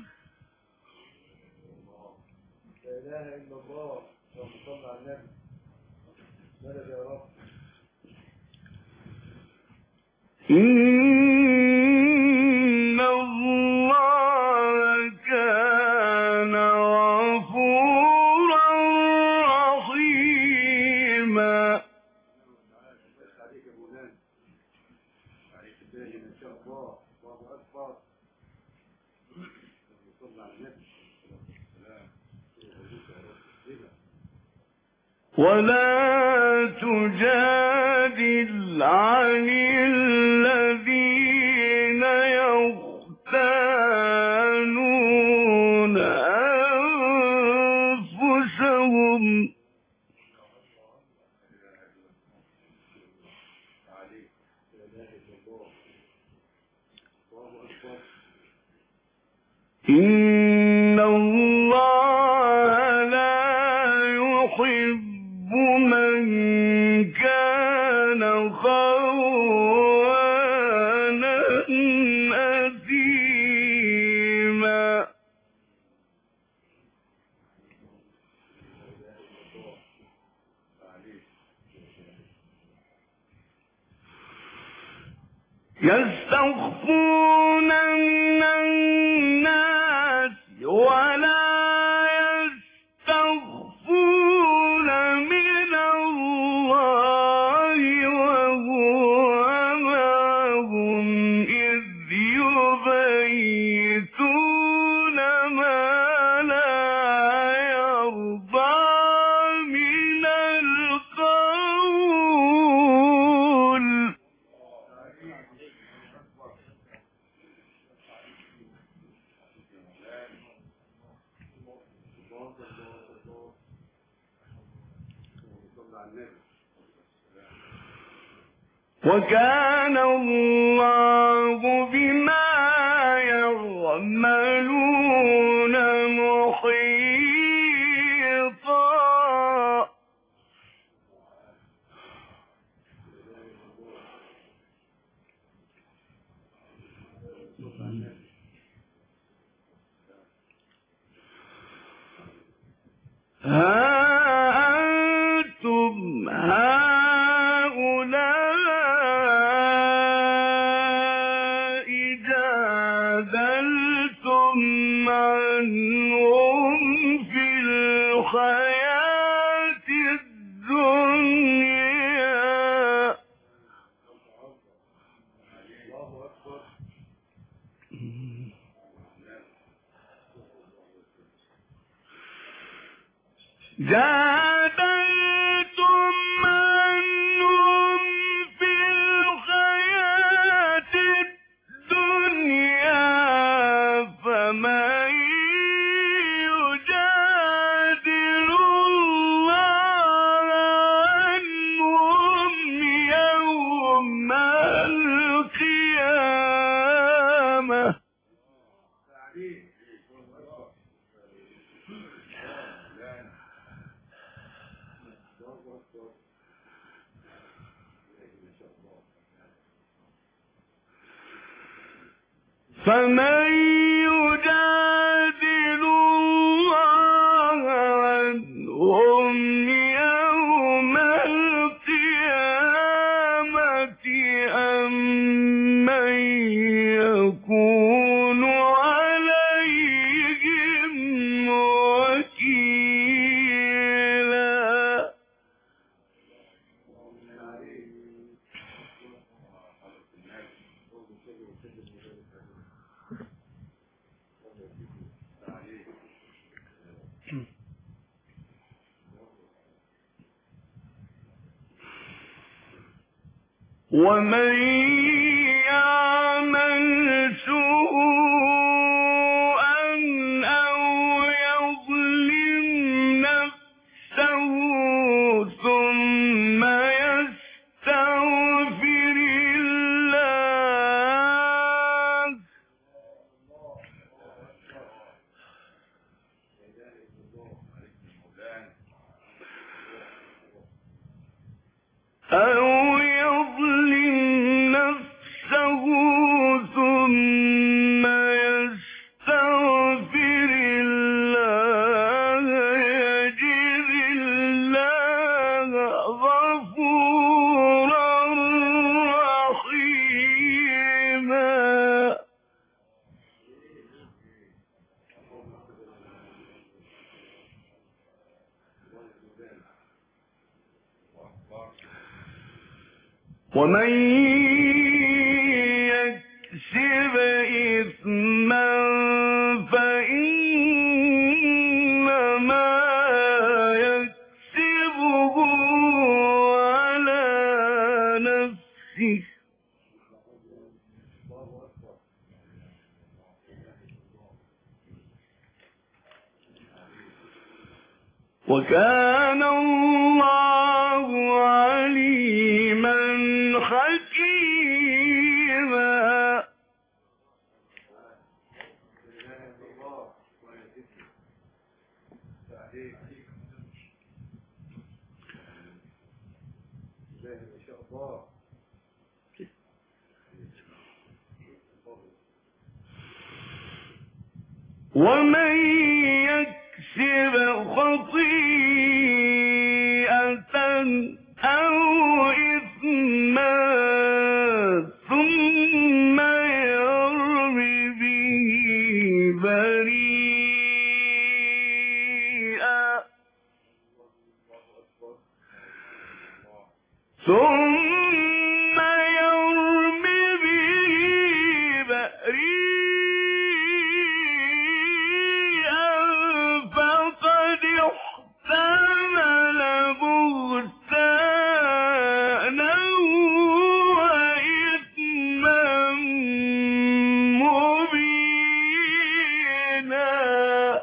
إن الله كان غفورا رحيما ولا تجادل عن الذين يختانون أنفسهم إن الله لا يحب من كان خوانا أثيما يستخفون من الناس ولا يستخفون من الله وهو معهم إذ يبيتون ما لا يرضى من القول وكان الله بما يعملون محيطا ها أنتم هؤلاء جادلتم عنهم في الحياة الدنيا جادلتم عنهم في الحياة الدنيا فمن يجادل الله عنهم يوم القيامة فمن يجادل الله عنهم يوم القيامة أم من يكون عليهم وكيلا ومن يعمل سوءا أو يظلم نفسه ثم يستغفر الله أو يظلم نفسه ثم يستغفر الله يجد الله غفورا رحيما ومن يكسب إثما فإنما يكسبه على نفسه وكان الله عليما حكيما ومن يكسب خطيئة أو إثما ثم ثم يرم به بريئا فقد احتمل بهتانا وإثما مبينا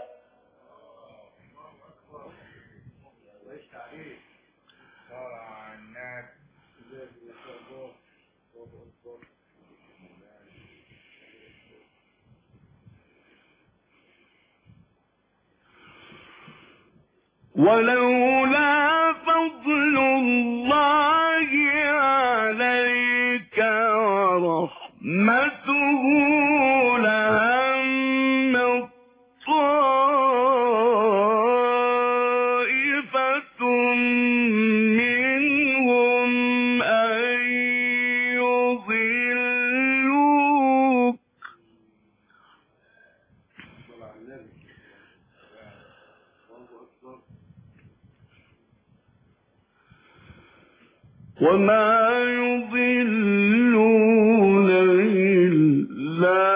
ولولا فضل الله عليك ورحمته لهم طائفة منهم أن يضلوك وما يضلون إلا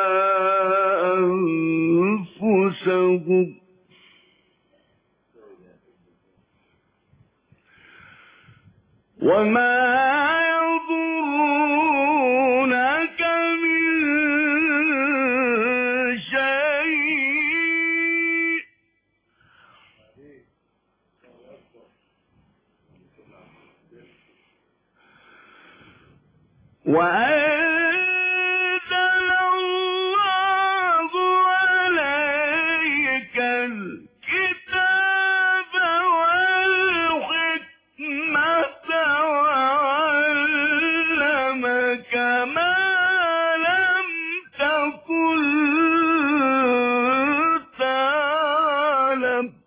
أنفسهم وما يضرونك من شيء وأنزل الله عليك الكتاب والحكمة وعلمك ما لم تكن تعلم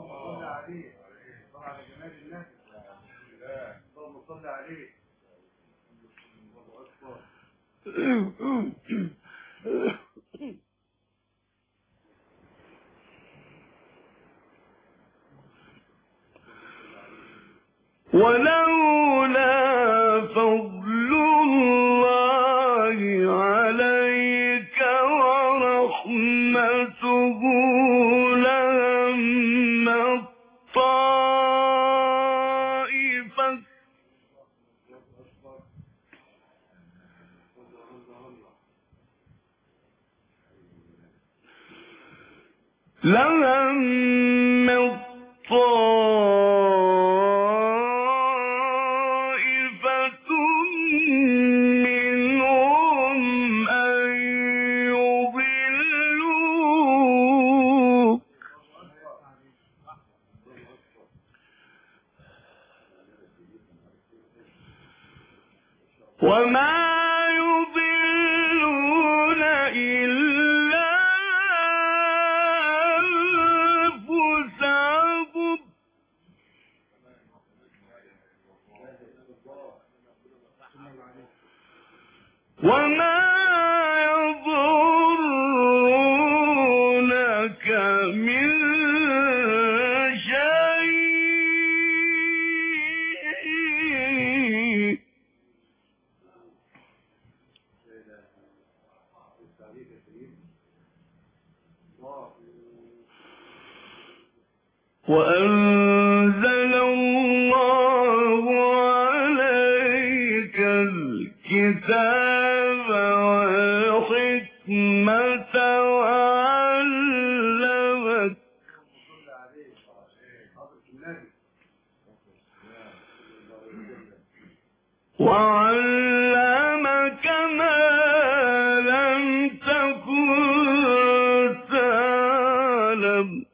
ولولا فضل الله عليك ورحمته لهم طائفة لهم طائفة منهم أن يضلوك وما يضلون إلا أنفسهم وما يضرونك من شيء وأنزل الله عليك الكتاب والحكمة وعلمك وعلمك ما لم تكن تعلم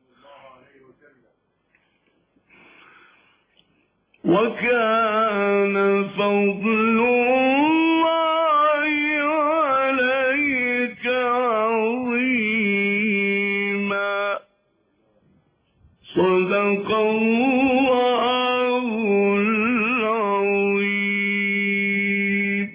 وكان فضل الله عليك عظيما صدق الله العظيم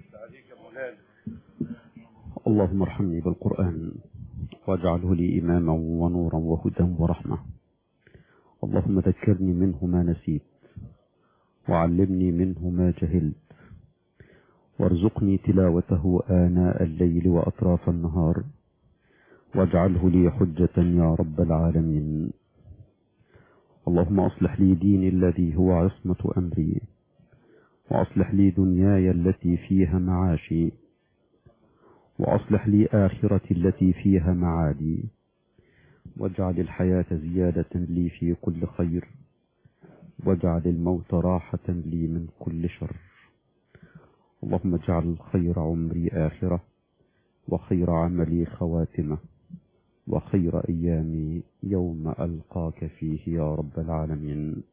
اللهم ارحمني بالقرآن واجعله لي إماما ونورا وهدى ورحمة اللهم ذكرني منه ما نسيت وعلمني منه ما جهلت وارزقني تلاوته آناء الليل وأطراف النهار واجعله لي حجة يا رب العالمين اللهم أصلح لي ديني الذي هو عصمة أمري وأصلح لي دنياي التي فيها معاشي وأصلح لي آخرتي التي فيها معادي واجعل الحياة زيادة لي في كل خير واجعل الموت راحة لي من كل شر اللهم اجعل خير عمري آخرة وخير عملي خواتمة وخير أيامي يوم ألقاك فيه يا رب العالمين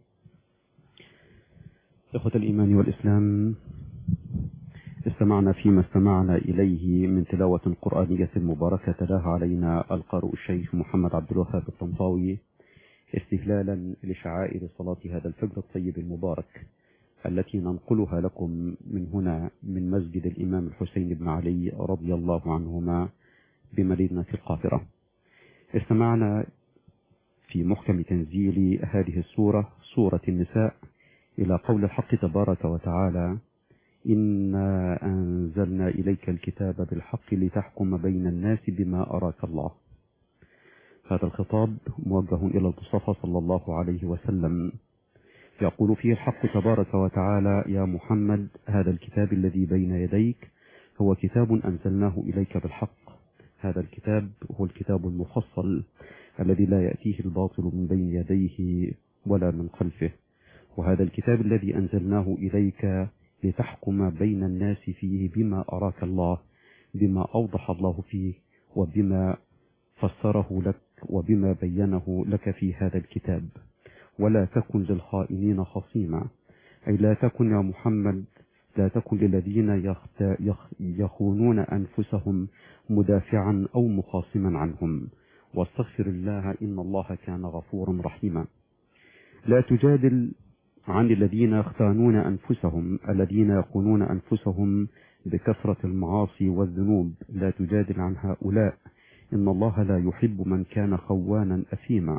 إخوة الإيمان والإسلام استمعنا فيما استمعنا إليه من تلاوة قرآنية مباركة تلاها علينا القارئ الشيخ محمد عبد الوهاب الطنطاوي استهلالا لشعائر صلاة هذا الفجر الطيب المبارك التي ننقلها لكم من هنا من مسجد الإمام الحسين بن علي رضي الله عنهما بمدينة القاهرة استمعنا في محكم تنزيل هذه السورة سورة النساء إلى قول الحق تبارك وتعالى إنا أنزلنا إليك الكتاب بالحق لتحكم بين الناس بما أراك الله هذا الخطاب موجه إلى المصطفى صلى الله عليه وسلم يقول فيه الحق تبارك وتعالى يا محمد هذا الكتاب الذي بين يديك هو كتاب أنزلناه إليك بالحق هذا الكتاب هو الكتاب المفصل الذي لا يأتيه الباطل من بين يديه ولا من خلفه وهذا الكتاب الذي أنزلناه إليك لتحكم بين الناس فيه بما أراك الله بما أوضح الله فيه وبما فسره لك وبما بينه لك في هذا الكتاب ولا تكن للخائنين خصيما أي لا تكن يا محمد لا تكن للذين يخت... يخ... يخونون أنفسهم مدافعا أو مخاصما عنهم واستغفر الله إن الله كان غفورا رحيما لا تجادل عن الذين يختانون أنفسهم الذين يخونون أنفسهم بكثرة المعاصي والذنوب لا تجادل عن هؤلاء إن الله لا يحب من كان خوانا أثيما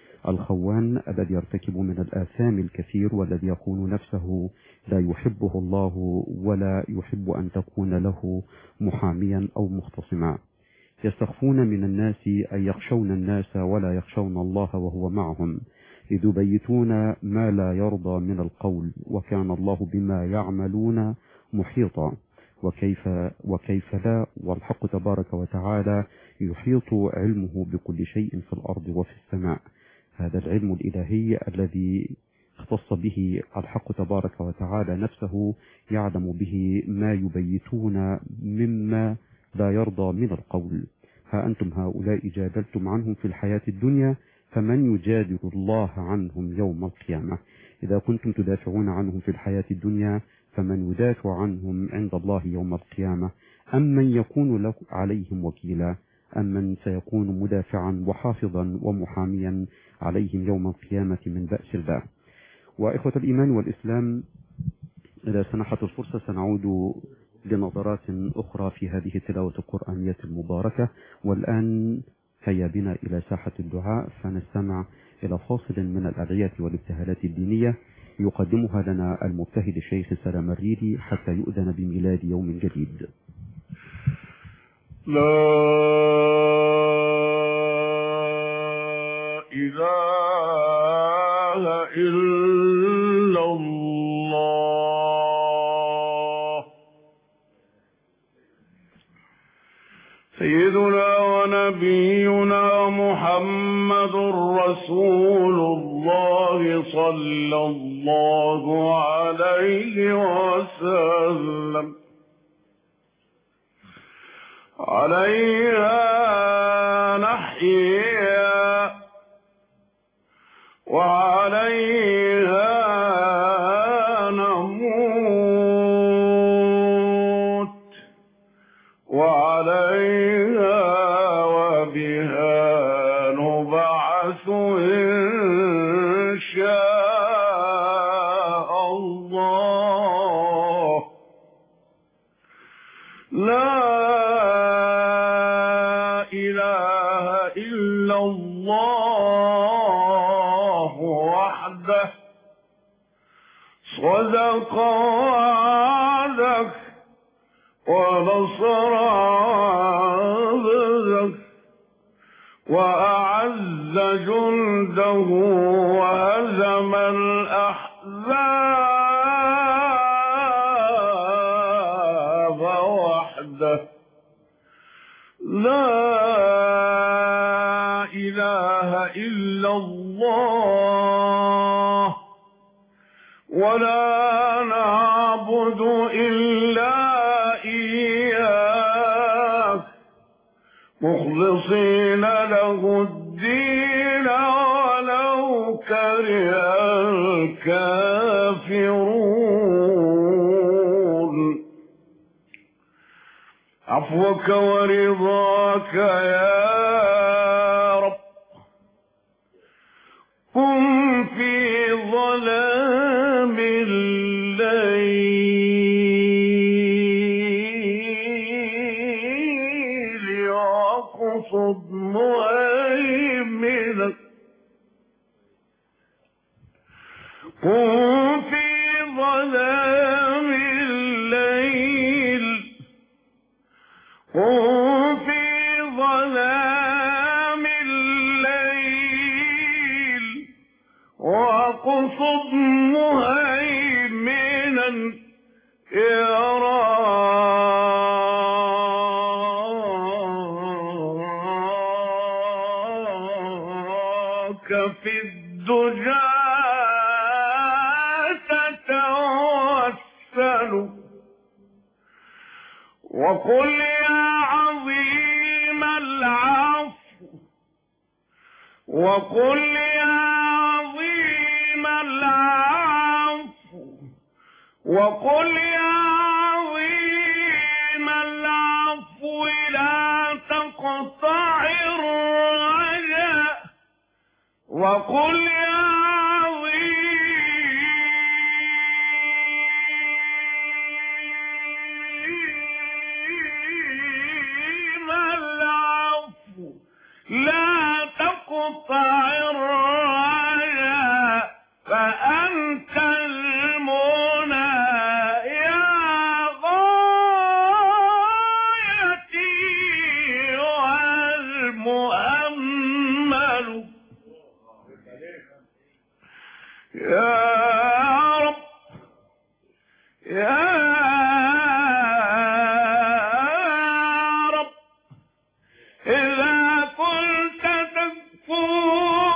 الخوان الذي يرتكب من الآثام الكثير والذي يخون نفسه لا يحبه الله ولا يحب أن تكون له محاميا أو مختصما يستخفون من الناس أن يخشون الناس ولا يخشون الله وهو معهم إذ يبيتون ما لا يرضى من القول وكان الله بما يعملون محيطا وكيف وكيف لا والحق تبارك وتعالى يحيط علمه بكل شيء في الأرض وفي السماء هذا العلم الإلهي الذي اختص به الحق تبارك وتعالى نفسه يعلم به ما يبيتون مما لا يرضى من القول ها أنتم هؤلاء جادلتم عنهم في الحياة الدنيا فمن يجادل الله عنهم يوم القيامة إذا كنتم تدافعون عنهم في الحياة الدنيا فمن يدافع عنهم عند الله يوم القيامة أم من يكون له عليهم وكيلا أم من سيكون مدافعا وحافظا ومحاميا عليهم يوم القيامة من بأس الله وإخوة الإيمان والإسلام إذا سنحت الفرصة سنعود لنظرات أخرى في هذه التلاوة القرآنية المباركة والآن هيا بنا إلى ساحة الدعاء فنستمع إلى فاصل من الأدعية والابتهالات الدينية يقدمها لنا المبتهل الشيخ سلام الريدي حتى يؤذن بميلاد يوم جديد لا إله إلا الله سيدنا ونبينا محمد رسول الله صلى الله عليه وسلم عليها نحيا وعليها نموت وعليها وبها نبعث إن شاء الله لا إله إلا الله وحده صدق وعدك ونصر عبدك وأعز جنده وهزم الأحزاب وحده لا إله إلا الله ولا نعبد إلا إياك مخلصين له الدين ولو كره الكافرون عفوك ورضاك يا رب كن في ظلام الليل واقصد مهيمنك كن في ظلام الليل كن في ظلام الليل واقصد مهيمنا يراك في الدجى تتوسل وقل يا عظيم العفو وقل يا عظيم العفو وقل يا عظيم العفو لا تقطع الرجاء وقل يا عظيم العفو لا تقطع الرجاء فأنت المنى يا غايتي والمؤمل يا رب يا